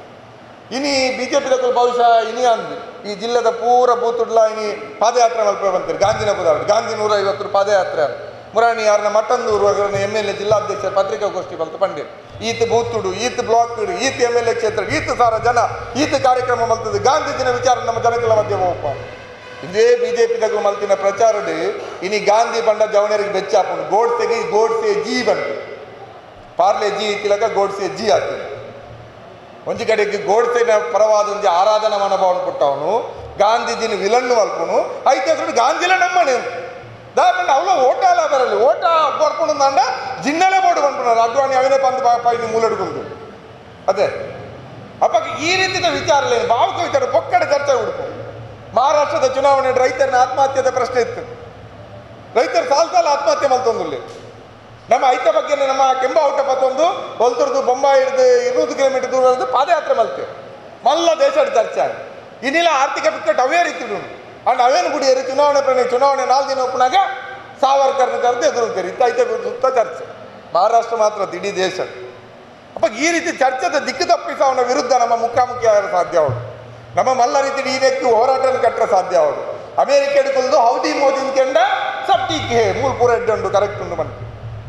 ಇನಿ ಬಿ ಜೆ ಪಿ ದಕ್ಕಲು ಬಹುಶಃ ಇನಿ ಅಂದು ಈ ಜಿಲ್ಲೆದ ಪೂರ ಬೂತುಡ್ಲ ಇನಿ ಪಾದಯಾತ್ರೆ ಮಲ್ಪೆ ಬಂತೀರಿ ಗಾಂಧಿನ ಪುದಾವಳಿ ಗಾಂಧಿ ನೂರ ಐವತ್ತು ಪಾದಯಾತ್ರೆ ಅಂತ ಮುರಾಣಿ ಯಾರನ್ನ ಮಟ್ಟಂದೂರು ಎಮ್ ಎಲ್ ಎ ಜಿಲ್ಲಾಧ್ಯಕ್ಷ ಪತ್ರಿಕಾಗೋಷ್ಠಿ ಬಂತು ಪಂಡಿರ್ ಈತ್ ಬೂತುಡು ಈತ್ ಬ್ಲಾಕ್ ಈತ್ ಎಮ್ ಎಲ್ ಎ ಕ್ಷೇತ್ರ ಈತ್ ಸಾರ ಜನ ಈತ್ ಕಾರ್ಯಕ್ರಮ ಮಲ್ತದೆ ಗಾಂಧೀಜಿನ ವಿಚಾರ ನಮ್ಮ ಜನಗಳ ಮಧ್ಯೆ ಹೋಗಪ್ಪ ಇದೇ ಬಿ ಜೆ ಪಿ ದಕ್ಕಲು ಮಲ್ತಿನ ಪ್ರಚಾರಡು ಇನಿ ಗಾಂಧಿ ಬಂಡ ಜವಣರಿಗೆ ಬೆಚ್ಚಾಪುಂಡು ಗೋಡ್ಸೆಗೆ ಗೋಡ್ಸೆ ಜಿ ಬಂತು ಪಾರ್ಲೆ ಜಿ ತಿಲಕ ಗೋಡ್ಸೆ ಜಿ ಆಗ್ತದೆ ಒಂಜಿ ಕಡೆಗೆ ಗೋಡ್ಸೆನ ಪರವಾದ ಒಂಜಿ ಆರಾಧನಾ ಮನೋಭಾವನ ಕೊಟ್ಟವನು ಗಾಂಧೀಜಿನ ವಿಲನ್ನು ಮಲ್ಪನು ಐತೆ ಅದ್ರ ಗಾಂಧಿಲ ನಮ್ಮನೆ ದಾಪಂಡ ಅವಳ ಓಟ ಅಲ್ಲ ಬರಲಿ ಓಟ ಬರ್ಕೊಂಡು ಅಂದ ಜಿನ್ನಲೆ ಬೋರ್ಡು ಬಂದ್ಬಿಡ್ತಾರೆ ಅಡ್ವಾಣಿ ಅವನೇ ಬಂದು ಪಾಯಿ ಮೂಲಡ್ಕೊಂಡು ಅದೇ ಅಪ್ಪ ಈ ರೀತಿಯ ವಿಚಾರಲೇನು ಭಾವುಕ ವಿಚಾರ ಪೊಕ್ಕಡ ಚರ್ಚೆ ಹುಡುಕು ಮಹಾರಾಷ್ಟ್ರದ ಚುನಾವಣೆ ರೈತರನ್ನ ಆತ್ಮಹತ್ಯೆದ ಪ್ರಶ್ನೆ ಇತ್ತು ರೈತರು ಸಾಲ್ ಸಾಲ ಆತ್ಮಹತ್ಯೆ ಮಲ್ತೊಂದುಲ್ಲಿ ನಮ್ಮ ಐತ ಬಗ್ಗೆ ನಮ್ಮ ಕೆಂಬಾವುಟ ಪತ್ತೊಂದು ಹೊಲ್ತುರ್ದು ಬೊಂಬಾಯಿ ಹಿಡಿದು ಇರುವುದು ಕಿಲೋಮೀಟರ್ ದೂರ ಇರೋದು ಪಾದಯಾತ್ರೆ ಮಲ್ತೇವೆ ಮಲ್ಲ ದೇಶದ ಚರ್ಚೆ ಆಗಿ ಇನ್ನಿಲ್ಲ ಆರ್ಥಿಕ ಬಿಕ್ಕಟ್ಟು ಅವೇ ರೀತಿ ಅಂಡ್ ಅವೇನು ಗುಡಿಯರು ಚುನಾವಣೆ ಪ್ರಣಿ ಚುನಾವಣೆ ನಾಲ್ಕು ದಿನ ಒಪ್ಪನಾಗ ಸಾವರ್ಕರ್ನ ಕರೆದು ಎದುರುತ್ತಾರೆ ಇತ್ತ ಐತೆ ಸುತ್ತ ಚರ್ಚೆ ಮಹಾರಾಷ್ಟ್ರ ಮಾತ್ರ ಅದ್ ಇಡೀ ದೇಶ ಅಪ್ಪ ಈ ರೀತಿ ಚರ್ಚೆದ ದಿಕ್ಕು ತಪ್ಪಿಸ ಅವನ ವಿರುದ್ಧ ನಮ್ಮ ಮುಖಾಮುಖಿ ಆಗಲು ಸಾಧ್ಯ ಅವಳು ನಮ್ಮ ಮಲ್ಲ ರೀತಿ ಈ ನೆಕ್ಕು ಹೋರಾಟ ಕಟ್ಟರೆ ಸಾಧ್ಯ ಅವಳು ಅಮೇರಿಕ ಹಿಡ್ಕೊಂಡು ಹೌದಿ ಮೋದಿ ಕೆಂಡ ಸಬ್ ಟೀಕೆ ಮೂಲ ಪೂರ ಎಡ್ಡುಂಡು ಕರೆಕ್ಟ್ ಉಂಡು ಬಂತು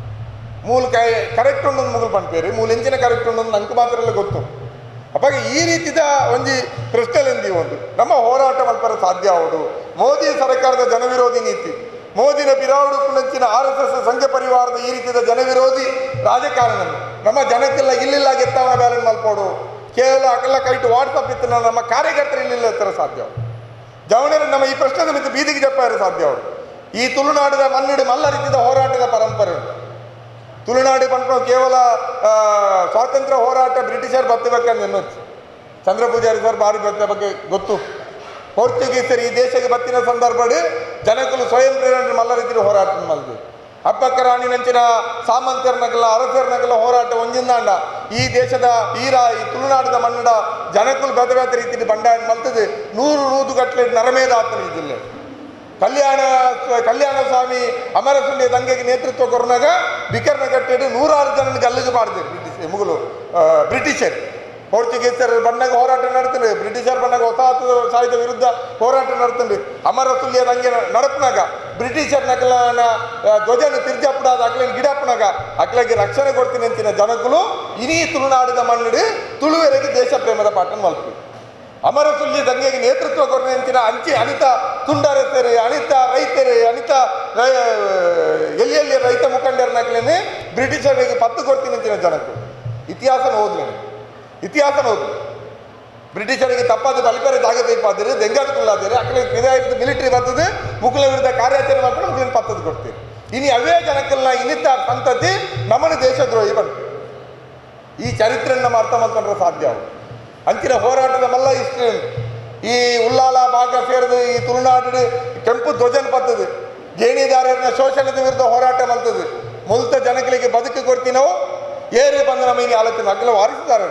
ಮೂಲ ಕೈ ಕರೆಕ್ಟ್ ಉಂಡು ಮುಗುಲ್ ಪಂಪೇರಿ ಮೂಲ ಎಂಚಿನ ಕರೆಕ್ಟ್ ಉಂಡು ನಂಗೆ ಮಾತ್ರ ಎಲ್ಲ ಗೊತ್ತು ಅಪ್ಪಾಗ ಈ ರೀತಿದ ಒಂಜಿ ಪ್ರಶ್ನೆಲೆಂದಿ ಒಂದು ನಮ್ಮ ಹೋರಾಟ ಮಲ್ಪರ ಸಾಧ್ಯ ಅವಡು ಮೋದಿ ಸರ್ಕಾರದ ಜನವಿರೋಧಿ ನೀತಿ ಮೋದಿನ ಪಿರಾವುಡು ಪುಣಂಚಿನ ಆರ್ ಎಸ್ ಎಸ್ ಸಂಘ ಪರಿವಾರದ ಈ ರೀತಿಯ ಜನವಿರೋಧಿ ರಾಜಕಾರಣ ನಮ್ಮ ಜನಕ್ಕೆಲ್ಲ ಇಲ್ಲಿಲ್ಲ ಗೆತ್ತವನ ಬ್ಯಾಲೆನ್ಸ್ ಮಲ್ಪೋಡು ಕೇವಲ ಅಕಲ್ಲ ಕೈಟು ವಾಟ್ಸಪ್ ಇತ್ತು ನಮ್ಮ ಕಾರ್ಯಕರ್ತರು ಇಲ್ಲಿಲ್ಲ ಎತ್ತರ ಸಾಧ್ಯ ಜವಣರು ನಮ್ಮ ಈ ಪ್ರಶ್ನೆ ಮಿತ್ತು ಬೀದಿಗೆ ಜಪ್ಪಾರು ಸಾಧ್ಯ ಅವರು ಈ ತುಳುನಾಡಿನ ಮನ್ನಡಿ ಮಲ್ಲ ರೀತಿಯ ಹೋರಾಟದ ಪರಂಪರೆ ಉಂಟು ತುಳುನಾಡು ಪಂಪ ಕೇವಲ ಆ, ಸ್ವಾತಂತ್ರ್ಯ ಹೋರಾಟ ಬ್ರಿಟಿಷರ್ ಬತ್ತಬೇಕಂತ ಎನ್ನೊಚ್ಚು ಚಂದ್ರ ಪೂಜಾರಿ ಸರ್ ಬಾರಿ ಬತ್ತ ಬಗ್ಗೆ ಗೊತ್ತು ಪೋರ್ಚುಗೀಸರು ಈ ದೇಶಕ್ಕೆ ಬತ್ತಿನ ಸಂದರ್ಭಡು ಜನಕಲು ಸ್ವಯಂ ಪ್ರೇರಣೆ ಮಲ್ಲ ರೀತಿಯ ಹೋರಾಟ ಮಲ್ದು ಹಬ್ಬಕ್ಕ ರಾಣಿ ನಂಚಿನ ಸಾಮಂತರನಗಲ ಅರಸರನಗಲ ಹೋರಾಟ ಒಂಜಿಂದಾಂಡ ಈ ದೇಶದ ಈರ ಈ ತುಳುನಾಡಿನ ಮನ್ನಡ ಜನಕುಲು ಬೇತೆ ಬೇತೆ ರೀತಿಯ ಬಂಡಾಯ ಮಲ್ತದೆ ನೂರು ನೂದು ಗಟ್ಟಲೆ ನರಮೇದ ಆತನ ಈ ಜಿಲ್ಲೆ ಕಲ್ಯಾಣ ಕಲ್ಯಾಣ ಸ್ವಾಮಿ ಅಮರಸುಳ್ಳಿಯ ದಂಗೆಗೆ ನೇತೃತ್ವ ಕೊರನಾಗ ಬಿಕರ್ನ ಕಟ್ಟಿಡು ನೂರಾರು ಜನನ ಗಲ್ಲಿಗೆ ಮಾಡಿದ್ರು ಬ್ರಿಟಿಷ್ ಮುಗುಲು ಆ, ಬ್ರಿಟಿಷರ್ ಪೋರ್ಚುಗೀಸರು ಬಂದಾಗ ಹೋರಾಟ ನಡೆತಾರೆ ಬ್ರಿಟಿಷರ್ ಬಂದಾಗ ಹೊಸ ಸಾಹಿತ್ಯ ವಿರುದ್ಧ ಹೋರಾಟ ನಡೆತಾರೆ ಅಮರಸುಳ್ಳಿಯ ದಂಗೆ ನಡಪ್ನಾಗ ಬ್ರಿಟಿಷರ್ ನಕಲನ ಧ್ವಜನ ತಿರ್ಜಪ್ಪಡಾದ ಅಕ್ಲಿನ ಗಿಡಪ್ಪನಾಗ ಅಕ್ಲಗೆ ರಕ್ಷಣೆ ಕೊಡ್ತೀನಿ ಅಂತಿನ ಜನಗಳು ಇಡೀ ತುಳುನಾಡಿದ ಮಣ್ಣು ತುಳುವೆರೆಗೆ ದೇಶ ಪ್ರೇಮದ ಪಾಠ ಮಲ್ಪು ಅಮರಸುಲ್ಲಿ ದಂಗೆಗೆ ನೇತೃತ್ವ ಕೊರನೆ ಅಂಚಿನ ಅಂಚಿ ಅನಿತ ತುಂಡರತೆರೆ ಅನಿತ ರೈತರೆ ಅನಿತ ರೈ- ಎಲ್ಲಿ ಎಲ್ಲಿ ರೈತ ಮುಖಂಡರನ್ನಾಗ್ಲೇನೆ ಬ್ರಿಟಿಷರಿಗೆ ಪತ್ತು ಕೊಡ್ತೀನಿ ಅಂಚಿನ ಜನಕ್ಕೆ ಇತಿಹಾಸನ ಓದ್ಲೇನೆ ಇತಿಹಾಸನ ಓದ್ಲಿ ಬ್ರಿಟಿಷರಿಗೆ ತಪ್ಪಾದ ಬಲಿಪೇರೆ ಜಾಗ ತಪ್ಪಾದ್ರೆ ದೆಂಗಾದ ಕುಲ್ಲಾದರೆ ಅಕ್ಕಲೆ ವಿಧಾಯಕ ಮಿಲಿಟರಿ ಬರ್ತದೆ ಮುಗುಲ ವಿರುದ್ಧ ಕಾರ್ಯಾಚರಣೆ ಮಾಡ್ಕೊಂಡು ಮುಗಿನ ಪತ್ತದ ಕೊಡ್ತೀವಿ ಇನಿ ಅವೇ ಜನಕ್ಕೆಲ್ಲ ಇನ್ನಿತ ಸಂತತಿ ನಮ್ಮನ ದೇಶದ್ರೋಹಿ ಬಂತು ಈ ಚರಿತ್ರೆ ನಮ್ಮ ಅರ್ಥ ಮಾಡ್ಕೊಂಡ್ರೆ ಸಾಧ್ಯ ಅವು ಅಂಚಿನ ಹೋರಾಟದ ಮಲ್ಲ ಇಷ್ಟು ಈ ಉಲ್ಲಾಲ ಭಾಗ ಸೇರಿದು ಈ ತುಳುನಾಡು ಕೆಂಪು ಧ್ವಜನ ಪತ್ತದು ಗೇಣಿದಾರರ ಶೋಷಣದ ವಿರುದ್ಧ ಹೋರಾಟ ಮಲ್ತದು ಮುಲ್ತ ಜನಗಳಿಗೆ ಬದುಕು ಕೊಡ್ತೀನೋ ಏರಿ ಬಂದು ನಮಗೆ ಆಲೋಚನೆ ಅಗ್ಲ ವಾರಿಸಿದ್ದಾರೆ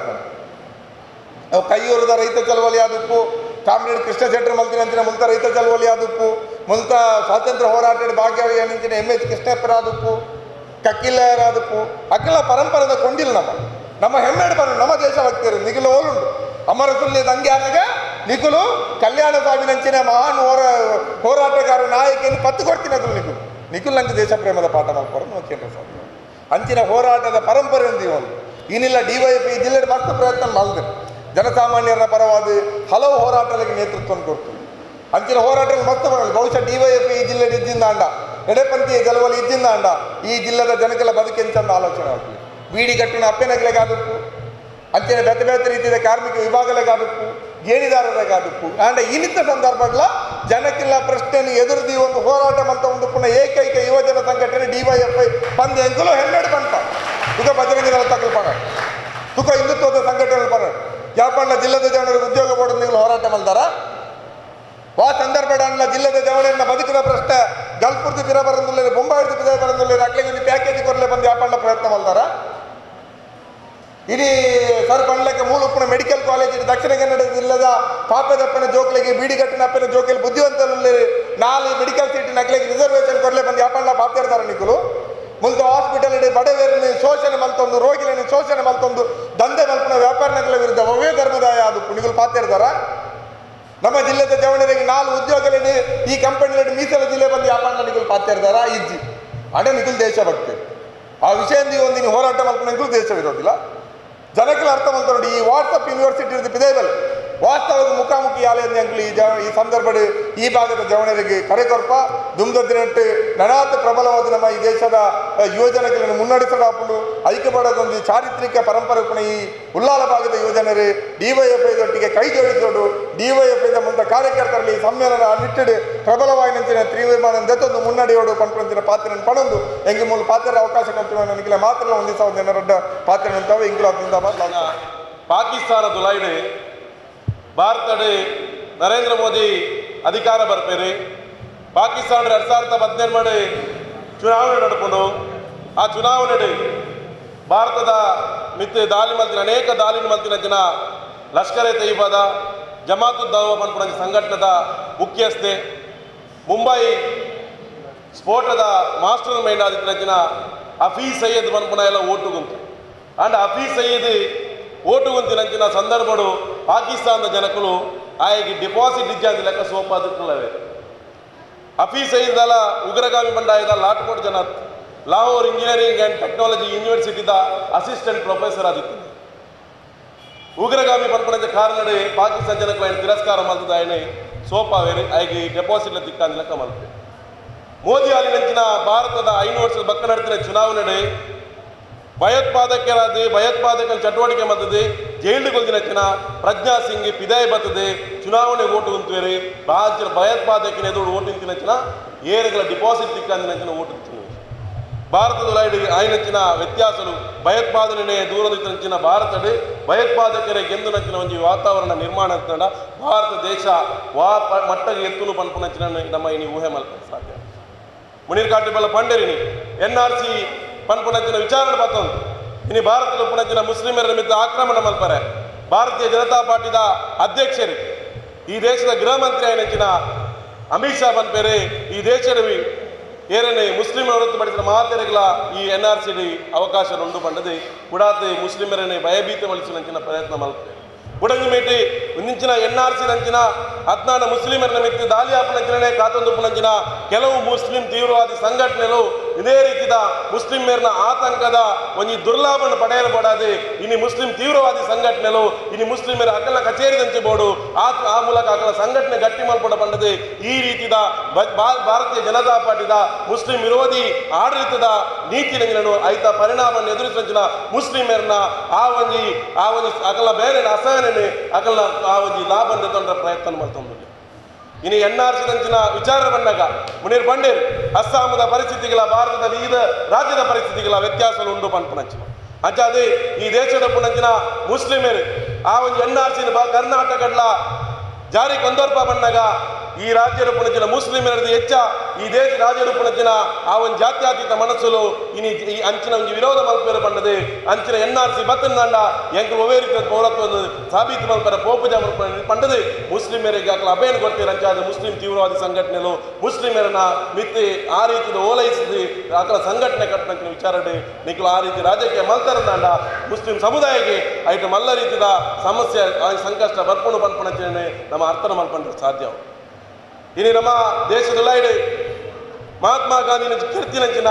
ಅವು ಕೈಯೂರದ ರೈತ ಚಳವಳಿ ಆದಪ್ಪು ಕಾಮ್ರೇಡ್ ಕೃಷ್ಣ ಶೆಟ್ಟರ್ ಮಲ್ತಿನ ಅಂಚಿನ ಮುಲ್ತ ರೈತ ಚಳವಳಿ ಆದಪ್ಪು ಮುಲ್ತ ಸ್ವಾತಂತ್ರ್ಯ ಹೋರಾಟದ ಭಾಗ್ಯವಾಗಿ ಅಂಚಿನ ಎಮ್ ಎಚ್ ಕೃಷ್ಣಪ್ಪರ ಆದಪ್ಪು ಕಕ್ಕಿಲ್ಲರಾದಪ್ಪು ಅಕ್ಕೆಲ್ಲ ಪರಂಪರೆದ ಕೊಂಡಿಲ್ಲ ನಮ್ಮ ನಮ್ಮ ಹೆಮ್ಮೆಡು ಬರ ನಮ್ಮ ದೇಶಭಕ್ತರು ನಿಖಿಲು ಓಲುಂಡು ಅಮರಸುಲ್ಯ ದಂಗೆ ಆದಾಗ ನಿಖಿಲು ಕಲ್ಯಾಣ ಸ್ವಾಮಿ ನಂಚಿನ ಮಹಾನ್ ಹೋರ ಹೋರಾಟಗಾರ ನಾಯಕಿಯನ್ನು ಪತ್ತು ಕೊಡ್ತೀನಿ ಅದು ನಿಖಿಲು ನಿಖಿಲ್ ನಂಗೆ ದೇಶ ಪ್ರೇಮದ ಪಾಠ ಮಾಡ್ಕೊರ ನಾವು ಕೇಂದ್ರ ಸಾಧ್ಯ ಅಂಚಿನ ಹೋರಾಟದ ಪರಂಪರೆ ಒಂದು ಒಂದು ಇನ್ನಿಲ್ಲ ಡಿ ವೈ ಪಿ ಜಿಲ್ಲೆಯ ಮಸ್ತ್ ಪ್ರಯತ್ನ ಮಾಡಿದೆ ಜನಸಾಮಾನ್ಯರ ಪರವಾದ ಹಲವು ಹೋರಾಟಗಳಿಗೆ ನೇತೃತ್ವ ಕೊಡ್ತು ಅಂಚಿನ ಹೋರಾಟಗಳು ಮಸ್ತ್ ಮಾಡಲಿ ಬಹುಶಃ ಡಿ ವೈ ಎಫ್ ಈ ಜಿಲ್ಲೆ ಇದ್ದಿಂದ ಅಂಡ ಎಡೆಪಂಥೀಯ ಜಲವಲಿ ಇದ್ದಿಂದ ಅಂಡ ಈ ಜಿಲ್ಲೆದ ಜನಕ್ಕೆಲ್ಲ ಬದುಕೆಂಚಂದ ಆಲೋಚನೆ ಆಗ್ತದೆ ಬೀಡಿ ಕಟ್ಟಿನ ಅಪ್ಪೆನಗಲೆಗಾದಕ್ಕು ಅಂಚನೆ ಬೇತೆ ಬೇತೆ ರೀತಿಯ ಕಾರ್ಮಿಕ ವಿಭಾಗಲೆಗಾದಕ್ಕು ಗೇಣಿದಾರರಿಗಾದಕ್ಕು ಆಂಡ ಇನ್ನಿತ ಸಂದರ್ಭಗಳ ಜನಕ್ಕೆಲ್ಲ ಪ್ರಶ್ನೆಯನ್ನು ಎದುರಿದಿ ಒಂದು ಹೋರಾಟ ಅಂತ ಒಂದು ಪುನಃ ಏಕೈಕ ಯುವಜನ ಸಂಘಟನೆ ಡಿ ವೈ ಎಫ್ ಐ ಪಂದ್ ಎಂಕುಲು ಹೆಮ್ಮೆಡು ಬಂತ ತುಕ ಬಜರಂಗ ದಳ ತಕಲ್ಪಣ ತುಕ ಹಿಂದುತ್ವದ ಸಂಘಟನೆ ಪಣ ಯಾಪಣ್ಣ ಜಿಲ್ಲದ ಜನರಿಗೆ ಉದ್ಯೋಗ ಕೊಡೋದು ನೀವು ಹೋರಾಟ ಮಾಡ್ತಾರ ಆ ಸಂದರ್ಭದ ಅಣ್ಣ ಜಿಲ್ಲದ ಜವಳಿಯನ್ನ ಬದುಕಿನ ಪ್ರಶ್ನೆ ಗಲ್ಪುರ್ದು ಪಿರ ಬರಂದುಲ್ಲ ಬೊಂಬಾಯಿದು ಪಿರ ಬರಂದುಲ್ಲ ಅಕ್ಲಿಗೆ ಒಂದು ಪ್ಯಾಕೇಜ್ ಕೊರಲೆ ಬಂದು ಯಾಪಣ್ಣ ಪ್ರಯತ್ನ ಮಾಡ್ತಾರ ಇಡೀ ಸರ್ ಪಂಡ್ಲಕ್ಕೆ ಮೂಲ ಉಪ್ಪುನ ಮೆಡಿಕಲ್ ಕಾಲೇಜ್ ಇಡೀ ದಕ್ಷಿಣ ಕನ್ನಡ ಜಿಲ್ಲೆದ ಪಾಪದಪ್ಪನ ಜೋಕ್ಲಿಗೆ ಬೀಡಿಗಟ್ಟಿನ ಅಪ್ಪನ ಜೋಕಲಿ ಬುದ್ಧಿವಂತರಲ್ಲಿ ನಾಲ್ಕು ಮೆಡಿಕಲ್ ಸೀಟ್ ನಕ್ಲಿಗೆ ರಿಸರ್ವೇಷನ್ ಕೊರಲೆ ಬಂದು ಯಾಪಣ್ಣ ಪಾಪ್ತಿರ್ತಾರೆ ನಿಖಲು ಮುಂದೆ ಹಾಸ್ಪಿಟಲ್ ಇಡೀ ಬಡವರನ್ನು ಶೋಷಣೆ ಮಲ್ತೊಂದು ರೋಗಿಗಳನ್ನು ಶೋಷಣೆ ಮಲ್ತೊಂದು ದಂಧೆ ಮಲ್ಪನ ವ್ಯಾಪಾರಗಳ ವಿರುದ್ಧ ಒವೇ ಧರ್ಮದಾಯ ಅದು ನಿಖಲು ಪಾತಿರ್ತಾರ ನಮ್ಮ ಜಿಲ್ಲೆದ ಜವಣರಿಗೆ ನಾಲ್ಕು ಉದ್ಯೋಗದಲ್ಲಿ ಈ ಕಂಪನಿ ಮೀಸಲ ಜಿಲ್ಲೆ ಬಂದು ವ್ಯಾಪಾರ ನಿಖಲು ಪಾತಿರ್ತಾರ ಇಜ್ಜಿ ಅಡೆ ನಿಖಲ್ ದೇಶಭಕ್ತಿ ಆ ವಿಷಯದಿಂದ ಒಂದು ನೀನು ಹೋರಾಟ ಮಾಡ್ಕೊಂಡು ನಿಖಲು ದೇಶವಿರೋದಿಲ್ಲ ಜನಕ್ಕೆ ಅರ್ಥ ಮಾಡ್ಕೊಂಡು ಈ ವಾಟ್ಸಪ್ ಯೂನಿವರ್ಸಿಟಿ ಇರೋದು ಪಿದೇಬಲ್ ವಾಸ್ತವದ ಮುಖಾಮುಖಿ ಆಲಯದ ಅಂಕಲು ಈ ಜವ ಈ ಸಂದರ್ಭದ ಈ ಭಾಗದ ಜವಣರಿಗೆ ಕರೆಕೊರ್ಪ ದುಮ್ದದ್ದಿನಟ್ಟು ನನಾಥ ಪ್ರಬಲವಾದ ನಮ್ಮ ಈ ದೇಶದ ಅ, ಯುವಜನಗಳನ್ನು ಮುನ್ನಡೆಸಲಾಪುಡು ಐಕ್ಯಪಡದೊಂದು ಚಾರಿತ್ರಿಕ ಪರಂಪರೆ ಕೂಡ ಈ ಉಲ್ಲಾಲ ಭಾಗದ ಯುವಜನರು ಡಿವೈಎಫ್ಐದೊಟ್ಟಿಗೆ ಕೈ ಜೋಡಿಸೋಡು ಡಿವೈಎಫ್ಐದ ಮುಂದೆ ಕಾರ್ಯಕರ್ತರಲ್ಲಿ ಈ ಸಮ್ಮೇಳನ ನಿಟ್ಟಿಡು ಪ್ರಬಲವಾಗಿ ನಿಂತಿನ ತೀರ್ಮಾನ ದತ್ತೊಂದು ಮುನ್ನಡೆಯೋಡು ಪಂಪಂಚಿನ ಪಾತ್ರ ಪಣಂದು ಎಂಗಿ ಮೂಲ ಪಾತ್ರ ಅವಕಾಶ ಕೊಡ್ತೀವಿ ನನಗೆ ಮಾತ್ರ ಒಂದು ಸಾವಿರದ ಜನರಡ್ಡ ಪಾತ್ರ ನಿಂತಾವೆ ಇಂಗ್ಲಾಬ್ ಜಿಂದಾಬಾದ್ ಲಾಲ್ ಸಲಾಂ. ಪಾಕಿಸ್ತಾನದ ಲೈಡ್ ಭಾರತಡ್ ನರೇಂದ್ರ ಮೋದಿ ಅಧಿಕಾರ ಬರ್ಪೇರಿ ಪಾಕಿಸ್ತಾನ ಎರಡ್ ಸಾವಿರದ ಹದಿನೆಂಟು ಚುನಾವಣೆ ನಡ್ಕೊಂಡು ಆ ಚುನಾವಣೆ ಭಾರತದ ಮಿತ್ ದಾಳಿ ಮಲ್ತಿನ ಅನೇಕ ದಾಳಿ ಮಲ್ತಿನ ಜನ ಲಷ್ಕರ್ ಎ ತೈಬಾದ ಜಮಾತುದ್ದಾವ ಪನ್ಪುಣ ಸಂಘಟನೆದ ಮುಖ್ಯಸ್ಥೆ ಮುಂಬೈ ಸ್ಫೋಟದ ಮಾಸ್ಟರ್ ಮೈಂಡ್ ಆದಿತ್ತಿನ ಜನ ಹಫೀಜ್ ಸೈಯದ್ ಪನ್ಪುಣ ಎಲ್ಲ ಓಟು ಗುಂತು ಅಂಡ್ ಹಫೀಜ್ ಸೈಯದ್ ಓಟು ಗುಂತಿನಂಚಿನ ಸಂದರ್ಭಡು ಪಾಕಿಸ್ತಾನದ ಜನಕಲು ಆಯ್ಕೆ ಡಿಪಾಸಿಟ್ ಇಜ್ಜಾಂದಿ ಲೆಕ್ಕ ಸೋಪಾದಿಕ್ಕಲವೇ ಹಫೀಜ್ ಸೈಯದ್ ಅಲ್ಲ ಉಗ್ರಗಾಮಿ ಬಂಡಾಯದ ಲಾಟ್ಕೋಟ್ ಜನ ಲಾಹೋರ್ ಇಂಜಿನಿಯರಿಂಗ್ ಆ್ಯಂಡ್ ಟೆಕ್ನಾಲಜಿ ಯೂನಿವರ್ಸಿಟಿದ ಅಸಿಸ್ಟೆಂಟ್ ಪ್ರೊಫೆಸರ್ ಆದಿತ್ತು ಉಗ್ರಗಾಮಿ ಪನ್ಪಣದ ಕಾರಣಡೆ ಪಾಕಿಸ್ತಾನ ಜನಕ್ಕೆ ఆయన ತಿರಸ್ಕಾರ ಮಲ್ತದ ఆయన ಸೋಪಾವೇರಿ ಆಯ್ಕೆ ಡೆಪಾಸಿಟ್ಲ ದಿಕ್ಕಾಂದಿ ಲೆಕ್ಕ ಮಲ್ಪೆ ಮೋದಿ ಆಲಿನಂಚಿನ ಭಾರತದ ಐನು ವರ್ಷದ ಬಕ್ಕ ನಡೆತಿನ ಚುನಾವಣೆ ಭಯೋತ್ಪಾದಕರಾದ ಭಯೋತ್ಪಾದಕರ ಚಟುವಟಿಕೆ ಮದ್ದದೆ ಜೈಲು ಕೊಲ್ದಿನಚ್ಚಿನ ಪ್ರಜ್ಞಾ ಸಿಂಗ್ ಪಿದಾಯ್ ಬರ್ತದೆ ಚುನಾವಣೆ ಓಟು ಕುಂತುವೇರಿ ರಾಜ್ಯ ಭಯೋತ್ಪಾದಕಿನ ಎದುರು ಓಟು ನಿಂತಿನಚ್ಚಿನ ಏರುಗಳ ಡಿಪಾಸಿಟ್ ದಿಕ್ಕಂದಿನಚ್ಚಿನ ಓಟು ನಿಂತಿನ ಭಾರತದ ಲೈಡ್ ಆಯ್ನಚ್ಚಿನ ವ್ಯತ್ಯಾಸಲು ಭಯೋತ್ಪಾದನೆ ದೂರದಿತ್ತಿನ ಭಾರತಡ್ ಭಯೋತ್ಪಾದಕರ ಗೆಂದು ನಚ್ಚಿನ ಒಂದು ವಾತಾವರಣ ನಿರ್ಮಾಣ ಅಂತಂಡ ಭಾರತ ದೇಶ ವಾ ಪ- ಮಟ್ಟಗೆ ಎತ್ತುನು ಪನ್ಪುನಚ್ಚಿನ ನಮ್ಮ ಇನಿ ಊಹೆ ಮಲ್ಪ ಸಾಧ್ಯ ಮುನೀರ್ ಕಾಟಿಬಲ್ಲ ಪಂಡರಿನಿ ಎನ್ ಆರ್ ಸಿ ಪನ್ಪುನಂಚಿನ ವಿಚಾರಣೆ ಬತ್ತೊಂದು ಇನಿ ಭಾರತದ ಪುನಂಚಿನ ಮುಸ್ಲಿಮರ ನಿಮಿತ್ತ ಆಕ್ರಮಣ ಮಲ್ಪರೆ ಭಾರತೀಯ ಜನತಾ ಪಾರ್ಟಿದ ಅಧ್ಯಕ್ಷರು ಈ ದೇಶದ ಗೃಹ ಮಂತ್ರಿ ಆಯ್ನಂಚಿನ ಅಮಿತ್ ಶಾ ಪನ್ಪೇರೆ ಈ ದೇಶದ ವಿ- ಏರನೆ ಮುಸ್ಲಿಂ ಹೊರತುಪಡಿಸಿದ ಮಾತೆರೆಗಳ ಈ ಎನ್ ಆರ್ ಸಿ ಅವಕಾಶ ಉಂಡು ಪಂಡದು ಕುಡಾತೆ ಮುಸ್ಲಿಮರನ್ನೇ ಭಯಭೀತಗೊಳಿಸಿನಂಚಿನ ಪ್ರಯತ್ನ ಮಲ್ಪೆ ಬುಡಂಗಿ ಮೇಟಿ ಒಂದಿಂಚಿನ ಎನ್ ಆರ್ ಸಿ ನಂಚಿನ ಹದಿನಾರು ಮುಸ್ಲಿಮರ ನಿಮಿತ್ತ ದಾಳಿ ಹಾಪನಂಚಿನೇ ಕಾತೊಂದು ಪುನಂಚಿನ ಕೆಲವು ಮುಸ್ಲಿಂ ತೀವ್ರವಾದಿ ಸಂಘಟನೆಗಳು ಇದೇ ರೀತಿದ ಮುಸ್ಲಿಮರನ ಆತಂಕದ ಒಂದು ದುರ್ಲಾಭವನ್ನು ಪಡೆಯಲ್ಪಡದೆ ಇನ್ನು ಮುಸ್ಲಿಂ ತೀವ್ರವಾದಿ ಸಂಘಟನೆಗಳು ಇನ್ನು ಮುಸ್ಲಿಮರ ಅಕಲ ಕಚೇರಿ ದಂಚಬಹುದು ಆ ಆ ಮೂಲಕ ಅಕಲ ಸಂಘಟನೆ ಗಟ್ಟಿ ಮಲ್ಪಡ ಬಂದದೆ ಈ ರೀತಿದ ಬ- ಭಾ- ಭಾರತೀಯ ಜನತಾ ಪಾರ್ಟಿದ ಮುಸ್ಲಿಂ ವಿರೋಧಿ ಆಡಳಿತದ ನೀತಿ ನಂಗಿನನು ಐತ ಪರಿಣಾಮವನ್ನು ಎದುರಿಸಿನ ಮುಸ್ಲಿಮರನ್ನ ಆ ಒಂಜಿ ಆ ಒಂಜಿ ಅಕಲ ಬೇರೆ ಅಸಹನೆ ಅಕಲ ಆ ಒಂಜಿ ಲಾಭ ತಂದ್ರ ಪ್ರಯತ್ನ ಮಾಡ್ತಂದು ಇನ್ನು ಎನ್ ಆರ್ ಸಿ ದಂಚಿನ ವಿಚಾರ ಬಂದಾಗ ಮುನೀರ್ ಪಂಡೀರ್ ಅಸ್ಸಾಮದ ಪರಿಸ್ಥಿತಿಗಳ ಭಾರತದ ವಿವಿಧ ರಾಜ್ಯದ ಪರಿಸ್ಥಿತಿಗಳ ವ್ಯತ್ಯಾಸಗಳು ಉಂಟು ಪಂಪನಂಚಿನ ಅಂಚ ಅದೇ ಈ ದೇಶದ ಪುನಂಚಿನ ಮುಸ್ಲಿಮರು ಆ ಒಂದು ಎನ್ ಆರ್ ಸಿ ಕರ್ನಾಟಕಡ್ಲ ಜಾರಿ ಕೊಂದರ್ಪ ಬಂದಾಗ ಈ ರಾಜ್ಯದ ಪುಣಚಿನ ಮುಸ್ಲಿಮರದ್ದು ಹೆಚ್ಚ ಈ ದೇಶ ರಾಜ್ಯದ ಪುಣಚಿನ ಆ ಒಂದು ಜಾತ್ಯತೀತ ಮನಸ್ಸುಲು ಇನಿ ಈ ಅಂಚಿನ ಒಂದು ವಿರೋಧ ಮಲ್ಪೇರು ಬಂದದೆ ಅಂಚಿನ ಎನ್ ಆರ್ ಸಿ ಬತ್ತಂದಂಡ ಎಂಕ ಒವೇ ರೀತಿಯ ಪೌರತ್ವ ಸಾಬೀತು ಮಲ್ಪರ ಪೋಪುಜ ಮಲ್ಪರ ಪಂಡದು ಮುಸ್ಲಿಮರಿಗೆ ಅಕಲ ಅಭಯನ ಕೊಡ್ತೀರ ಅಂಚಾದ ಮುಸ್ಲಿಂ ತೀವ್ರವಾದಿ ಸಂಘಟನೆಗಳು ಮುಸ್ಲಿಮರನ್ನ ಮಿತ್ತಿ ಆ ರೀತಿಯ ಓಲೈಸಿದ ಅಕಲ ಸಂಘಟನೆ ಕಟ್ಟಂಚಿನ ವಿಚಾರಡೆ ನಿಖಲು ಆ ರೀತಿ ರಾಜಕೀಯ ಮಲ್ತರಂದಾಂಡ ಮುಸ್ಲಿಂ ಸಮುದಾಯಕ್ಕೆ ಐಟು ಮಲ್ಲ ರೀತಿಯ ಸಮಸ್ಯೆ ಆ ಸಂಕಷ್ಟ ಬರ್ಪುಣು ಪನ್ಪಣಚನೆ ನಮ್ಮ ಅರ್ಥನ ಮಲ್ಪಂಡ ಸಾಧ್ಯ ಇನ್ನು ನಮ್ಮ ದೇಶದ ಲೈಡ್ ಮಹಾತ್ಮ ಗಾಂಧಿನ ಕೆತ್ತಿನಂಚಿನ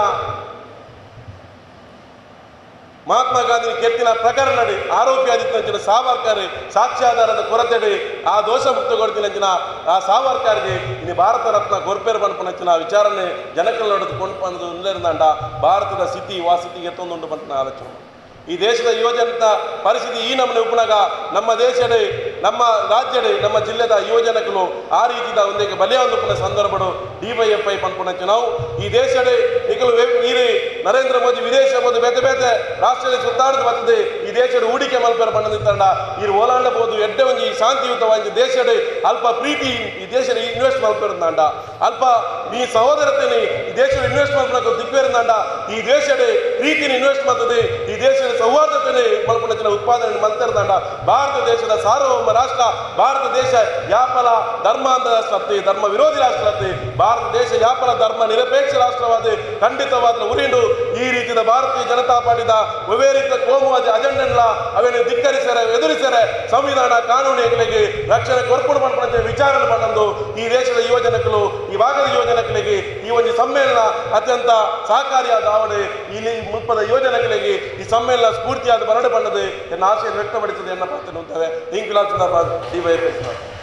ಮಹಾತ್ಮ ಗಾಂಧಿ ಕೆತ್ತಿನ ಪ್ರಕರಣ ಆರೋಪಿಯಾದಿತ್ತಂಚಿನ ಸಾವರ್ಕರ್ ಸಾಕ್ಷ್ಯಾಧಾರದ ಕೊರತೆಡಿ ಆ ದೋಷ ಮುಕ್ತಗೊಳಿಸಿನಂಚಿನ ಆ ಸಾವರ್ಕರ್ಗೆ ಇನ್ನು ಭಾರತ ರತ್ನ ಗೊರ್ಪೇರ್ ಪಂಪನಂಚಿನ ವಿಚಾರಣೆ ಜನಕಲ್ ನಡೆದುಕೊಂಡು ಬಂದು ಉಂದಿರಂದಾಂಡ ಭಾರತದ ಸ್ಥಿತಿ ವಾಸ್ಥಿತಿಗೆ ಎತ್ತೊಂದುಂಟು ಬಂತನ ಆಲೋಚನೆ ಈ ದೇಶದ ಯುವಜನತ ಪರಿಸ್ಥಿತಿ ಈ ನಮ್ಮನೆ ಉಪನಾಗ ನಮ್ಮ ದೇಶಡೆ ನಮ್ಮ ರಾಜ್ಯಡೆ ನಮ್ಮ ಜಿಲ್ಲೆದ ಯುವಜನಕರು ಆ ರೀತಿದ ಒಂದಿಗೆ ಬಲಿಯಾವಂದುಪುನ ಸಂದರ್ಭಡು ಡಿವೈಎಫ್ಐ ಪನ್ಪುನಂಚು ನಾವು ಈ ದೇಶಡೆ ನಿಖಲು ನೀರು ನರೇಂದ್ರ ಮೋದಿ ವಿದೇಶ ಹೋದು ಬೇತೆ ಬೇತೆ ರಾಷ್ಟ್ರದಲ್ಲಿ ಸುತ್ತಾಡದು ಬರ್ತದೆ ಈ ದೇಶದ ಹೂಡಿಕೆ ಮಲ್ಪರ ಬಣ್ಣದಿತ್ತಂಡ ಈ ಓಲಾಂಡ ಬೋದು ಎಡ್ಡೆ ಒಂಜಿ ಶಾಂತಿಯುತವಾಗಿ ದೇಶಡೆ ಅಲ್ಪ ಪ್ರೀತಿ ಈ ದೇಶದ ಇನ್ವೆಸ್ಟ್ ಮಲ್ಪರಂದಾಂಡ ಅಲ್ಪ ಈ ಸಹೋದರತೆನೆ ಈ ದೇಶದ ಇನ್ವೆಸ್ಟ್ ಮಲ್ಪನಕ್ಕೆ ದಿಕ್ಬೇರಂದಾಂಡ ಈ ದೇಶಡೆ ಪ್ರೀತಿನ ಇನ್ವೆಸ್ಟ್ ಮಾಡ್ತದೆ ಈ ದೇಶದ ಸೌಹಾರ್ದತೆನೆ ಮಲ್ಪನಚಿನ ಉತ್ಪಾದನೆ ಮಲ್ತಿರಂದಾಂಡ ಭಾರತ ದೇಶದ ಸಾರ್ವಭೌಮ ರಾಷ್ಟ್ರ ಭಾರತ ದೇಶ ಯಾಪಲ ಧರ್ಮಾಂಧ ರಾಷ್ಟ್ರತೆ ಧರ್ಮ ವಿರೋಧಿ ರಾಷ್ಟ್ರತೆ ಭಾರತ ದೇಶ ಯಾಪಲ ಧರ್ಮ ನಿರಪೇಕ್ಷ ರಾಷ್ಟ್ರವಾದ ಖಂಡಿತವಾದ ಉರಿಂಡು ಈ ರೀತಿಯ ಭಾರತೀಯ ಜನತಾ ಪಾರ್ಟಿದ ವಿವೇರಿತ ಕೋಮುವಾದಿ ಅಜೆಂಡನ್ಲ ಅವೇನು ಧಿಕ್ಕರಿಸರೆ ಎದುರಿಸರೆ ಸಂವಿಧಾನ ಕಾನೂನುಗಳಿಗೆ ರಕ್ಷಣೆ ಕೊರ್ಪುಡು ಮಾಡ್ಕೊಂಡ ವಿಚಾರಣೆ ಮಾಡಂದು ಈ ದೇಶದ ಯುವಜನಕರು ಈ ಭಾಗದ ಯುವಜನಕರಿಗೆ ಈ ಒಂದು ಸಮ್ಮೇಳನ ಅತ್ಯಂತ ಸಹಕಾರಿಯಾದ ಆವಡೆ ಇಲ್ಲಿ ಮುಲ್ಪದ ಯುವಜನಕರಿಗೆ ಈ ಸಮ್ಮೇಳನ ಸ್ಫೂರ್ತಿಯಾದ ಬರಡು ಬಣ್ಣದೆ ಎನ್ನ ಆಶೆಯನ್ನು ವ್ಯಕ್ತಪಡಿಸಿದೆ ಎನ್ನ ಪ್ರಾರ್ಥನೆ ಉಂಟವೆ ಇಂಕಿಲಾಲ್ ಜಿಂದಾಬಾದ್ ಡಿವೈಎಫ್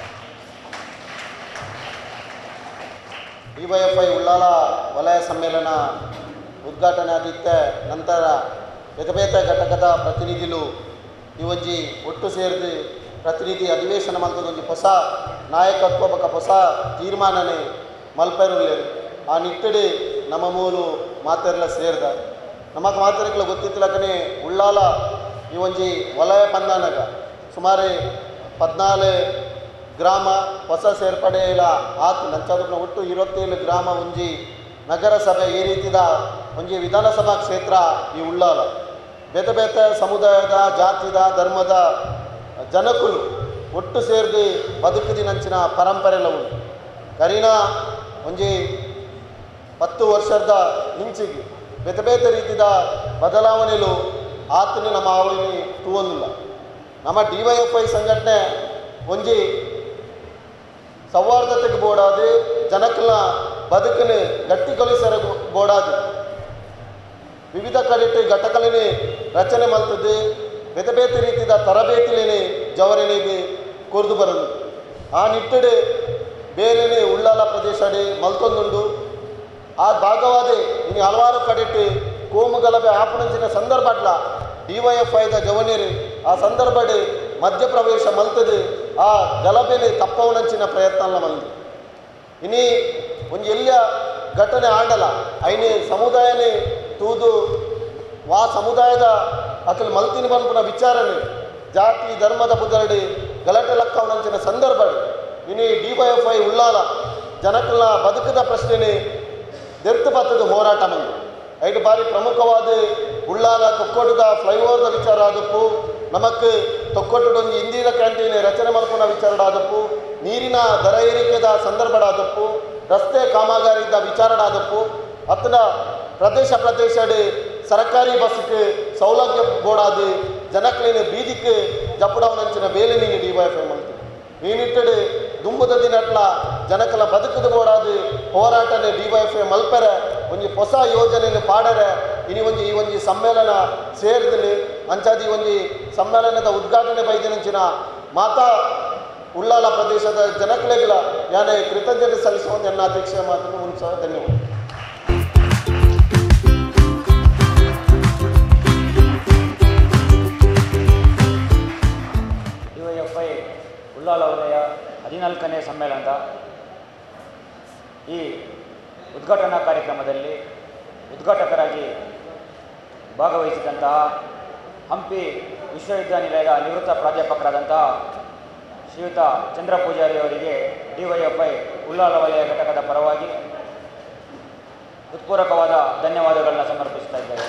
ಡಿವೈಎಫ್ಐ ಉಳ್ಳಾಲ ವಲಯ ಸಮ್ಮೇಳನ ಉದ್ಘಾಟನೆ ಆದಿತ್ತೆ ನಂತರ ಬೇತೆ ಘಟಕದ ಪ್ರತಿನಿಧಿಗಳು ಈ ಒಂಜಿ ಒಟ್ಟು ಸೇರಿದು ಪ್ರತಿನಿಧಿ ಅಧಿವೇಶನ ಮಲ್ತದ ಒಂಜಿ ಹೊಸ ನಾಯಕತ್ವ ಬೊಕ ಹೊಸ ತೀರ್ಮಾನನೆ ಮಲ್ಪೆರುಲ್ಲೇರು ಆ ನಿಟ್ಟಿಡು ನಮ್ಮ ಮೂಲು ಮಾತೆರ್ಲ ಸೇರ್ದ ನಮಕ್ ಮಾತೆರ್ಗಳ ಗೊತ್ತಿತ್ತಲಕನೆ ಉಳ್ಳಾಲ ಈ ಒಂಜಿ ವಲಯ ಪಂದಾನಗ ಸುಮಾರು ಪದ್ನಾಲು ಗ್ರಾಮ ಹೊಸ ಸೇರ್ಪಡೆಲ ಆತು ನಂಚಾದಕ್ಕೆ ಒಟ್ಟು ಇರುವತ್ತೇಳು ಗ್ರಾಮ ಒಂಜಿ ನಗರಸಭೆ ಈ ರೀತಿದ ಒಂಜಿ ವಿಧಾನಸಭಾ ಕ್ಷೇತ್ರ ಈ ಉಳ್ಳಾಲ ಬೇತೆ ಬೇತೆ ಸಮುದಾಯದ ಜಾತಿದ ಧರ್ಮದ ಜನಕುಲು ಒಟ್ಟು ಸೇರ್ದು ಬದುಕುದಿನಂಚಿನ ಪರಂಪರೆಲ ಉಂಟು ಕರೀನ ಒಂಜಿ ಹತ್ತು ವರ್ಷದ ಇಂಚಿಗೆ ಬೇತೆ ಬೇತೆ ರೀತಿದ ಬದಲಾವಣೆಲು ಆತನು ನಮ್ಮ ಅವಳಿ ತೂವೊಂದಿಲ್ಲ ನಮ್ಮ ಡಿ ವೈ ಎಫ್ ಐ ಸಂಘಟನೆ ಒಂಜಿ ಸೌಹಾರ್ದತೆಗೆ ಬೋಡಾದು ಜನಕ್ಕಲ ಬದುಕನ್ನು ಗಟ್ಟಿಗೊಳಿಸರ ಬೋಡಾದು ವಿವಿಧ ಕಡೆಟ್ ಘಟಕలని ರಚನೆ ಮಲ್ತದ್ದು ಬೇತೆ ಬೇತೆ ರೀತಿಯ ತರಬೇತಿಲೇನೆ ಜವರಣಿಗೆ ಕೊರ್ದು ಬರೋದು ಆ ನಿಟ್ಟಡು ಬೇರೆನೆ ಉಳ್ಳಾಲ ಪ್ರದೇಶಡೆ ಮಲ್ತೊಂದುಂಡು ಆ ಭಾಗವಾದೆ ಇನ್ನು ಹಲವಾರು ಕಡೆಟ್ ಕೋಮು ಗಲಭೆ ಆಪಣಂಚಿನ ಸಂದರ್ಭಡ್ಲ ಡಿ ವೈ ಎಫ್ ಐದ ಜವನಿರು ಆ ಸಂದರ್ಭಡ್ ಮಧ್ಯಪ್ರವೇಶ ಮಲ್ತದು ಆ ಗಲಭೆನೆ ತಪ್ಪವನಂಚಿನ ಪ್ರಯತ್ನ ಮಲ್ದು ಇನಿ ಒಂಜಿ ಎಲ್ಲಿಯ ಘಟನೆ ಆಂಡಲ ಐನೆ ಸಮುದಾಯನೇ ತೂದು ವಾ ಸಮುದಾಯದ ಅಕಲ್ ಮಲ್ತಿನ ಬಂಪುನ ವಿಚಾರಣೆ ಜಾತಿ ಧರ್ಮದ ಬುದರಡಿ ಗಲಾಟೆ ಲಕ್ಕವನಂಚಿನ ಸಂದರ್ಭಡ್ ಇನಿ D Y F I Ullal ಜನಕಲ್ನ ಬದುಕದ ಪ್ರಶ್ನೆನೆ ದೆರ್ತು ಬತ್ತದ ಹೋರಾಟ ಮಂದು ಐದು ಬಾರಿ ಪ್ರಮುಖವಾದ ಉಳ್ಳಾಲ ತೊಕ್ಕೊಟ್ಟದ ಫ್ಲೈಓವರ್ದ ವಿಚಾರ ಆದಪ್ಪು ನಮಕ್ ತೊಕ್ಕೊಟ್ಟದೊಂದು ಇಂದಿರ ಕ್ಯಾಂಟೀನ್ ರಚನೆ ಮಲ್ಪುನ ವಿಚಾರ ಆದಪ್ಪು ನೀರಿನ ದರ ಏರಿಕೆದ ಸಂದರ್ಭಡಾದಪ್ಪು ರಸ್ತೆ ಕಾಮಗಾರಿದ ವಿಚಾರಡಾದಪ್ಪು ಅತ್ತನ ಪ್ರದೇಶ ಪ್ರದೇಶಡ್ ಸರ್ಕಾರಿ ಬಸ್ಗೆ ಸೌಲಭ್ಯ ಬೋಡಾದು ಜನಕ್ಲಿನ ಬೀದಿಗೆ ಜಪ್ಪಡವನಂಚಿನ ಬೇಲೆ ನೀನು ಡಿ ವೈ ಎಫ್ ಐ ಮಲ್ತು ಈ ನಿಟ್ಟಡು ದುಂಬುದ ದಿನಟ್ಲ ಜನಕಲ ಬದುಕದ ಬೋಡಾದು ಹೋರಾಟನೆ ಡಿ ವೈ ಎಫ್ ಐ ಮಲ್ಪೆರ ಒಂಜಿ ಹೊಸ ಯೋಜನೆಯನ್ನು ಪಾಡರೆ ಇನಿ ಒಂಜಿ ಈ ಒಂಜಿ ಸಮ್ಮೇಳನ ಸೇರಿದಲ್ಲಿ ಅಂಚಾದಿ ಒಂಜಿ ಸಮ್ಮೇಳನದ ಉದ್ಘಾಟನೆ ಬೈದಿನಂಚಿನ ಮಾತಾ ಉಳ್ಳಾಲ ಪ್ರದೇಶದ ಜನಕಲೆಗಳ ಯಾನೇ ಕೃತಜ್ಞತೆ ಸಲ್ಲಿಸುವ ನನ್ನ ಅಧ್ಯಕ್ಷ ಮಾತನ್ನು ಮುನ್ಸ ಧನ್ಯವಾದ ಡಿವೈಎಫ್ಐ ಉಳ್ಳಾಲ ವಲಯ ಹದಿನಾಲ್ಕನೇ ಸಮ್ಮೇಳನದ ಈ ಉದ್ಘಾಟನಾ ಕಾರ್ಯಕ್ರಮದಲ್ಲಿ ಉದ್ಘಾಟಕರಾಗಿ ಭಾಗವಹಿಸಿದಂತಹ ಹಂಪಿ ವಿಶ್ವವಿದ್ಯಾನಿಲಯದ ನಿವೃತ್ತ ಪ್ರಾಧ್ಯಾಪಕರಾದಂತಹ ಶ್ರೀಯುತ ಚಂದ್ರ ಪೂಜಾರಿ ಅವರಿಗೆ ಡಿವೈಎಫ್ಐ ಉಳ್ಳಾಲ ವಲಯ ಘಟಕದ ಪರವಾಗಿ ಹೃತ್ಪೂರ್ವಕವಾದ ಧನ್ಯವಾದಗಳನ್ನ ಸಮರ್ಪಿಸ್ತಾ ಇದ್ದೇವೆ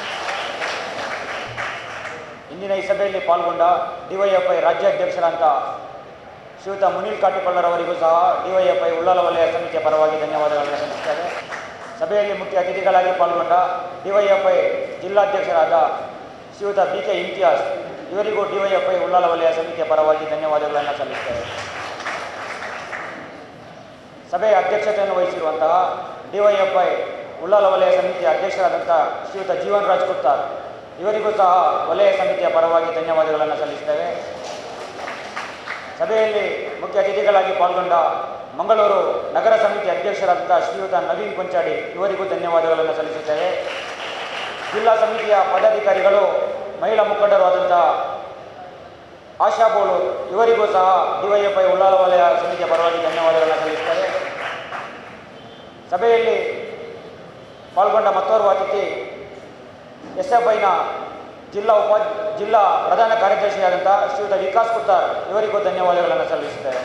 ಇಂದಿನ ಈ ಸಭೆಯಲ್ಲಿ ಪಾಲ್ಗೊಂಡ ಡಿವೈಎಫ್ಐ ರಾಜ್ಯಾಧ್ಯಕ್ಷರಂತ ಶ್ರೀಯುತ ಮುನೀಲ್ ಕಾಟಿಪಳ್ಳರವರಿಗೂ ಸಹ ಡಿವೈಎಫ್ಐ ಉಳ್ಳಾಲ ವಲಯ ಸಮಿತಿಯ ಪರವಾಗಿ ಧನ್ಯವಾದಗಳನ್ನು ಸಲ್ಲಿಸುತ್ತೇವೆ ಸಭೆಯಲ್ಲಿ ಮುಖ್ಯ ಅತಿಥಿಗಳಾಗಿ ಪಾಲ್ಗೊಂಡ ಡಿವೈಎಫ್ಐ ಜಿಲ್ಲಾಧ್ಯಕ್ಷರಾದ ಶ್ರೀಯುತ ಬಿ ಕೆ ಇಮ್ತಿಯಾಸ್ ಇವರಿಗೂ ಡಿವೈಎಫ್ಐ ಉಳ್ಳಾಲ ವಲಯ ಸಮಿತಿಯ ಪರವಾಗಿ ಧನ್ಯವಾದಗಳನ್ನು ಸಲ್ಲಿಸುತ್ತೇವೆ ಸಭೆಯ ಅಧ್ಯಕ್ಷತೆಯನ್ನು ವಹಿಸಿರುವಂತಹ ಡಿವೈಎಫ್ಐ ಉಳ್ಳಾಲ ವಲಯ ಸಮಿತಿಯ ಅಧ್ಯಕ್ಷರಾದಂಥ ಶ್ರೀಯುತ ಜೀವನ್ ರಾಜ್ ಗುಪ್ತಾರ್ ಇವರಿಗೂ ಸಹ ವಲಯ ಸಮಿತಿಯ ಪರವಾಗಿ ಧನ್ಯವಾದಗಳನ್ನು ಸಲ್ಲಿಸ್ತೇವೆ ಸಭೆಯಲ್ಲಿ ಮುಖ್ಯ ಅತಿಥಿಗಳಾಗಿ ಪಾಲ್ಗೊಂಡ ಮಂಗಳೂರು ನಗರ ಸಮಿತಿ ಅಧ್ಯಕ್ಷರಾದಂಥ ಶ್ರೀಯುತ ನವೀನ್ ಕೊಂಚಾಡಿ ಇವರಿಗೂ ಧನ್ಯವಾದಗಳನ್ನು ಸಲ್ಲಿಸುತ್ತೇವೆ ಜಿಲ್ಲಾ ಸಮಿತಿಯ ಪದಾಧಿಕಾರಿಗಳು ಮಹಿಳಾ ಮುಖಂಡರು ಆದಂಥ ಆಶಾ ಬೋಳು ಇವರಿಗೂ ಸಹ ಡಿವೈಎಫ್ಐ ಉಳ್ಳಾಲ ವಲಯ ಸಮಿತಿಯ ಪರವಾಗಿ ಧನ್ಯವಾದಗಳನ್ನು ಸಲ್ಲಿಸುತ್ತೇವೆ ಸಭೆಯಲ್ಲಿ ಪಾಲ್ಗೊಂಡ ಮತ್ತೋರ್ವ ಅತಿಥಿ ಎಸ್ ಎಫ್ ಐನ ಜಿಲ್ಲಾ ಉಪಾ ಜಿಲ್ಲಾ ಪ್ರಧಾನ ಕಾರ್ಯದರ್ಶಿಯಾದಂಥ ಶ್ರೀಯುತ ವಿಕಾಸ್ ಕುತ್ತಾರ್ ಇವರಿಗೂ ಧನ್ಯವಾದಗಳನ್ನು ಸಲ್ಲಿಸುತ್ತೇವೆ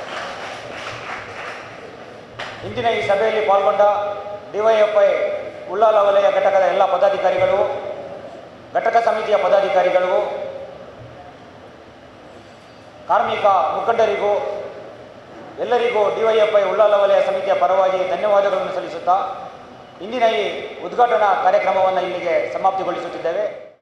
ಇಂದಿನ ಈ ಸಭೆಯಲ್ಲಿ ಪಾಲ್ಗೊಂಡ ಡಿವೈಎಫ್ಐ ಉಳ್ಳಾಲ ವಲಯ ಘಟಕದ ಎಲ್ಲ ಪದಾಧಿಕಾರಿಗಳು ಘಟಕ ಸಮಿತಿಯ ಪದಾಧಿಕಾರಿಗಳು ಕಾರ್ಮಿಕ ಮುಖಂಡರಿಗೂ ಎಲ್ಲರಿಗೂ ಡಿವೈಎಫ್ಐ ಉಳ್ಳಾಲ ವಲಯ ಸಮಿತಿಯ ಪರವಾಗಿ ಧನ್ಯವಾದಗಳನ್ನು ಸಲ್ಲಿಸುತ್ತಾ ಇಂದಿನ ಈ ಉದ್ಘಾಟನಾ ಕಾರ್ಯಕ್ರಮವನ್ನು ಇಲ್ಲಿಗೆ ಸಮಾಪ್ತಿಗೊಳಿಸುತ್ತಿದ್ದೇವೆ